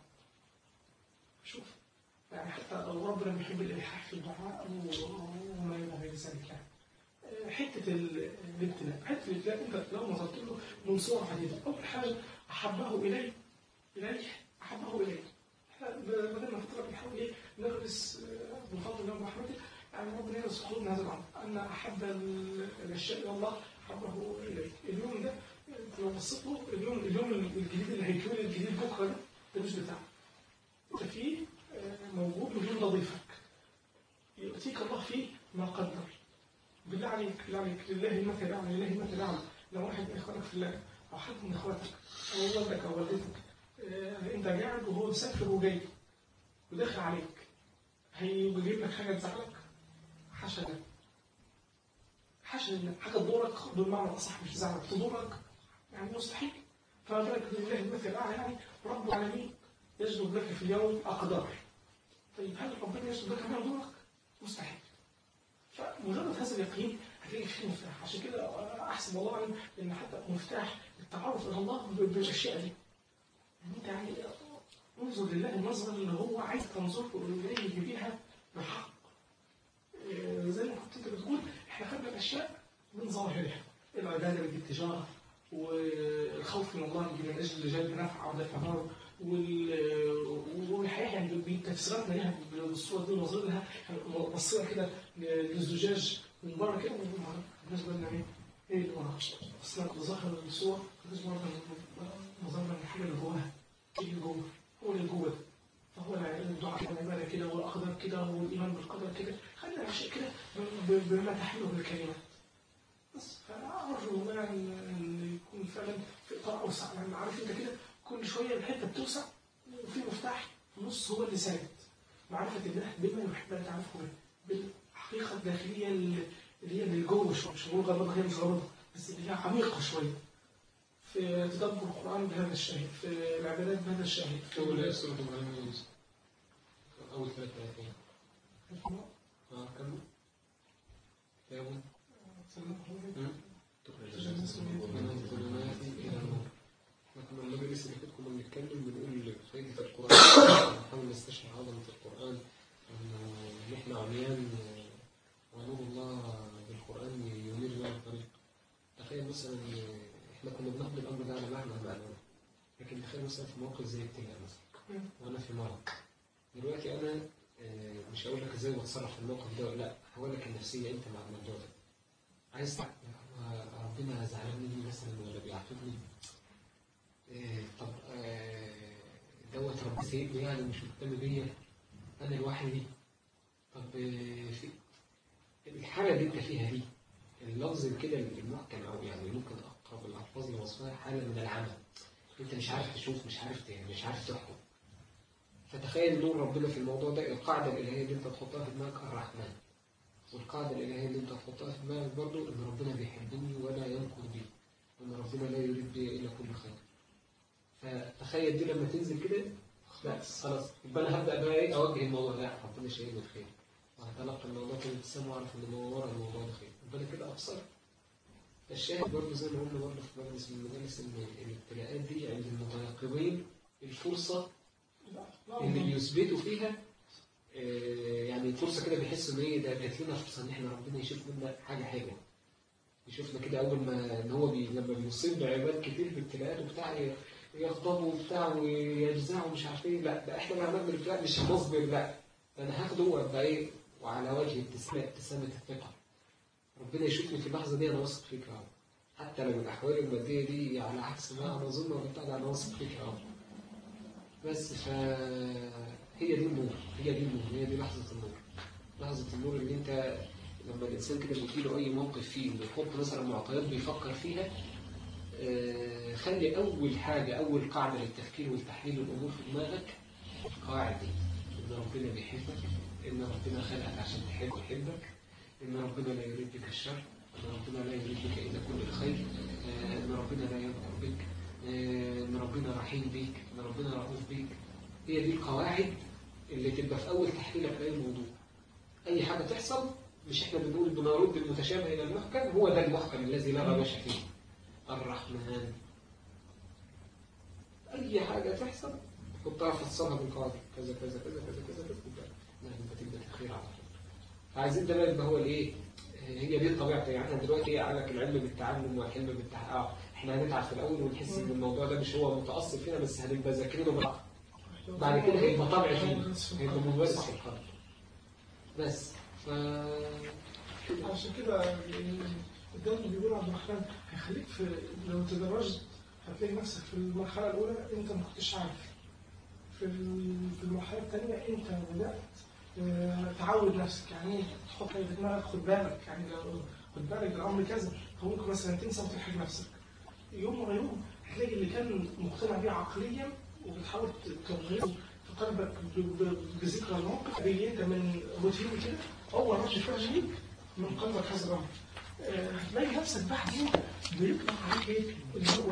شوف يعني حتى لو ربنا بيحب الإلحاح في الدعاء وما إلى غير ذلك يعني آه، حتة ال- الابتلاء حتة الابتلاء أنت لو نظرت له من صور عديدة أول حاجة أحبه إليه إليه أحبه إليه احنا بدل ما فترة بنحاول إيه ندرس آه، بفضل الله ورحمته يعني ربنا يرزق قلوبنا هذا الأمر أن أحب ال- الأشياء إلى الله حبه إليه اليوم ده أنت لو بصيت له اليوم اليوم الجديد اللي هيتولد الجديد بكرة ده ده مش بتاعك أنت فيه آه، موجود وفيه نظيفك يؤتيك الله فيه ما قدر بالله عليك بالله عليك لله المثل الأعلى لله المثل الأعلى لو واحد من إخوانك في الله أو حد من إخواتك أو والدك أو والدتك آه، أنت قاعد وهو مسافر وجاي وداخل عليك هيجيب لك حاجة تزعلك حاشا لله حاشا لله حاجة تضرك بالمعنى الأصح مش تزعلك تضرك يعني مستحيل فما بالك لله المثل الأعلى يعني رب العالمين يجلب لك في اليوم أقدار طيب هل ربنا يجلب لك ما يضرك؟ مستحيل فمجرد هذا اليقين هتلاقي فيه مفتاح عشان كده احسب والله اعلم ان حتى مفتاح التعرف الى الله ب- بالاشياء دي يعني انت يعني انظر لله النظره اللي هو عايز تنظر اليه بيها بحق إيه، زي ما كنت انت بتقول احنا خدنا الاشياء من ظاهرها العباده بالتجاره والخوف من الله من اجل جلب نفع او دفع ضرر وال- والحقيقه يعني بتفسيراتنا ليها بالصوره دي ونظر لها بصينا كده للزجاج من بره كده بالنسبه لنا ايه؟ ايه اللي ورا؟ بصينا لظاهر الصور بالنسبه لنا نظرنا للحاجه اللي جواها ايه اللي جوه؟ هو اللي جوه ده فهو الدعاء كده والعباده كده والاقدار كده والايمان بالقدر كده خلينا الاشياء كده ب- ب- بما تحمله بالكلمات بس فأرجو والله أن أن يكون فعلا في إطار أوسع يعني عارف أنت كده كل شوية الحتة بتوسع وفي مفتاح في النص هو اللي ثابت معرفة الله بما يحب أن تعرفه به بالحقيقة الداخلية اللي اللي هي اللي جوه شوية مش بقول غرضها هي مش غرضها بس اللي هي عميقة شوية في تدبر القرآن بهذا الشاهد في العبادات بهذا الشاهد في أول آية سورة إبراهيم يونس أول ثلاث آيات آه كمل يا أبو تخرج الناس من من الظلمات إلى النور احنا كنا لما المجلس اللي فات كنا بنتكلم بنقول فائدة القرآن نحاول نستشعر عظمة القرآن إنه نحن عميان ونور الله بالقرآن ينير لنا الطريق تخيل مثلا احنا كنا بناخد الأمر ده على معنى معلومة لكن تخيل مثلا في موقف زي ابتلاء مثلا وأنا في مرض دلوقتي أنا آه، مش هقول لك ازاي بتصرف في الموقف ده لا هقول لك النفسية أنت مع الموضوع ده عايز تعرف ربنا زعلان مني مثلا ولا بيعاقبني إيه طب آه، دوت رب سيدني يعني مش مهتم بيا انا لوحدي طب آه، في الحالة اللي انت فيها دي اللفظ كده المحكم او يعني ممكن اقرب الالفاظ لوصفها حالة من العمى انت مش عارف تشوف مش عارف ت- مش عارف تحكم فتخيل نور ربنا في الموضوع ده القاعدة الإلهية اللي انت تحطها في دماغك الرحمن والقاعدة الإلهية اللي انت تحطها في دماغك برضو ان ربنا بيحبني ولا ينكر بي وان ربنا لا يريد بي الا كل خير فتخيل دي لما تنزل كده لا خلاص يبقى انا هبدا بقى ايه اوجه الموضوع لا ربنا شايلني الخير وهتلقى الموضوع كده ابتسام واعرف ان هو ورا الموضوع ده خير يبقى انا كده ابصر الشاهد برضه زي ما قلنا برضه في مجلس من المجالس ان الابتلاءات دي عند المتيقظين الفرصه اللي بيثبتوا فيها آه، يعني فرصه كده بيحسوا ان ايه ده جات لنا فرصه ان احنا ربنا يشوف منا حاجه حلوه يشوفنا كده اول ما ان هو بي لما بيصيب بعباد كتير بابتلاءات وبتاع ي- يغضبوا وبتاع ويجزعوا مش عارف ايه لا ده احنا بقى هنعمل الابتلاء مش هنصبر لا ده انا هاخده وابقى ايه وعلى وجه ابتسامه ابتسامه الثقه ربنا يشوفني في اللحظه دي انا واثق فيك اهو حتى لو الاحوال الماديه دي على عكس ما انا اظن ولا بتاع ده انا واثق فيك اهو بس ف هي دي النور هي دي النور هي دي لحظه النور لحظه النور اللي انت لما الانسان كده بيجي له اي موقف فيه بيحط مثلا معطيات بيفكر فيها آه، خلي اول حاجه اول قاعده للتفكير والتحليل الامور في دماغك القواعد دي ان ربنا بيحبك ان ربنا خلقك عشان تحب ويحبك ان ربنا لا يريد بك الشر ان ربنا لا يريد بك الا كل الخير آه، ان ربنا لا ينكر بك آه، ان ربنا رحيم بيك ان ربنا رؤوف بيك هي دي القواعد اللي تبقى في اول تحليلك لاي موضوع اي حاجه تحصل مش احنا بنقول بنرد المتشابه الى المحكم هو ده المحكم الذي لا ريب فيه الرحمن اي حاجه تحصل حطها فصلها بالقاعده كذا كذا كذا كذا كذا كذا يبقى نعم بتبدا الخير على طول فعايزين ده بقى يبقى هو الايه هي دي الطبيعه يعني احنا دلوقتي ايه قال لك العلم بالتعلم والحلم بالتحقق احنا هنتعب في الاول ونحس ان الموضوع ده مش هو متاصل فينا بس هنبقى ذاكرينه بالعقل بعد كده هيبقى طبع فينا هيبقى منبثق في القلب بس ف عشان كده الدم اللي بيقول عبد الرحمن هيخليك في لو تدرجت هتلاقي نفسك في المرحلة الأولى أنت ما كنتش عارف في ال- في المرحلة الثانية أنت بدأت آه، تعود نفسك يعني إيه؟ تحط في دماغك خد بالك يعني لو خد بالك الأمر كذا فممكن مثلا تنسى وتلحق نفسك يوم ورا يوم هتلاقي اللي كان مقتنع بيه عقليا وبتحاول تغيره في قلبك ب- ب- بذكرى الموقف بيجي من روتين كده أول ما تفرج ليك من قلبك هذا الأمر آه، هتلاقي نفسك بعدين بيطلع عليك ايه اللي هو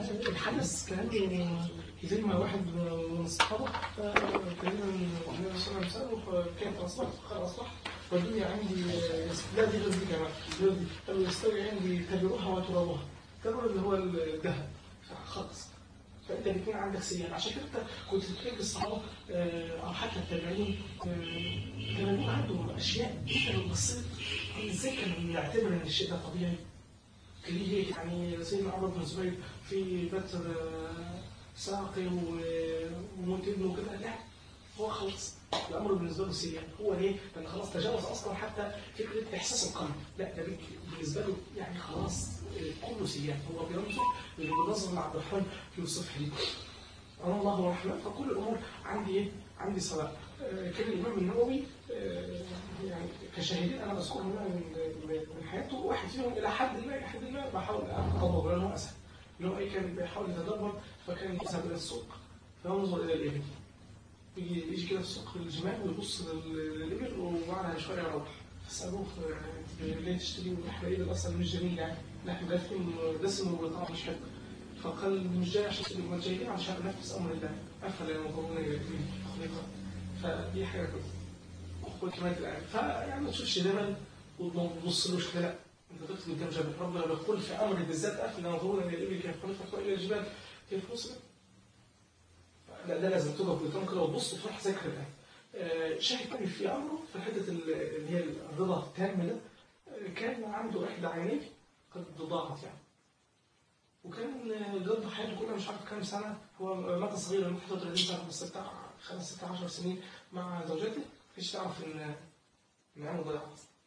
الحدث كان زي ما واحد من الصحابه آه، تقريبا النبي صلى الله عليه وسلم كيف اصبحت قال اصبحت والدنيا عندي آه، لا دي غير دي كمان غير دي قالوا يستوي عندي تبرها وترابها تبر اللي هو الذهب خلاص فانت الاثنين عندك سيئات عشان كده انت كنت تلاقي الصحابه آه، او حتى التابعين آه، كانوا عندهم اشياء انت لو بصيت ازاي كانوا يعتبر ان الشيء ده طبيعي؟ كان ليه هيك يعني سيدنا عمر بن الزبير في بتر آه، ساقي و- وموت ابنه وكده لا هو خلاص الامر بالنسبه له سيئات هو ليه؟ لان خلاص تجاوز اصلا حتى فكره احساس القلب لا ده بك- بالنسبه له يعني خلاص آه، كله سيئات هو بينظر اللي بنظر مع عبد الرحمن في صفحه أنا الله الرحمن فكل الأمور عندي إيه؟ عندي سواء آه، كان الإمام النووي آه، يعني كشاهدين أنا بذكرهم يعني من من- من حياته واحد فيهم إلى حد ما إلى حد ما بحاول أطبق لأنه أسهل اللي هو إيه كان بيحاول يتدبر فكان يذهب إلى السوق فينظر إلى الإبل يجي يجي كده في سوق الجمال ويبص لل- للإبل وبعدها شوية يروح فسألوه آه، ليه تشتري لحم إبل أصلا مش جميل يعني لحم دسم دسم وطعم مش حلو فقال مش جاي عشان تبقى ما جايين عشان انفذ امر الله افلا ينظرون الى خلقه فدي حاجه كويسه وكمان الان فيعني ما تشوفش جبل وما تبصلوش كده لا انت تقف قدام جبل ربنا بيقول في امر بالذات افلا ينظرون الى الابل كيف خلقت والى الجبال كيف نصبت لا ده لازم تقف قدام كده وتبص وتروح ذاكر الان آه، شاهد تاني في امره في حته ال- اللي هي الرضا التام ده آه، كان عنده احدى عينيه قد ضاعت يعني وكان قضى حياته كلها مش عارف كام سنة هو مات صغير من 31 سنة بس بتاع خمس ست 10 سنين مع زوجته مفيش تعرف إن إن عينه ضيعت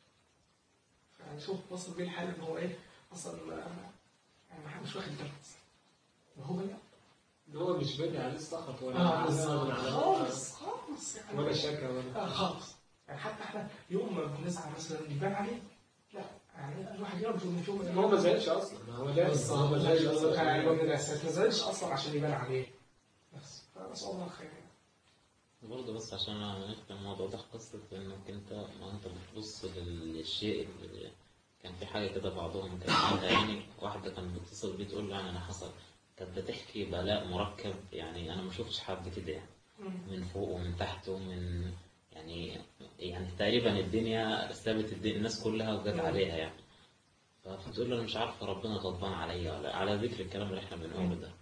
يعني شوف وصل بيه الحال إن هو إيه أصلا يعني ما مش واخد باله وهو بقى ان هو مش بادئ عليه السخط ولا آه عليه الصبر على خالص خالص يعني ولا شكا ولا آه خالص يعني حتى احنا يوم ما بنسعى مثلا يبان عليه لا يعني الواحد يرجو ان يوم ان هو ما زعلش اصلا ما هو لا بس ما هو ما زالش كان اصلا عنوان من الاساس ما زالش اصلا عشان يبان عليه بس فنسال الله الخير برضه بس عشان نختم الموضوع ده قصة انك انت ما انت بتبص للشيء اللي كان في حاجة كده بعضهم كان عاملها يعني واحدة كانت بتتصل بيه تقول له يعني انا حصل كانت بتحكي بلاء مركب يعني انا ما شفتش حد كده يعني من فوق ومن تحت ومن يعني يعني تقريبا الدنيا سابت الدنيا الناس كلها وجت عليها يعني فبتقول له انا مش عارفه ربنا غضبان عليا ولا على ذكر الكلام اللي احنا بنقوله ده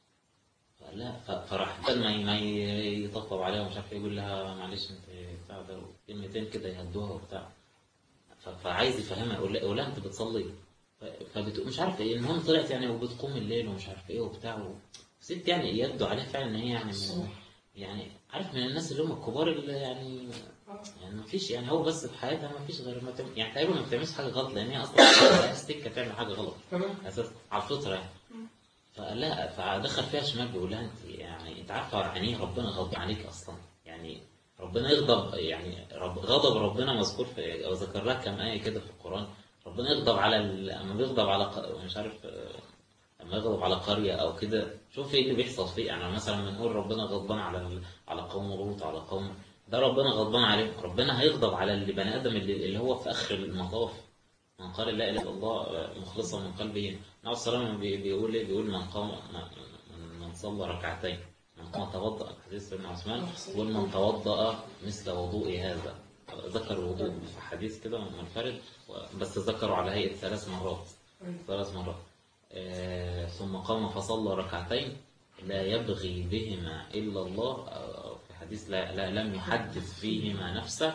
لا ف- فراح بدل ما ي- ما ي- يطبطب عليها ومش عارف إيه، يقول لها معلش انت بتاع ده كلمتين كده يهدوها وبتاع ف- فعايز يفهمها يقول لها يقول لها انت بتصلي ف- فبتقول مش عارف ايه المهم طلعت يعني وبتقوم الليل ومش عارف ايه وبتاع و... ست يعني يبدو عليها فعلا ان هي يعني من يعني عارف من الناس اللي هم الكبار اللي يعني يعني ما فيش يعني هو بس في حياتها ما فيش غير ما تعمل يعني تقريبا ما بتعملش حاجه غلط لان هي اصلا ملهاش سكه تعمل حاجه غلط تمام اساس على الفطره يعني فلا فدخل فيها شمال بيقول لها انت يعني انت عارفه يعني ايه ربنا غضب عليك اصلا يعني ربنا يغضب يعني رب غضب ربنا مذكور في او ذكر لها كم ايه كده في القران ربنا يغضب على ال- اما بيغضب على ق- مش عارف آه، لما يغضب على قريه او كده شوف ايه اللي بيحصل فيه يعني مثلا بنقول ربنا غضبان على ال- على قوم لوط على قوم ده ربنا غضبان عليهم ربنا هيغضب على اللي بني ادم اللي, اللي هو في اخر المطاف من قال لا اله الا الله مخلصا من قلبه النبي صلى الله عليه وسلم بي- بيقول ايه بيقول من قام من- من صلى ركعتين من قام توضأ حديث ابن عثمان يقول من توضأ مثل وضوء هذا ذكر الوضوء في حديث كده منفرد بس ذكروا على هيئة ثلاث مرات ثلاث مرات آه، ثم قام فصلى ركعتين لا يبغي بهما إلا الله آه، في حديث لا, لا لم يحدث فيهما نفسه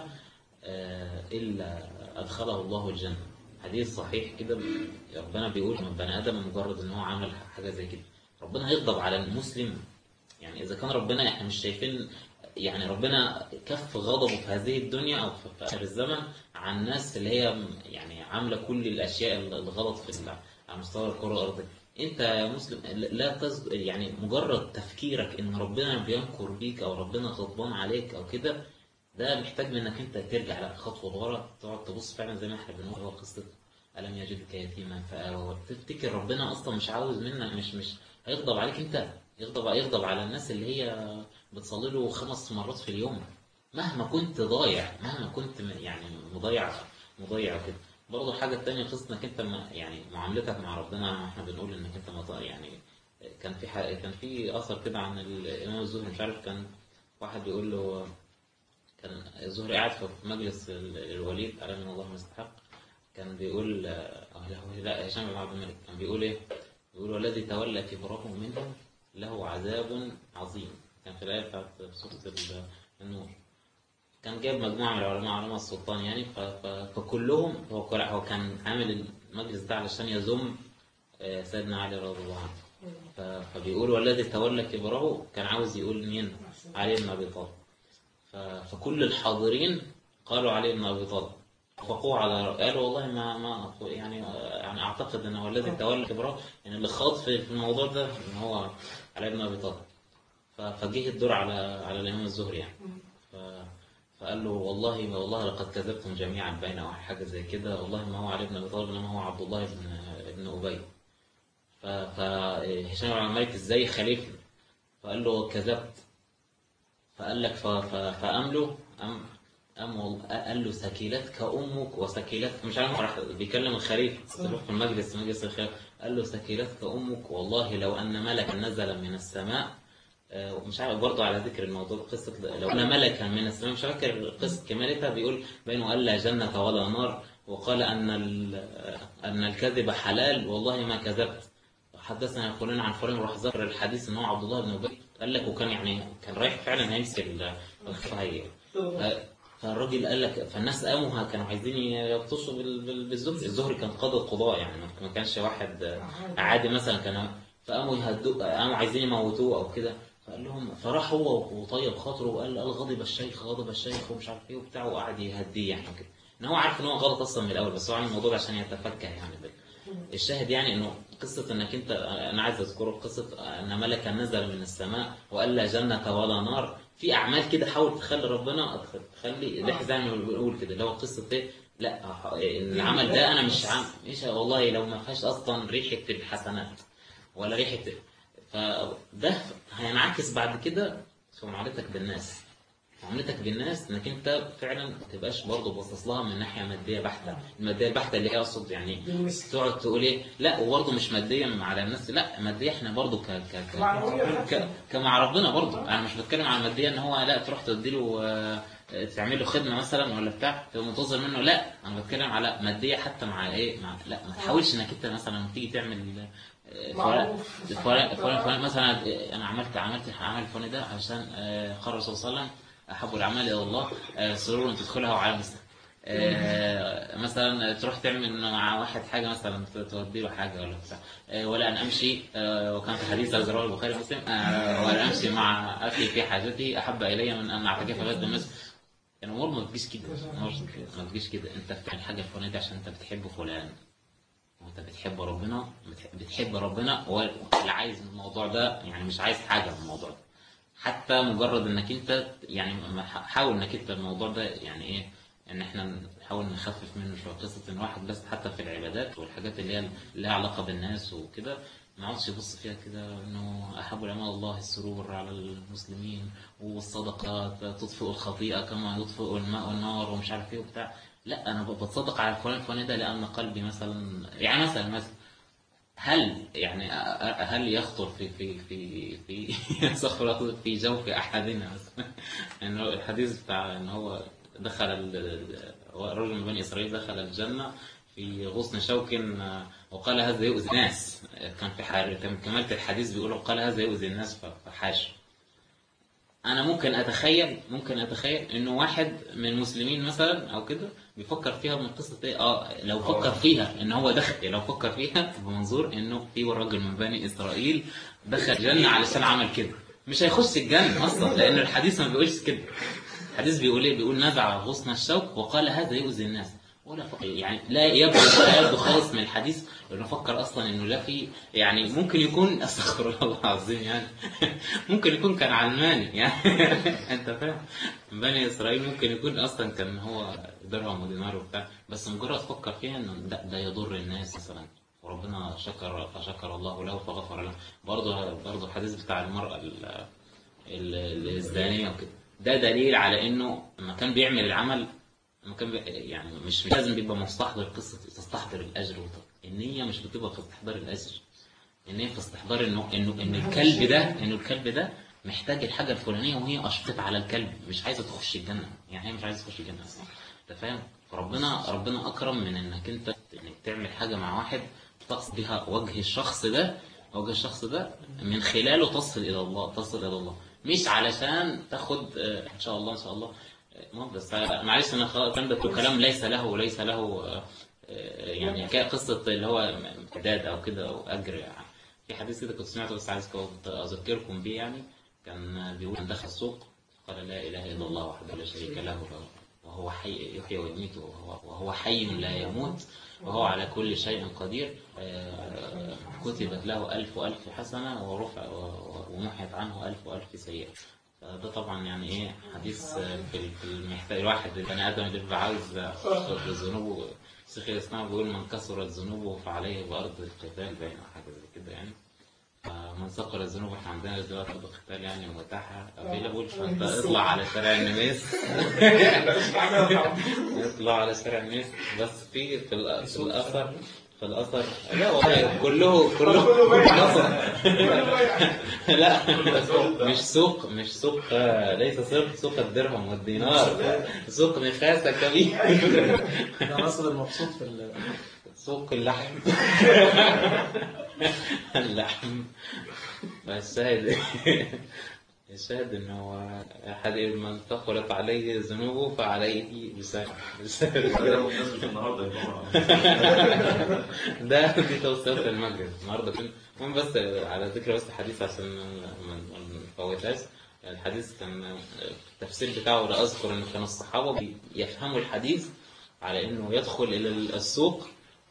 آه، إلا أدخله الله الجنة حديث صحيح كده ربنا بيقول من بني آدم مجرد إن هو عمل حاجة زي كده ربنا هيغضب على المسلم يعني إذا كان ربنا إحنا مش شايفين يعني ربنا كف غضبه في هذه الدنيا أو في في آخر الزمن عن الناس اللي هي يعني عاملة كل الأشياء الغلط في ال- على مستوى الكرة الأرضية أنت يا مسلم لا تز... يعني مجرد تفكيرك إن ربنا بينكر بيك أو ربنا غضبان عليك أو كده ده محتاج منك انت ترجع لا خطوه لورا تقعد تبص فعلا زي ما احنا بنقول هو قصه الم يجدك يتيما فاوى تفتكر ربنا اصلا مش عاوز منك مش مش هيغضب عليك انت يغضب يغضب على الناس اللي هي بتصلي له خمس مرات في اليوم مهما كنت ضايع مهما كنت م- يعني مضيع مضيع كده برضه الحاجه الثانيه قصه انك انت ما يعني معاملتك مع ربنا احنا بنقول انك انت ما ضايع يعني كان في حق كان في اثر كده عن الامام الزهري مش عارف كان واحد بيقول له كان الزهري قاعد في مجلس ال- الوليد على من الله مستحق كان بيقول اه لا لا هشام بن عبد الملك كان بيقول ايه؟ بيقول والذي تولى كبره منهم له عذاب عظيم كان في الايه بتاعت سوره ال- النور كان جايب مجموعه من العلماء علماء السلطان يعني ف- ف- فكلهم هو كل- هو كان عامل المجلس ده علشان يذم آه، سيدنا علي رضي الله عنه ف- فبيقول والذي تولى كبره كان عاوز يقول مين؟ علي بن ابي طالب ف- فكل الحاضرين قالوا علي بن ابي طالب وقوه على قالوا والله ما ما يعني يعني اعتقد ان هو الذي تولى كبره يعني اللي خاض في في الموضوع ده ان هو علي بن ابي طالب ف- فجه الدور على على الامام الزهري يعني ف- فقال له والله والله لقد كذبتم جميعا بين او حاجه زي كده والله ما هو علي بن ابي طالب انما هو عبد الله بن ابن ابي ف- فهشام بن عبد الملك ازاي خليفه فقال له كذبت فقال لك ف- ف- فقام له قام قام وال- قال له سكيلتك امك وسكيلتك مش عارف راح بيكلم الخليفه في المجلس مجلس الخليفه قال له سكيلتك امك والله لو ان ملكا نزل من السماء آه، ومش عارف برضه على ذكر الموضوع قصه لو ان ملكا من السماء مش فاكر قصه كمالتها بيقول بينه قال لا جنه ولا نار وقال ان ال- ان الكذب حلال والله ما كذبت حدثنا فلان عن فلان وراح ذكر الحديث ان هو عبد الله بن ابي قال لك وكان يعني كان رايح فعلا هيمسك ال- الخفايه ف- فالراجل قال لك فالناس قاموا كانوا عايزين يبطشوا بال- بال- بالزهري الزهري كان قاضي القضاء يعني ما كانش واحد عادي مثلا كان فقاموا يهدوا قاموا عايزين يموتوه او كده فقال لهم فراح هو وطيب خاطره وقال قال غضب الشيخ غضب الشيخ ومش عارف ايه وبتاع وقعد يهديه يعني كده ان هو عارف ان هو غلط اصلا من الاول بس هو عامل الموضوع ده عشان يتفكه يعني بال- الشاهد يعني انه قصه انك انت انا عايز اذكره قصه ان ملكا نزل من السماء وقال لا جنه ولا نار في اعمال كده حاول تخلي ربنا تخلي ده زي ما بنقول كده اللي هو قصه ايه لا ح- العمل ده انا مش عام مش والله لو ما فيهاش اصلا ريحه الحسنات ولا ريحه فده هينعكس بعد كده في معاملتك بالناس معاملتك بالناس انك انت فعلا ما تبقاش برضه باصص لها من ناحيه ماديه بحته الماديه البحته اللي هي اقصد يعني بالمثل تقعد تقول ايه لا وبرضه مش ماديا على الناس لا ماديا احنا برضه ك ك ك معنوية ك حتى. كمع ربنا برضه انا مش بتكلم عن ماديا ان هو لا تروح تدي له تعمل له خدمه مثلا ولا بتاع تبقى منتظر منه لا انا بتكلم على ماديه حتى مع ايه مع لا ما تحاولش انك انت مثلا لما تيجي تعمل آه، فلان معروف. فلان فلان فلان مثلا آه، انا عملت عملت العمل الفلاني ده عشان آه، قال الرسول صلى الله عليه وسلم احب الاعمال الى الله آه، سرور تدخلها وعلى مثله آه، مثلا تروح تعمل مع واحد حاجه مثلا تودي له حاجه ولا بتاع آه، ولا ان امشي آه، وكان في حديث عز رواه البخاري ومسلم آه، ولا امشي مع اخي في حاجتي احب الي من ان اعتكف غدا المسجد الامور ما تجيش كده الأمور ما تجيش كده انت بتعمل حاجه الفلانيه دي عشان انت بتحب فلان وانت بتحب ربنا بتح- بتحب ربنا واللي عايز من الموضوع ده يعني مش عايز حاجه من الموضوع ده حتى مجرد انك انت يعني ما- حاول انك انت الموضوع ده يعني ايه ان احنا نحاول نخفف منه شويه قصه ان واحد بس حتى في العبادات والحاجات اللي هي اللي لها علاقه بالناس وكده ما عادش يبص فيها كده انه احب الاعمال الله السرور على المسلمين والصدقات تطفئ الخطيئه كما يطفئ الماء النار ومش عارف ايه وبتاع لا انا بتصدق على فلان الفلاني ده لان قلبي مثلا يعني مثلا مثلا هل يعني أ- أ- هل يخطر في في في في استغفر الله في جوف احدنا مثلا انه الحديث بتاع ان هو دخل ال- هو رجل من بني اسرائيل دخل الجنه في غصن شوك آه، وقال هذا يؤذي الناس آه، كان في حال كان كمالة الحديث بيقول قال هذا يؤذي الناس ف- فحاش انا ممكن اتخيل ممكن اتخيل انه واحد من المسلمين مثلا او كده بيفكر فيها من قصه ايه اه لو فكر فيها ان هو دخل لو فكر فيها بمنظور انه في راجل من بني اسرائيل دخل الجنه علشان عمل كده مش هيخش الجنه اصلا لان الحديث ما بيقولش كده الحديث بيقول ايه بيقول نزع غصن الشوك وقال هذا يؤذي الناس ولا ف... يعني لا يبدو لا يبدو خالص من الحديث انه فكر اصلا انه لا في يعني ممكن يكون استغفر الله العظيم يعني ممكن يكون كان علماني يعني انت فاهم بني اسرائيل ممكن يكون اصلا كان هو درهم ودينار وبتاع بس مجرد فكر فيها انه ده, ده يضر الناس مثلا وربنا شكر فشكر الله له فغفر له برضه برضه الحديث بتاع المرأة ال- ال- الزانية وكده ده دليل على انه لما كان بيعمل العمل لما كان بي يعني مش مش لازم بيبقى مستحضر قصة تستحضر الأجر وط- النية مش بتبقى في استحضار الأجر النية في استحضار انه انه ان الكلب ده انه الكلب ده محتاج الحاجة الفلانية وهي أشفقت على الكلب مش عايزة تخش الجنة يعني هي مش عايزة تخش الجنة أصلا أنت فاهم؟ فربنا ربنا أكرم من إنك أنت إنك تعمل حاجة مع واحد تقصد بها وجه الشخص ده وجه الشخص ده من خلاله تصل إلى الله تصل إلى الله مش علشان تاخد آه، إن شاء الله إن شاء الله آه، ما بس آه، معلش أنا خلاص الكلام ده كلام ليس له وليس له آه، آه، يعني حكاية قصة اللي هو امتداد أو كده أو أجر يعني في حديث كده كنت سمعته بس عايز كنت أذكركم بيه يعني كان بيقول من دخل السوق قال لا إله إلا الله وحده لا شريك له وهو حي يحيي ويميت وهو, وهو حي لا يموت وهو على كل شيء قدير آه، كتبت له ألف ألف حسنة ورفع و- ومحيت عنه ألف ألف سيئة ده طبعا يعني ايه حديث آه، في في المحتاج الواحد البني ادم اللي بيبقى عاوز يغفر ذنوبه شيخ الاسلام بيقول من كثرت ذنوبه فعليه بارض القتال باين او حاجه زي كده يعني فمن ثقل الذنوب احنا عندنا دلوقتي ارض القتال يعني ومتاحه افيلابل فانت اطلع على شارع النميس يطلع على شارع النميس بس في في, الأ- في الاثر في الاثر لا والله كله كله الاثر لا مش سوق مش سوق آه، ليس سوق سوق الدرهم والدينار سوق نفاسة كبير ده نصر المقصود في ال- سوق اللحم اللحم الشاهد الشاهد انه احد من ثقلت عليه ذنوبه فعليه لسانه ده مناسب النهارده يا جماعه ده دي توصيات المجلس النهارده كنت المهم بس على ذكر بس الحديث عشان ما ما نفوتهاش الحديث كان التفسير بتاعه لا اذكر ان كان الصحابه يفهموا الحديث على انه يدخل الى السوق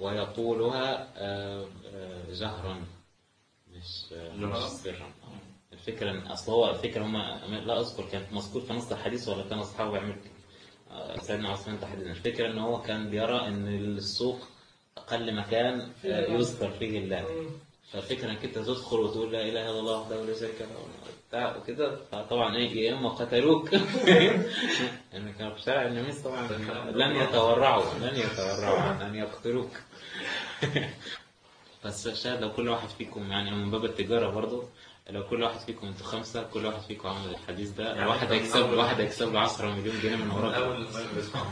ويقولها آه، آه، جهرا مش مش جهرا؟ سرا الفكرة إن أصل هو الفكرة هم لا أذكر كانت مذكور في نص الحديث ولا كان أصحابه يعملوا كده آه، سيدنا عثمان تحديدا الفكرة إن هو كان بيرى إن السوق أقل مكان آه، يذكر فيه الله فالفكرة انك انت تدخل وتقول لا اله الا الله وحده لا شريك له بتاع وكده فطبعا ايه يا اما قتلوك يعني كانوا في شارع النميس طبعا لن يتورعوا لن يتورعوا عن ان يقتلوك بس الشاهد لو كل واحد فيكم يعني من باب التجارة برضه لو كل واحد فيكم انتوا خمسة كل واحد فيكم عمل الحديث ده يعني واحد كان هيكسب أول- له واحد هيكسب له 10 مليون جنيه من وراك اول ما بسمع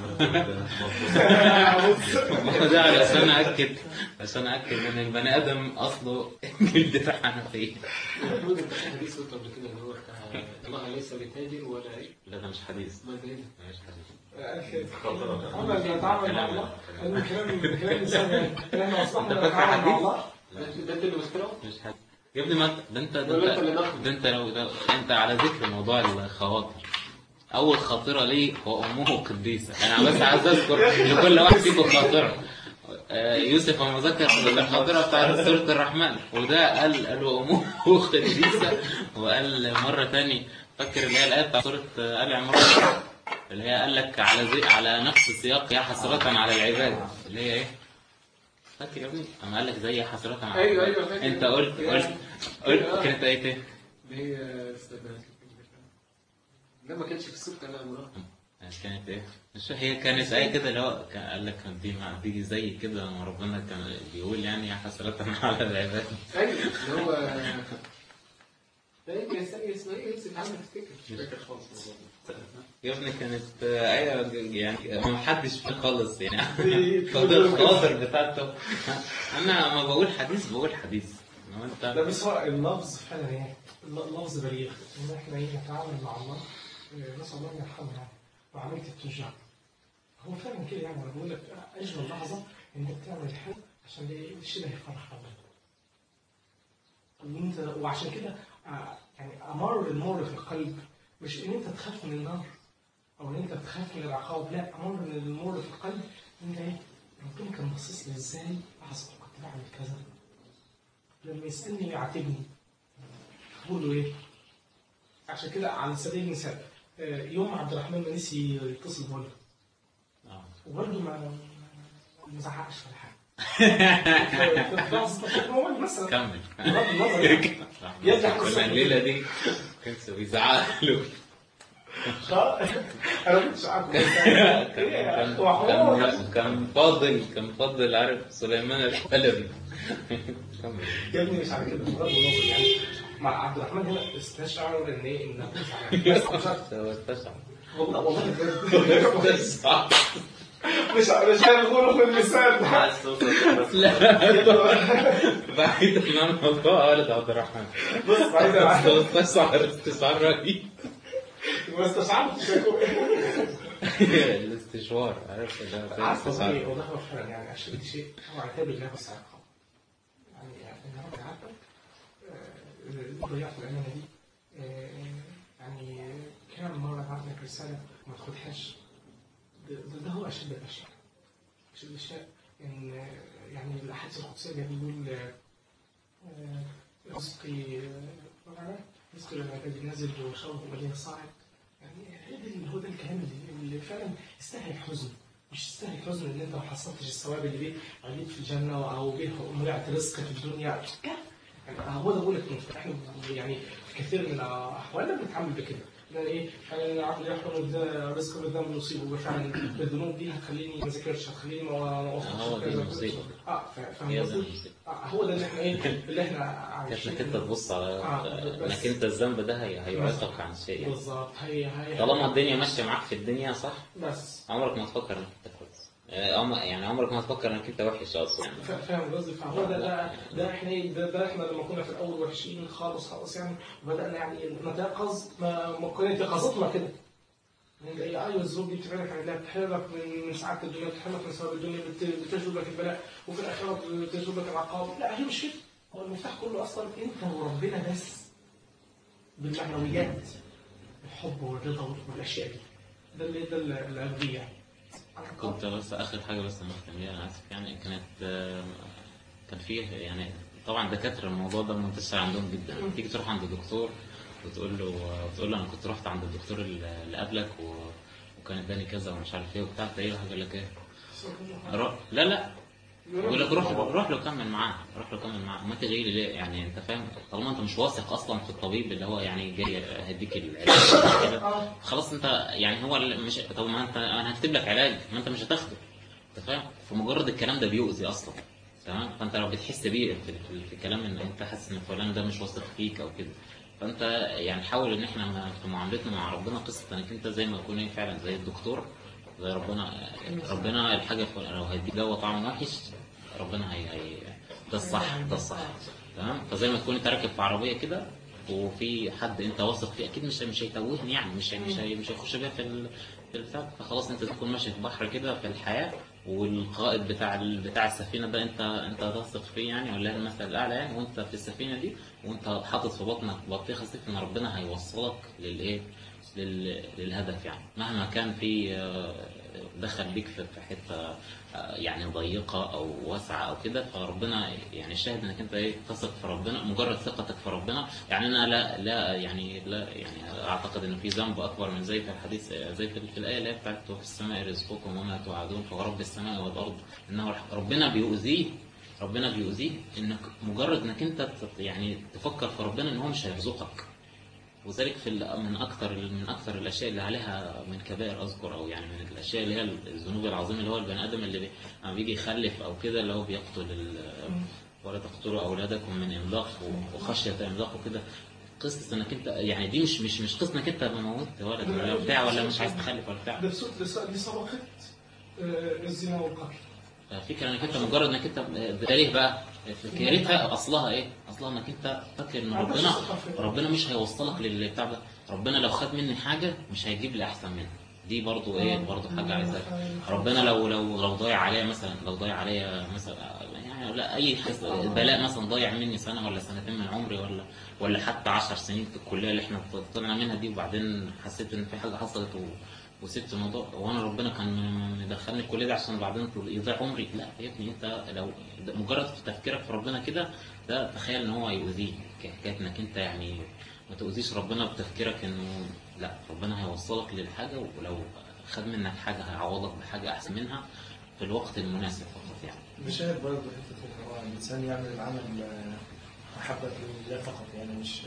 ما ده علشان اكد عشان اكد ان البني ادم اصله جلد حنفيه محمود انت في حديث قلت قبل كده اللي هو بتاع الله ليس بتاجر ولا ايه؟ لا ده مش حديث ما ده ايه؟ مش حديث عمل بيتعامل مع الله لأن كلام كلام الإنسان يعني إحنا أصبحنا نتعامل مع الله ده ده انت اللي مخترعه؟ مش حديث يا ابني ما انت ده انت ده ولا انت اللي انت, ناخد؟ ده انت لو ده انت على ذكر موضوع الخواطر اول خاطره ليه هو امه قديسه انا بس عايز اذكر لكل واحد فيكم خاطره آه، يوسف لما ذكر الخاطره بتاعت سوره الرحمن وده قال قال وامه قديسه وقال مره تاني فاكر اللي هي الايه بتاعت سوره آه، ال عمران اللي هي قال لك على زي على نفس السياق يا حسرة على العباد اللي هي ايه؟ فاكر يا ابني؟ اما قال لك زي حسرة على ايوه العباد. ايوه فاكر انت قلت قلت قلت كانت ايه تاني؟ اللي هي استنى لا ما كانش في السوق انا مرة كانت ايه؟ مش هي كانت ايه كده اللي هو كان قال لك دي مع دي زي كده لما ربنا كان بيقول يعني يا حسرة على العباد ايوه اللي هو ده ايه يا ثانية اسمها ايه؟ امسك عنك تفتكر مش فاكر خالص الموضوع ده. يا ابني كانت آه، ايه يعني ما حدش فيه خالص يعني فده الخواطر بتاعته انا لما بقول حديث بقول حديث انما انت لا بس هو اللفظ فعلا يعني اللفظ بليغ ان احنا ايه نتعامل مع الله آه، نسال الله ان يرحمنا وعمليه التجار هو فعلا كده يعني انا بقول لك اجمل لحظه انك تعمل حاجه عشان ده الشيء ده يفرح ربنا وانت وعشان كده آه، يعني امر المر في القلب مش ان انت تخاف من النار او ان انت تخاف من العقاب لا امر المر في القلب ان انت ايه ربنا كان باصص لي ازاي لحظه كنت بعمل كذا لما يسألني يعاتبني أقول له إيه؟ عشان كده على سبيل المثال آه، يوم عبد الرحمن ما نسي يتصل بوالده آه. وبرضه ما ما زعقش ولا حاجة في لحظة موال مثلا كمل بغض النظر يرجع كنا الليله دي كنت بيزعق له أنا كنت عارف كان كان- كان فاضل كان فاضل عارف سليمان الحلبي كمل يا ابني مش على كده بغض النظر يعني مع عبد الرحمن هنا استشعر ان ايه ان أبوه زعلان. بس مش عارف هو استشعر والله والله بجد مش مش هنقوله في اللسان بعيد عن الموضوع ولد عبد الرحمن بص بعيدا بس عن هو استشعر استشعار رهيب ما استشعرتش الاستشوار عارف اللي هو عارف والله استشعار والله هو فعلا يعني عشان شيء هو عتاب الله بس على القول يعني يعني ان ربنا عاتبك آه، ضيعت الامانه دي آه، يعني كم مره بعت لك رساله وما تاخدهاش ده, ده, ده هو اشد الاشياء اشد الاشياء ان آه، يعني الاحاديث القدسيه اللي بيقول آه، آه، رزقي آه، رزقي للعباد نازل وشرب مليان صاعد يعني هي ده اللي هو ده الكلام اللي, اللي فعلا يستاهل حزن مش يستاهل حزن ان انت ما حصلتش الثواب اللي بيه عليك في الجنه او به ملعت رزقك في الدنيا لا. يعني هو ده بقول لك احنا يعني في كثير من احوالنا بنتعامل بكده يعني ايه يعني العبد يحرم ده رزقه بالذنب يصيبه فعلا الذنوب دي هتخليني ما اذاكرش هتخليني ما ما هو اوصلش دي كذا. المصيبة. اه فا- فاهم هي دي قصدي؟ المصيبة. آه، هو ده اللي احنا ايه اللي احنا عايشين كانك انت تبص على آه، بس. انك انت الذنب ده هي- هيعيقك عن شيء يعني. بالظبط هي هي طالما الدنيا ماشيه معاك في الدنيا صح بس عمرك ما تفكر انك انت كويس آه، عم- يعني عمرك ما تفكر انك انت وحش اصلا يعني فا- فاهم قصدي فهو ده ده ده احنا ايه ده, ده احنا لما كنا في الاول وحشين خالص خالص يعني وبدانا يعني نتيقظ ما ما كانت يقظتنا كده من ايه ايوه الذنوب دي بتبعدك عن الله بتحرمك من من سعاده الدنيا بتحرمك من ثواب الدنيا بت- بتجلب لك البلاء وفي الاخره بتجلب لك العقاب لا هي مش كده هو المفتاح كله اصلا انت وربنا بس بالمعنويات الحب والرضا والاشياء دي ده اللي ده اللي اللي قلبي يعني كنت بس اخر حاجه بس مهتم بيها انا اسف يعني كانت آه، كان فيه يعني طبعا دكاتره الموضوع ده منتشر عندهم جدا تيجي تروح عند دكتور وتقول له وتقول له انا كنت رحت عند الدكتور اللي قبلك و... وكان اداني كذا ومش عارف ايه وبتاع تلاقيه راح قال لك ايه روح لا لا يقول لك روح روح له كمل معاه روح له كمل معاه ما انت جاي لي ليه يعني انت فاهم طالما انت مش واثق اصلا في الطبيب اللي هو يعني جاي هديك العلاج كده خلاص انت يعني هو اللي مش طب ما انت انا هكتب لك علاج ما انت مش هتاخده انت فاهم فمجرد الكلام ده بيؤذي اصلا تمام فانت لو بتحس بيه في, في, في الكلام ان انت حاسس ان فلان ده مش واثق فيك او كده فانت يعني حاول ان احنا ما- في معاملتنا مع ربنا قصه انك انت زي ما تكون ايه فعلا زي الدكتور زي ربنا ربنا الحاجه ف- لو هيديك دواء طعمه وحش ربنا هي, هي ده الصح ده الصح تمام فزي ما تكون انت راكب في عربيه كده وفي حد انت واثق فيه اكيد مش مش هيتوهني يعني مش هي- مش هي- مش هيخش بيها في ال- في البتاع فخلاص انت تكون ماشي في بحر كده في الحياه والقائد بتاع ال- بتاع السفينه ده انت انت تثق فيه يعني ولا المثل الاعلى يعني وانت في السفينه دي وانت حاطط في بطنك بطيخه ثق ان ربنا هيوصلك للايه لل- للهدف يعني مهما كان في آه، دخل بيك في في حته آه، يعني ضيقه او واسعه او كده فربنا يعني الشاهد انك انت ايه تثق في ربنا مجرد ثقتك في ربنا يعني انا لا لا يعني لا يعني اعتقد انه في ذنب اكبر من زي في الحديث آه، زي في في الايه اللي هي بتاعت في السماء رزقكم وما توعدون فورب السماء والارض انه الحق. ربنا بيؤذيه ربنا بيؤذيه انك مجرد انك انت تت- يعني تفكر في ربنا ان هو مش هيرزقك وذلك في ال- من اكثر من اكثر الاشياء اللي عليها من كبائر اذكر او يعني من الاشياء اللي هي الذنوب العظيمه اللي هو البني ادم اللي بي- لما بيجي يخلف او كده اللي هو بيقتل ال- ولا تقتلوا اولادكم من املاق و- وخشيه املاق وكده قصه انك انت يعني دي مش مش مش قصه انك انت موت ولد ولا بتاع ولا مش عايز تخلف ولا بتاع ده بصوت لس- لسبقت آه، الزنا والقتل فكرة انك انت مجرد انك انت ده ليه بقى؟ يا ريتها اصلها ايه؟ اصلها انك انت فاكر ان ربنا ربنا مش هيوصلك للبتاع ده، ربنا لو خد مني حاجة مش هيجيب لي احسن منها. دي برضو ايه؟ برضو حاجة عايزة ربنا لو لو لو ضايع عليا مثلا لو ضايع عليا مثلا يعني لا اي حس بلاء مثلا ضايع مني سنه ولا سنتين من عمري ولا ولا حتى 10 سنين في الكليه اللي احنا طلعنا منها دي وبعدين حسيت ان في حاجه حصلت و... وسبت الموضوع وانا ربنا كان مدخلني الكليه دي عشان بعدين يضيع عمري لا يا ابني انت لو ده مجرد في تفكيرك في ربنا كده ده تخيل ان هو هيؤذيك حكايه انك انت يعني ما تؤذيش ربنا بتفكيرك انه لا ربنا هيوصلك للحاجه ولو خد منك حاجه هيعوضك بحاجه احسن منها في الوقت المناسب فقط يعني بشاهد برضه حتة إن هو الإنسان يعمل العمل آه، محبة لله فقط يعني مش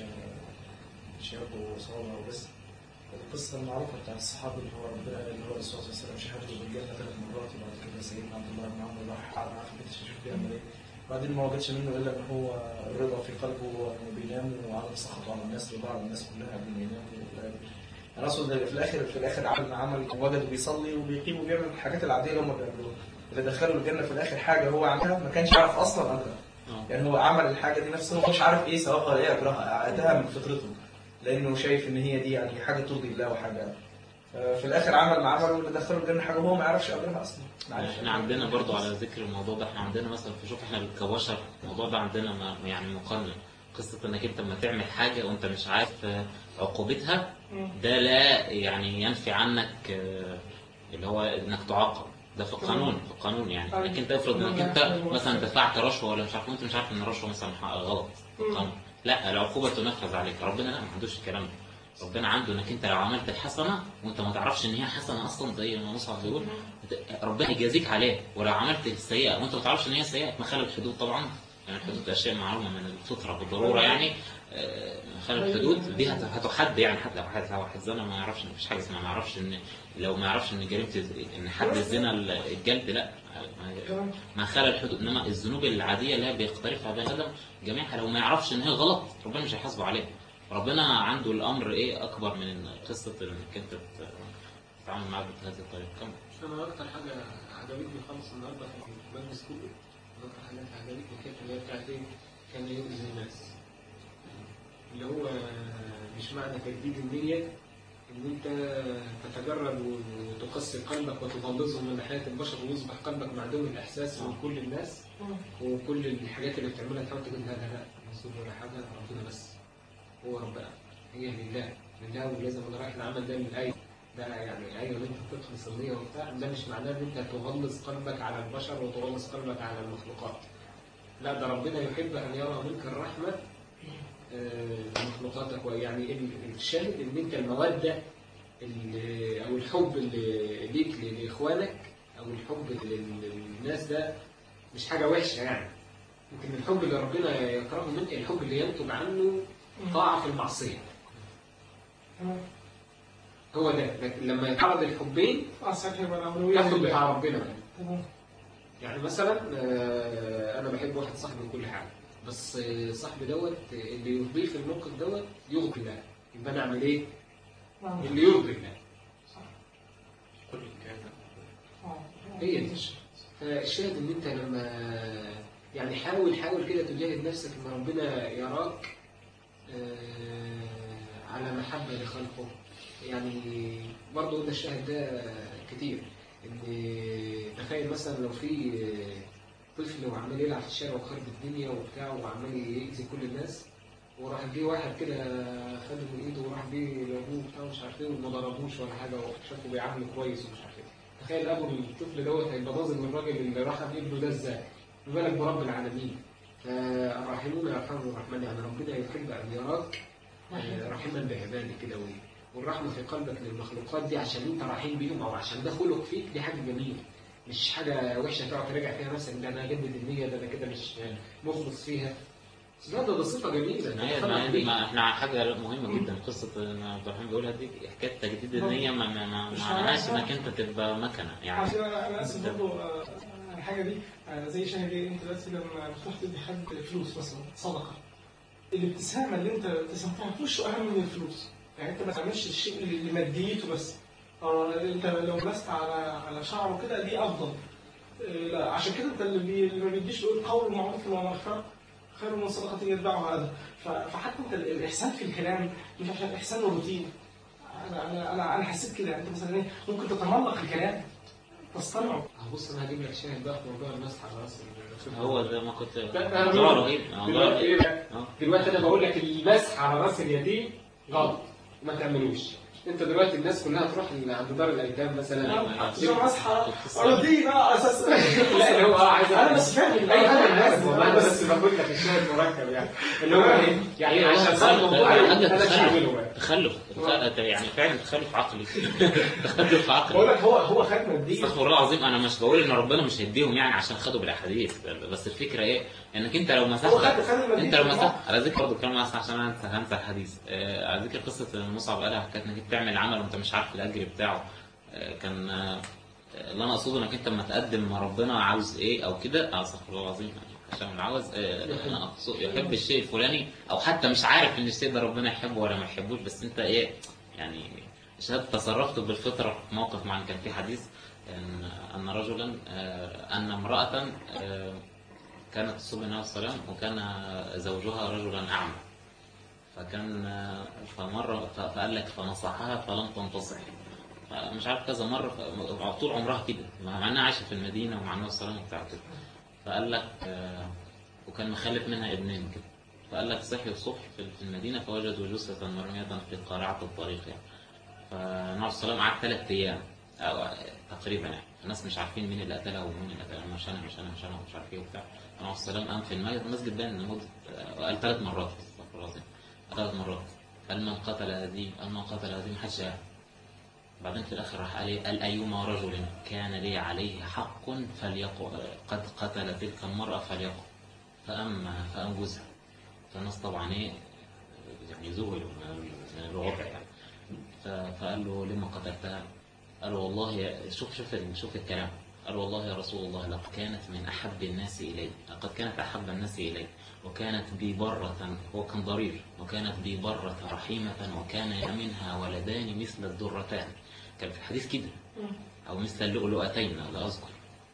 آه، مش يبدو صوابع وبس القصة المعروفة بتاعت الصحابي اللي هو ربنا اللي هو الرسول صلى الله عليه وسلم شهده بالجنة ثلاث مرات وبعد كده سيدنا عبد الله بن عمرو راح قعد معاه في البيت يشوف بيعمل إيه بعدين ما وجدش منه إلا إن هو الرضا في قلبه وإنه بينام وعدم سخطه على الناس رضا على الناس كلها قبل ما ينام ولا قبل. انا اقصد في الاخر في الاخر عمل عمل وجد بيصلي وبيقيم وبيعمل الحاجات العاديه اللي هم بيعملوها اللي دخلوا الجنه في الاخر حاجه هو عملها ما كانش يعرف اصلا اجرها آه. يعني هو عمل الحاجه دي نفسه هو مش عارف ايه ثوابها ايه اجرها اتاها من فطرته لانه شايف ان هي دي يعني حاجه ترضي الله وحاجه آه، في الاخر عمل ما عمله اللي دخله الجنه حاجه هو ما يعرفش اجرها اصلا معلش. احنا عندنا برضو على ذكر الموضوع ده احنا عندنا مثلا في شوف احنا كبشر الموضوع ده عندنا ما يعني مقارنة قصة انك انت لما تعمل حاجة وانت مش عارف آه، عقوبتها ده لا يعني ينفي عنك آه، اللي هو انك تعاقب ده في القانون في القانون يعني انك انت افرض انك انت مثلا دفعت رشوه ولا مش عارف وانت مش عارف ان الرشوه مثلا غلط في القانون لا العقوبه تنفذ عليك ربنا لا ما عندوش الكلام ده ربنا عنده انك انت لو عملت الحسنه وانت ما تعرفش ان هي حسنه اصلا زي ما مصعب بيقول ربنا يجازيك عليه ولو عملت السيئه وانت ما تعرفش ان هي سيئه مخالف الحدود طبعا يعني الحدود اشياء معلومه من الفطره بالضروره يعني آه، مخالف الحدود دي هت- هتحد يعني حتى لو واحد لو واحد زنا ما يعرفش مفيش حاجه اسمها ما يعرفش ان لو ما يعرفش ان جريمه الز- ان حد الزنا الجلد لا ما- ما خلى الحدود انما الذنوب العاديه اللي هي بيقترفها بني ادم جميعها لو ما يعرفش ان هي غلط ربنا مش هيحاسبه عليها ربنا عنده الامر ايه اكبر من قصه انك انت ت- تتعامل معاه بهذه الطريقه كمل انا اكتر حاجه عجبتني خالص النهارده في المجلس كله من اكتر حاجات عجبتني الحته اللي هي بتاعت ايه كان يؤذي الناس اللي هو مش معنى تجديد النية ان انت تتجرد وتقسي قلبك وتغلظه من ناحية البشر ويصبح قلبك معدوم الاحساس من كل الناس وكل الحاجات اللي بتعملها تحاول تقول لا لا لا مسؤول ولا حاجة ربنا بس هو ربنا هي لله لله ولازم انا رايح العمل ده من الآية ده يعني ايوه ان انت تخلص النية وبتاع ده مش معناه ان انت تغلظ قلبك على البشر وتغلظ قلبك على المخلوقات لا ده ربنا يحب ان يرى منك الرحمة آه، مخلوقاتك يعني ال- الشاهد ان انت الموده ال- او الحب اللي ليك لاخوانك او الحب لل- للناس ده مش حاجه وحشه يعني يمكن الحب اللي ربنا يكرهه منك الحب اللي ينتج عنه طاعه في المعصيه تمام هو ده لكن لما يتعرض الحبين اه ساعتها يبقى الأولوية ياخد لله. بتاع ربنا بقى تمام يعني مثلا آه، انا بحب واحد صاحبي كل حاجه بس آه، صاحبي دوت آه، اللي يرضيه في الموقف دوت يرضي الله يبقى انا اعمل ايه؟ نعم. اللي يرضي الله كل كان آه. هي دي فالشاهد ان انت لما يعني حاول حاول كده تجاهد نفسك ان ربنا يراك آه، على محبه لخلقه يعني برضه قلنا الشاهد ده كتير ان تخيل مثلا لو في طفل وعمال يلعب في الشارع وخرب الدنيا وبتاع وعمال يأذي كل الناس وراح جه واحد كده خده من ايده وراح بيه لابوه وبتاع مش عارف ايه وما ضربوش ولا حاجه وشافه بيعامله كويس ومش عارف ايه تخيل ابو الطفل دوت هيبقى ناظر من الراجل اللي راح ابنه ده ازاي ما بالك برب العالمين فالراحمون يرحمهم الرحمن يعني ربنا يحب ان يراك آه، رحيما بعباده كده وي- والرحمه في قلبك للمخلوقات دي عشان انت رحيم بيهم او عشان ده خلق فيك دي حاجه جميله مش حاجه وحشه تقعد تراجع فيها نفسك ده انا اجدد النيه ده انا كده مش مخلص فيها لا ده ده صفه جميله ما هي تتخلق ما, بيها. ما احنا حاجه مهمه جدا قصه ان عبد الرحمن بيقولها دي حكايه تجديد النيه ما ما ما مش معناهاش معناها- انك انت تبقى مكنه يعني عشان انا انا اسف برضه آه، الحاجه دي آه، زي شاهد ايه انت دلوقتي لما بتروح تدي حد فلوس مثلا صدقه الابتسامه اللي انت ابتسمتها في وشه اهم من الفلوس يعني انت ما تعملش الشيء اللي اللي ماديته بس اه انت لو لمست على على شعره كده دي افضل آه، لا عشان كده انت اللي, بي... اللي ما بيديش بيقول قول معروف ومغفره خير من صدقه يتبعها هذا ف- فحتى انت ال- الاحسان في الكلام مش عشان احسان روتين انا انا انا انا حسيت كده انت مثلا ايه ممكن تتملق الكلام تصطنعه آه، بص انا هجيب لك شاهد بقى في موضوع المسح على راس ال- هو زي ما كنت لا، أنا موضوع بقول- رهيب موضوع دلوقتي رهيب ايه بقى؟ اه دلوقتي انا بقول لك المسح على راس اليتيم غلط ما تعملوش انت دلوقتي الناس كلها تروح عند دار الايتام مثلا عشان اصحى ارضيه بقى اساس لا اللي هو اه عايز انا بس فاهم اي حاجه الناس والله انا بس بقول لك الشاهد مركب يعني اللي هو ايه يعني ايوه عشان صار الموضوع حاجه انا مش هعمله بقى تخلف تخلف يعني فعلا تخلف عقلي تخلف عقلي بقول لك هو هو خد ماديا استغفر الله العظيم انا مش بقول ان ربنا مش هيديهم يعني عشان خدوا بالاحاديث بس الفكره ايه انك انت لو هو مسحت خد خد الماديا انت لو مسحت على ذكر برضه الكلام ده عشان انا هنسى هنسى الحديث آه، على ذكر قصه مصعب قالها كانت انك بتعمل عمل وانت مش عارف الاجر بتاعه آه، كان آه، اللي انا اقصده انك انت لما تقدم ما ربنا عاوز ايه او كده آه، استغفر الله العظيم عشان عاوز آه، انا اقصد يحب الشيء الفلاني او حتى مش عارف ان الشيء ده ربنا يحبه ولا ما يحبوش بس انت ايه يعني شهادة تصرفت بالفطرة في موقف معين كان في حديث ان ان رجلا آه، ان امرأة آه، كانت تصوم النبي صلى الله عليه وسلم وكان زوجها رجلا اعمى فكان آه، فمرة ف- فقال لك فنصحها فلم تنتصح مش عارف كذا مرة ف- طول عمرها كده مع انها عايشة في المدينة ومع النبي صلى الله عليه وسلم وبتاع كده فقال لك آه، وكان مخلف منها ابنين كده فقال لك صحي الصبح في في المدينة فوجدوا جثة مرمية في قارعة الطريق يعني فالنبي صلى الله عليه وسلم قعد ثلاث أيام أو تقريبا يعني الناس مش عارفين مين اللي قتلها ومين اللي قتلها مش أنا مش أنا مش أنا ومش عارف إيه وبتاع النبي صلى الله عليه وسلم قام في المسجد المسجد ده لمدة قال ثلاث مرات استغفر الله العظيم ثلاث مرات قال من قتل هذه قال من قتل هذه محدش يعرف بعدين في الآخر راح قال إيه؟ قال أيما رجل كان لي عليه حق فليقل قد قتل تلك المرأة فليقل فأما فأنجزها فالناس طبعا إيه يعني ذهلوا من من الوضع يعني ف- فقال له لما قتلتها قال والله يا- شوف شوف ال- شوف الكلام قال والله يا رسول الله لقد كانت من أحب الناس إلي لقد كانت أحب الناس إلي وكانت بي برة هو كان ضرير وكانت بي برة رحيمة وكان منها ولدان مثل الدرتان كان في الحديث كده أو مثل اللؤلؤتين لا أذكر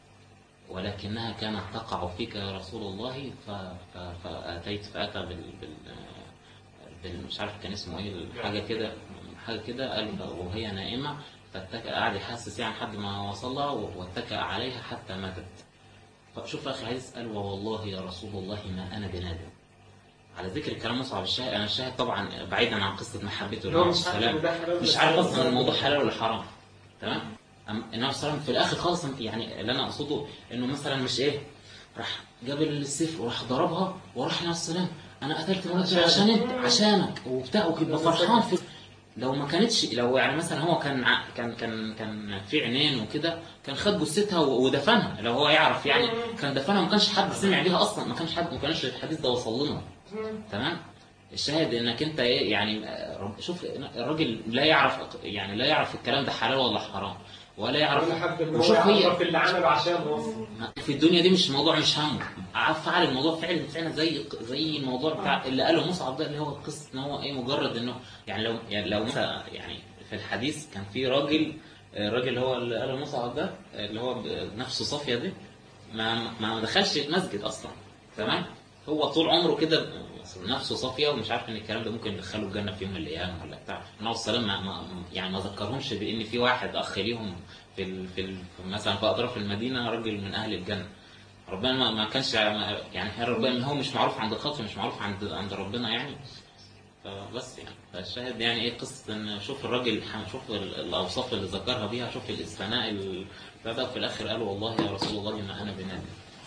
ولكنها كانت تقع فيك يا رسول الله ف... ف... فأتيت فأتى بال... بال... بال... مش عارف كان اسمه ايه حاجة كده حاجة كده قال وهي نائمة فاتكأ قعد يحسس يعني لحد ما وصل لها واتكأ عليها حتى ماتت فشوف أخي عايز قال والله يا رسول الله ما أنا بنادم على ذكر الكلام مصعب الشاهد أنا الشاهد طبعا بعيدا عن قصة محبته اللي هو للنبي مش صلى عارف الله عليه إن ده حلال مش ولا عارف حرام. اصلا الموضوع حلال ولا حرام تمام أم- النبي صلى الله عليه وسلم في الاخر خالص يعني اللي انا اقصده انه مثلا مش ايه راح جاب السيف وراح ضربها وراح النبي صلى الله عليه وسلم انا قتلت مراتي عشان انت عشانك وبتاع ويبقى فرحان في لو ما كانتش لو يعني مثلا هو كان ع- كان كان كان في عينين وكده كان خد جثتها و- ودفنها لو هو يعرف يعني كان دفنها ما كانش حد سمع بيها اصلا ما كانش حد ما كانش الحديث ده وصل لنا تمام الشاهد انك انت ايه يعني آه، رب- شوف الراجل لا يعرف يعني لا يعرف الكلام ده حلال ولا حرام ولا يعرف ولا حد ان هو وشوف هي يعرف اللي عمله عشان اصلا في الدنيا دي مش موضوع مش همه عارف فعل الموضوع فعلا فعلا زي زي الموضوع بتاع اللي قاله مصعب ده اللي هو قصه ان هو ايه مجرد انه يعني لو يعني لو مثلا يعني في الحديث كان في راجل الراجل اللي هو اللي قاله مصعب ده اللي هو نفسه صافيه دي ما ما دخلش مسجد اصلا تمام هو طول عمره كده نفسه صافيه ومش عارف ان الكلام ده ممكن يدخله الجنه في يوم من الايام ولا بتاع النبي صلى الله عليه وسلم ما- ما- يعني ما ذكرهمش بان في واحد اخ ليهم في ال في ال مثلا في اطراف المدينه راجل من اهل الجنه ربنا ما, ما كانش يعني ربنا هو مش معروف عند الخلق مش معروف عند عند ربنا يعني فبس يعني فالشاهد يعني ايه قصه ان شوف الراجل شوف ال- الاوصاف اللي ذكرها بيها شوف الاستثناء ال- بدا في الاخر قال والله يا رسول الله ما انا بنادم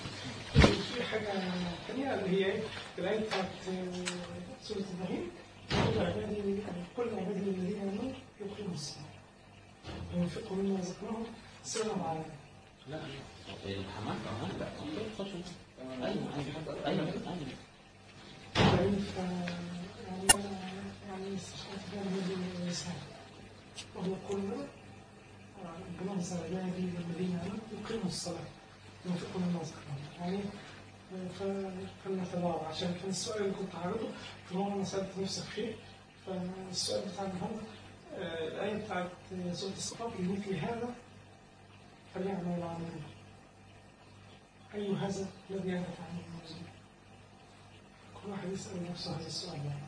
في حاجة ثانية اللي هي إيه؟ الآية بتاعت آه، سورة إبراهيم كل عبادي كل عبادي الذين آمنوا يقيموا الصلاة وينفقوا مما رزقناهم سرا وعلانية لا الحمام اه لا ايوه ايوه ايوه ايوه بعدين ف يعني أنا يعني استشهدت بها هذه الرسالة وهو قلنا ربنا مثل عبادي الذين آمنوا يقيموا الصلاة وينفقوا مما رزقناهم يعني ف- فلنتباوع عشان كان السؤال اللي كنت عارضه في مرة أنا سألت نفسي فيه فالسؤال بتاع النهارده آه، الآية بتاعت سورة الصفات لمثل هذا فليعمل العاملون أي هذا الذي ينفع عنه الموزون كل واحد يسأل نفسه هذا السؤال يعني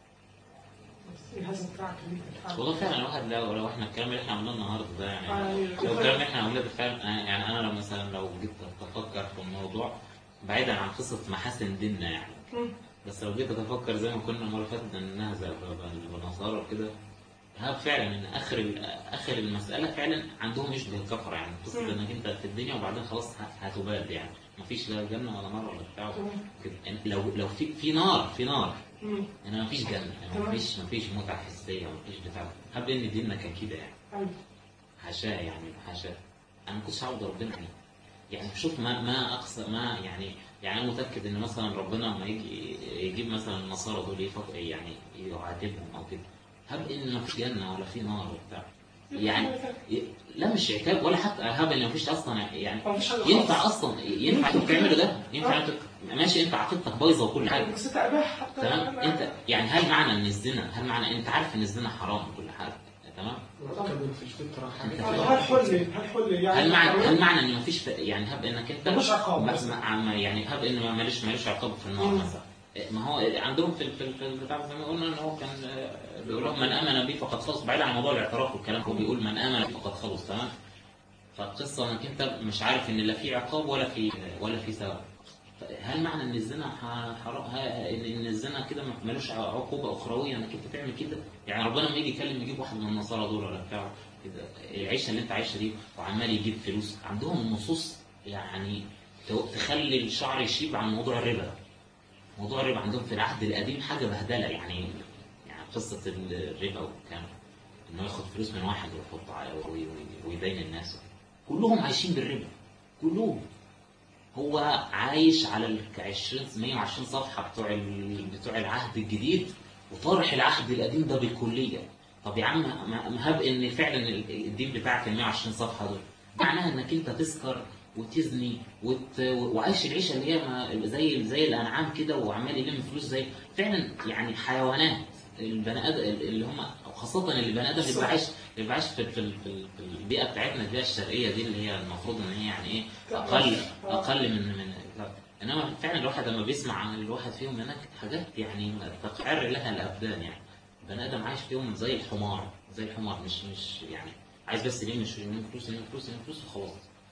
بس إيه هذا بتاعك اللي أنت بتعمله؟ والله فعلا الواحد لو لو احنا الكلام اللي احنا عملناه النهارده ده يعني آه، لو الكلام اللي احنا عملناه ده فعلا يعني انا لو مثلا لو جيت اتفكر في الموضوع بعيدا عن قصه محاسن ديننا يعني مم. بس لو جيت اتفكر زي ما كنا المره اللي فاتت انها زي النصارى وكده ها فعلا ان اخر ال- اخر المساله فعلا عندهم يشبه الكفره يعني قصه مم. انك انت في الدنيا وبعدين خلاص ه- هتباد يعني مفيش لا جنه ولا نار ولا بتاع تمام. كده. يعني لو لو في في نار في نار مم. يعني مفيش جنه يعني تمام. مفيش مفيش متعه حسيه مفيش بتاع هب ان ديننا كان كده يعني أيوة. حاشاه يعني حاشاه انا ما كنتش عاوز ربنا يعني يعني شوف ما ما اقصى ما يعني يعني انا متاكد ان مثلا ربنا لما يجي يجيب مثلا النصارى دول يفق يعني يعاتبهم او كده هب ان ما فيش جنه ولا في نار وبتاع يعني ي- لا مش عتاب ولا حتى هب ان ما فيش اصلا يعني ما فيش حاجة ينفع خالص. اصلا ينفع انتوا تعملوا ده ينفع انتوا ماشي انت عقيدتك بايظه وكل حاجه بس أنت أباح حتى تمام انت يعني هل معنى ان الزنا هل معنى انت عارف ان الزنا حرام وكل حاجه تمام كان في الفطرة حاجة هل حل هل حل يعني هل معنى هل معنى ان مفيش ف- يعني هب انك انت ملوش عقاب ما- بس. ما- ما- يعني هب ان ما- مالوش مالوش عقاب في النار مم. مثلا ما هو عندهم في في في البتاع زي ما قلنا ان هو كان آه، بيقول لهم من امن بي فقد خلص بعيد عن موضوع الاعتراف والكلام هو بيقول من امن بي فقد خلص تمام فالقصه انك انت مش عارف ان لا في عقاب ولا في ولا في ثواب هل معنى ان الزنا ح- حرام ها- ان ان الزنا كده ملوش عقوبه اخرويه انك انت تعمل كده يعني ربنا لما يجي يكلم يجيب واحد من النصارى دول ولا بتاع كده العيشه اللي انت عايشها دي وعمال يجيب فلوس عندهم نصوص يعني ت- تخلي الشعر يشيب عن موضوع الربا موضوع الربا عندهم في العهد القديم حاجه بهدله يعني يعني قصه الربا وكان انه ياخد فلوس من واحد ويحط على- وي- وي- ويدين الناس كلهم عايشين بالربا كلهم هو عايش على ال 20 120 صفحه بتوع ال- بتوع العهد الجديد وطارح العهد القديم ده بالكليه طب يا عم ما- ما هب ان فعلا ال- الدين بتاعك ال 120 صفحه دول معناها انك انت تسكر وتزني وت... وعايش العيشه اللي هي ما- زي زي الانعام كده وعمال يلم فلوس زي فعلا يعني حيوانات البني ادم اللي هم خاصه اللي البني ادم اللي بيبقى عايش اللي بيبقى عايش في, في, في, في البيئه بتاعتنا البيئه الشرقيه دي اللي هي المفروض ان هي يعني ايه اقل اقل من من لا. انما فعلا الواحد لما بيسمع عن الواحد فيهم هناك حاجات يعني تقعر لها الابدان يعني البني ادم عايش فيهم زي الحمار زي الحمار مش مش يعني عايز بس يلم مش يلم فلوس يلم فلوس يلم فلوس وخلاص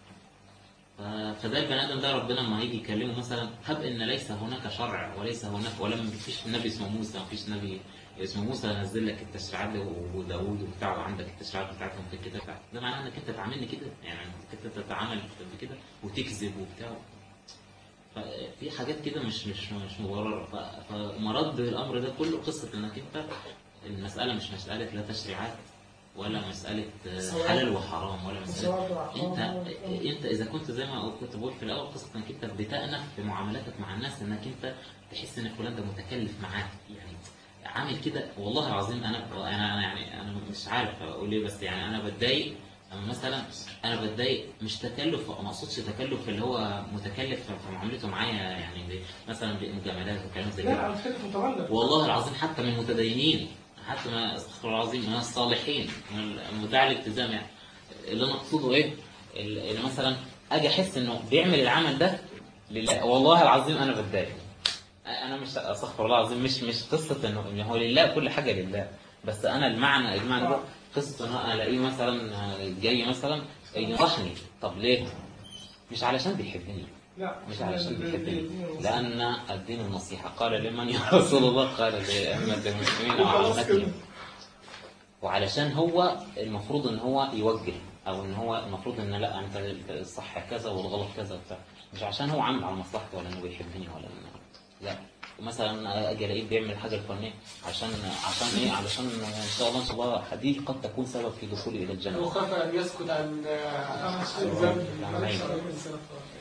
ف- فده البني ادم ده ربنا لما يجي يكلمه مثلا هب ان ليس هناك شرع وليس هناك ولم فيش نبي اسمه موسى ما فيش نبي اسمه موسى نزل لك التشريعات دي وداوود وبتاع وعندك التشريعات بتاعتهم في الكتاب بتاعك ده معناه انك انت تعاملني كده يعني انك انت تتعامل بكده وتكذب وبتاع ففي حاجات كده مش مش مش مبرره ف- فمرد الامر ده كله قصه انك انت المساله مش مساله لا تشريعات ولا مساله آه، حلال وحرام ولا مساله انت انت اذا كنت زي ما كنت بقول في الاول قصه انك انت بتأنف في معاملاتك مع الناس انك انت تحس ان فلان ده متكلف معاك يعني عامل كده والله العظيم انا انا انا يعني انا مش عارف اقول ايه بس يعني انا بتضايق اما مثلا انا بتضايق مش تكلف ما اقصدش تكلف اللي هو متكلف في معاملته معايا يعني زي مثلا بمجاملات وكلام زي لا كده على فكره متغلب والله العظيم حتى من المتدينين حتى ما استغفر الله العظيم من الصالحين من مدعي الالتزام يعني اللي انا اقصده ايه اللي مثلا اجي احس انه بيعمل العمل ده لله والله العظيم انا بتضايق انا مش استغفر الله العظيم مش مش قصه انه إنه هو لله كل حاجه لله بس انا المعنى المعنى ده قصه انه انا الاقيه مثلا جاي مثلا ينصحني طب ليه؟ مش علشان بيحبني لا مش علشان ال- ال- بيحبني ال- لأن الدين النصيحة قال لمن يا رسول الله قال لأئمة المسلمين خلاص كده. وعامتهم وعلشان هو المفروض ان هو يوجه او ان هو المفروض ان لا انت الصح كذا والغلط كذا وبتاع مش عشان هو عامل على مصلحتي ولا انه بيحبني ولا إنه لا مثلا اجي الاقيه بيعمل الحاجه الفلانيه عشان عشان ايه علشان ان شاء الله ان شاء الله دي قد تكون سبب في دخولي الى الجنه وخاف ان يسكت عن عن الذنب معلش على الإنسان.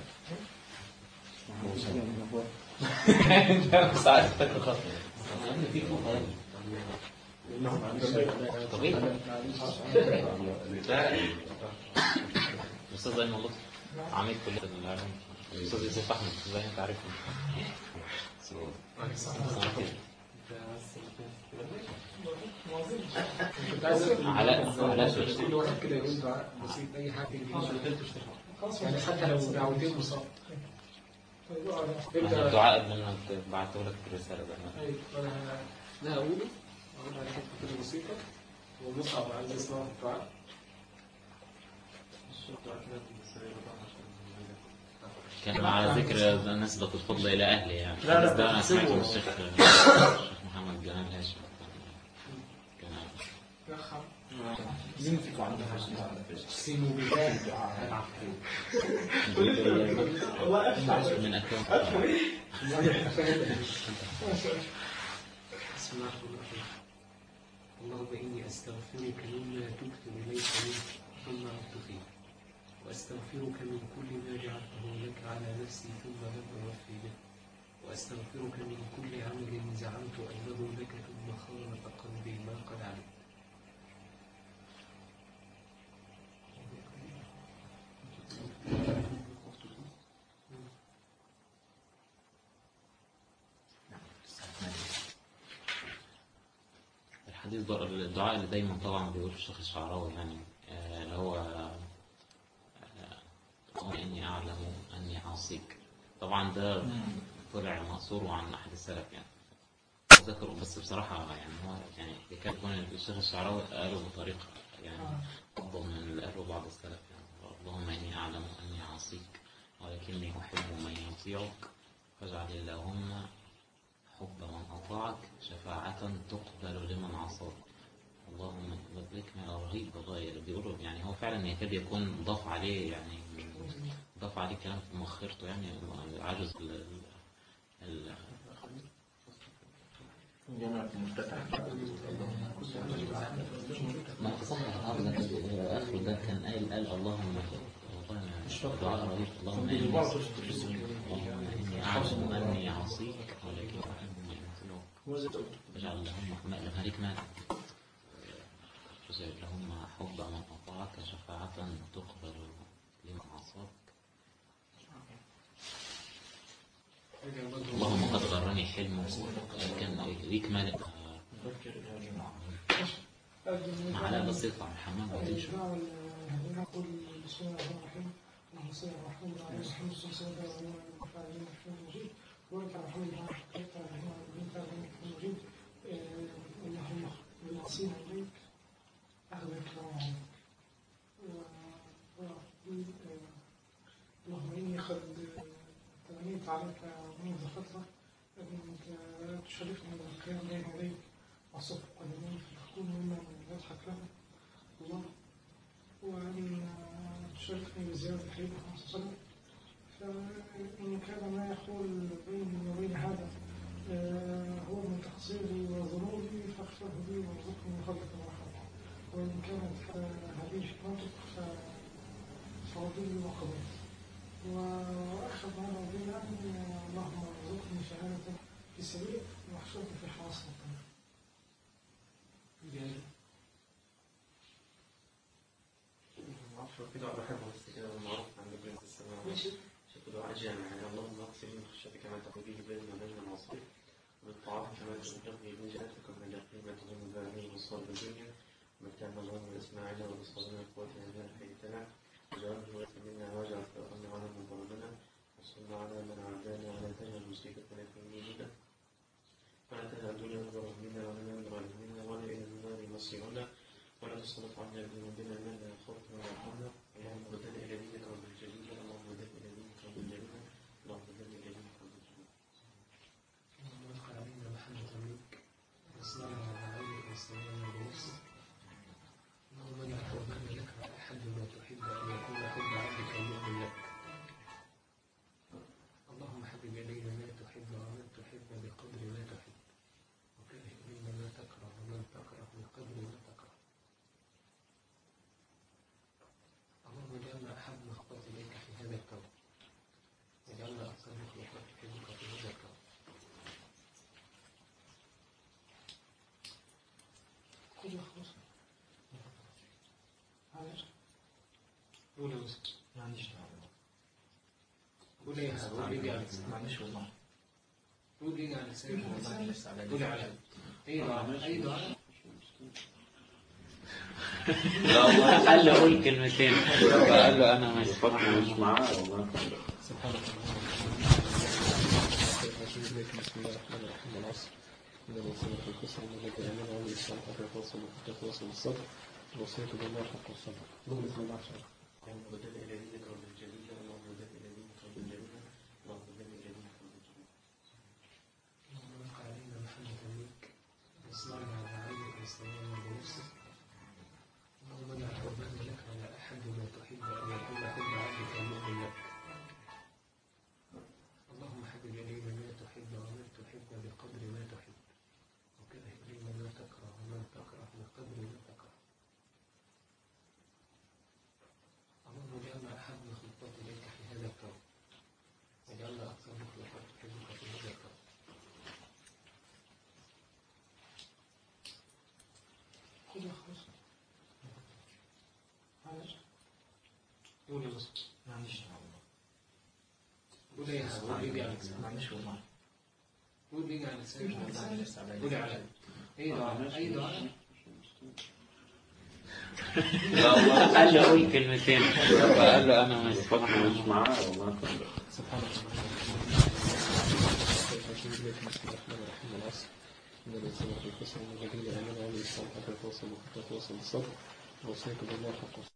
مش عارف فاكر خالص في فوق طبيعي الاستاذ ايمن لطفي عميد كليه العلوم الاستاذ يوسف احمد زي انت عارف كنت عايز أسأل علاء علاء شوشت. كل واحد كده يقول دعاء بسيط اي حاجه يعني حتى لو دعوتين مصاب ابدا الدعاء اللي انا بعته لك في الرساله ده أيوة، أنا لا اقوله اقول على حته كده بسيطه ومصعب عايز يسمع الدعاء كان على ذكر نسبة الفضل إلى أهلي يعني لا، لا، الحديث ده أنا تحسبه. سمعته من الشيخ الشيخ محمد جلال هاشم كان مين فيكم عنده حاجة سينو بالله من أكوان بسم الله الرحمن الرحيم اللهم إني أستغفرك مما تبت إليك منه ثم عدت فيه وأستغفرك من كل ما جعلته لك على نفسي ثم لم أوفي به وأستغفرك من كل عمل زعمت أنه لك ثم خالف قلبي ما قد علمت الحديث ده الدعاء اللي دايما طبعا بيقول الشيخ الشعراوي يعني آه، اللي هو آه، اللهم إني أعلم أني عاصيك طبعا ده طلع مأثور عن أحد السلف يعني ذكره بس بصراحة يعني هو يعني كان يكون الشيخ الشعراوي قاله بطريقة يعني أفضل من اللي قاله بعض السلف يعني اللهم إني أعلم أني عاصيك ولكني أحب من يطيعك فاجعل اللهم حب من أطاعك شفاعة تقبل لمن عصاك اللهم بذلك ما رهيب بغاية بيقولوا يعني هو فعلا يكاد يكون ضاف عليه يعني ضاف عليه كلام في مؤخرته يعني عجز ال ال جامعة المفتتح ما تصح الأرض ده آخر ده كان قال قال اللهم والله أنا دعاء رهيب اللهم إني اللهم إني أعلم أني عصيك ولكن أحب من يطيعك اجعل اللهم ماء هريك ماء فاجعل اللهم حب من أطاعك شفاعة تقبل لمن عصاك اللهم قد غرني حلمه كان ليك مالك معلقة بس يطلع من الحمام وتمشي نقول بسم الله الرحمن الرحيم اللهم صل على محمد وعلى اله وصحبه وسلم وبارك على محمد المجيد وبارك على محمد وعلى اله وصحبه المجيد اللهم بالعصير عليك اخذ الكلام عليك اللهم اني قد تمنيت عليك منذ فتره انك تشرفني بالقيام بين يديك وصف قدميك فتكون ممن يضحك له الله وأن تشرفني بزيارة الحبيب صلى الله عليه وسلم فإن كان ما يخوف الجامع يعني اللهم اقسم من خشيتك ما تقضي به بيننا وبين المعصية بالطاعات كما تبلغني من جهتك ومن اليقين ما تظن به مصاب الدنيا متعنا اللهم باسماعنا وبصرنا وقوتنا ما احييتنا واجعله الوارث منا واجعل ثأرنا على من ظلمنا وانصرنا على من عادانا ولا تجعل مصيبتنا في ديننا ولا تجعل الدنيا اكبر منا ولا مبلغ منا ولا الى النار مصيرنا ولا تسلط عنا بذنوبنا من لا يخافنا ولا يرحمنا اللهم ردنا الى دينك رب الجليل اللهم ردنا الى دينك رب الجليل اللهم ردنا الى دينك رب الجليل اللهم ادخل علينا محبة منك واصنعنا على عينك واستعيننا بنفسك اللهم اجعل حبنا لك على احد ما تحب ان يكون حب عبدك المؤمن لك اللهم حبب الينا ما تحب ومن تحب بقدر ما تحب وكره الينا ما تكره ومن تكره بقدر ما تكره اللهم اجعلنا احب مخطط اليك في هذا الكون واجعلنا اكثر مخلوقات تحبك في هذا الكون كل خلاص معلش قول يا مسلم معلش دعوة قول ايه قول ايه على لسانك معلش والله قول ايه على لسانك والله لسه على قول على اي دعاء اي دعاء لا والله قال له قول كلمتين قال له انا مش فكر مش معاه والله سبحانك بسم الله الرحمن الرحيم العصر إن الإنسان في خسر إلا الذين آمنوا وعملوا الصالحات وتواصوا بالحق وتواصوا بالصبر الوصية بالله حق الصبر اللهم صل على سيدنا اللهم ردنا الى دينك رب الجليل اللهم ردنا الى دينك رب الجليل اللهم ردنا الى دينك رب الجليل اللهم ادخل علينا محبة منك واصنعنا على عينك واستعيننا بنفسك اللهم اجعل حبنا لك على أحد ما تحب أن يكون حب عبدك المؤمن لك اللهم حبب إلينا ما تحب ومن تحب بقدر ما تحب وكره إلينا ما تكره ومن تكره بقدر ما تكره اللهم اجعلنا أحب مخلوقات إليك في هذا الكون واجعلنا أكثر مخلوقات تحبك في هذا الكون كل خلاص معلش قول يا مسلم معلش دعوة قول ايه قول ايه على لسانك معلش والله قول ايه على لسانك والله لسه على قول على اي دعاء اي دعاء لا والله قال له قول كلمتين قال له انا مش فكر مش معاه والله سبحانك بسم الله الرحمن الرحيم العصر إن الإنسان في خسر إلا الذين آمنوا وعملوا الصالحات وتواصوا بالحق وتواصوا بالصبر الوصية بالله حق الصبر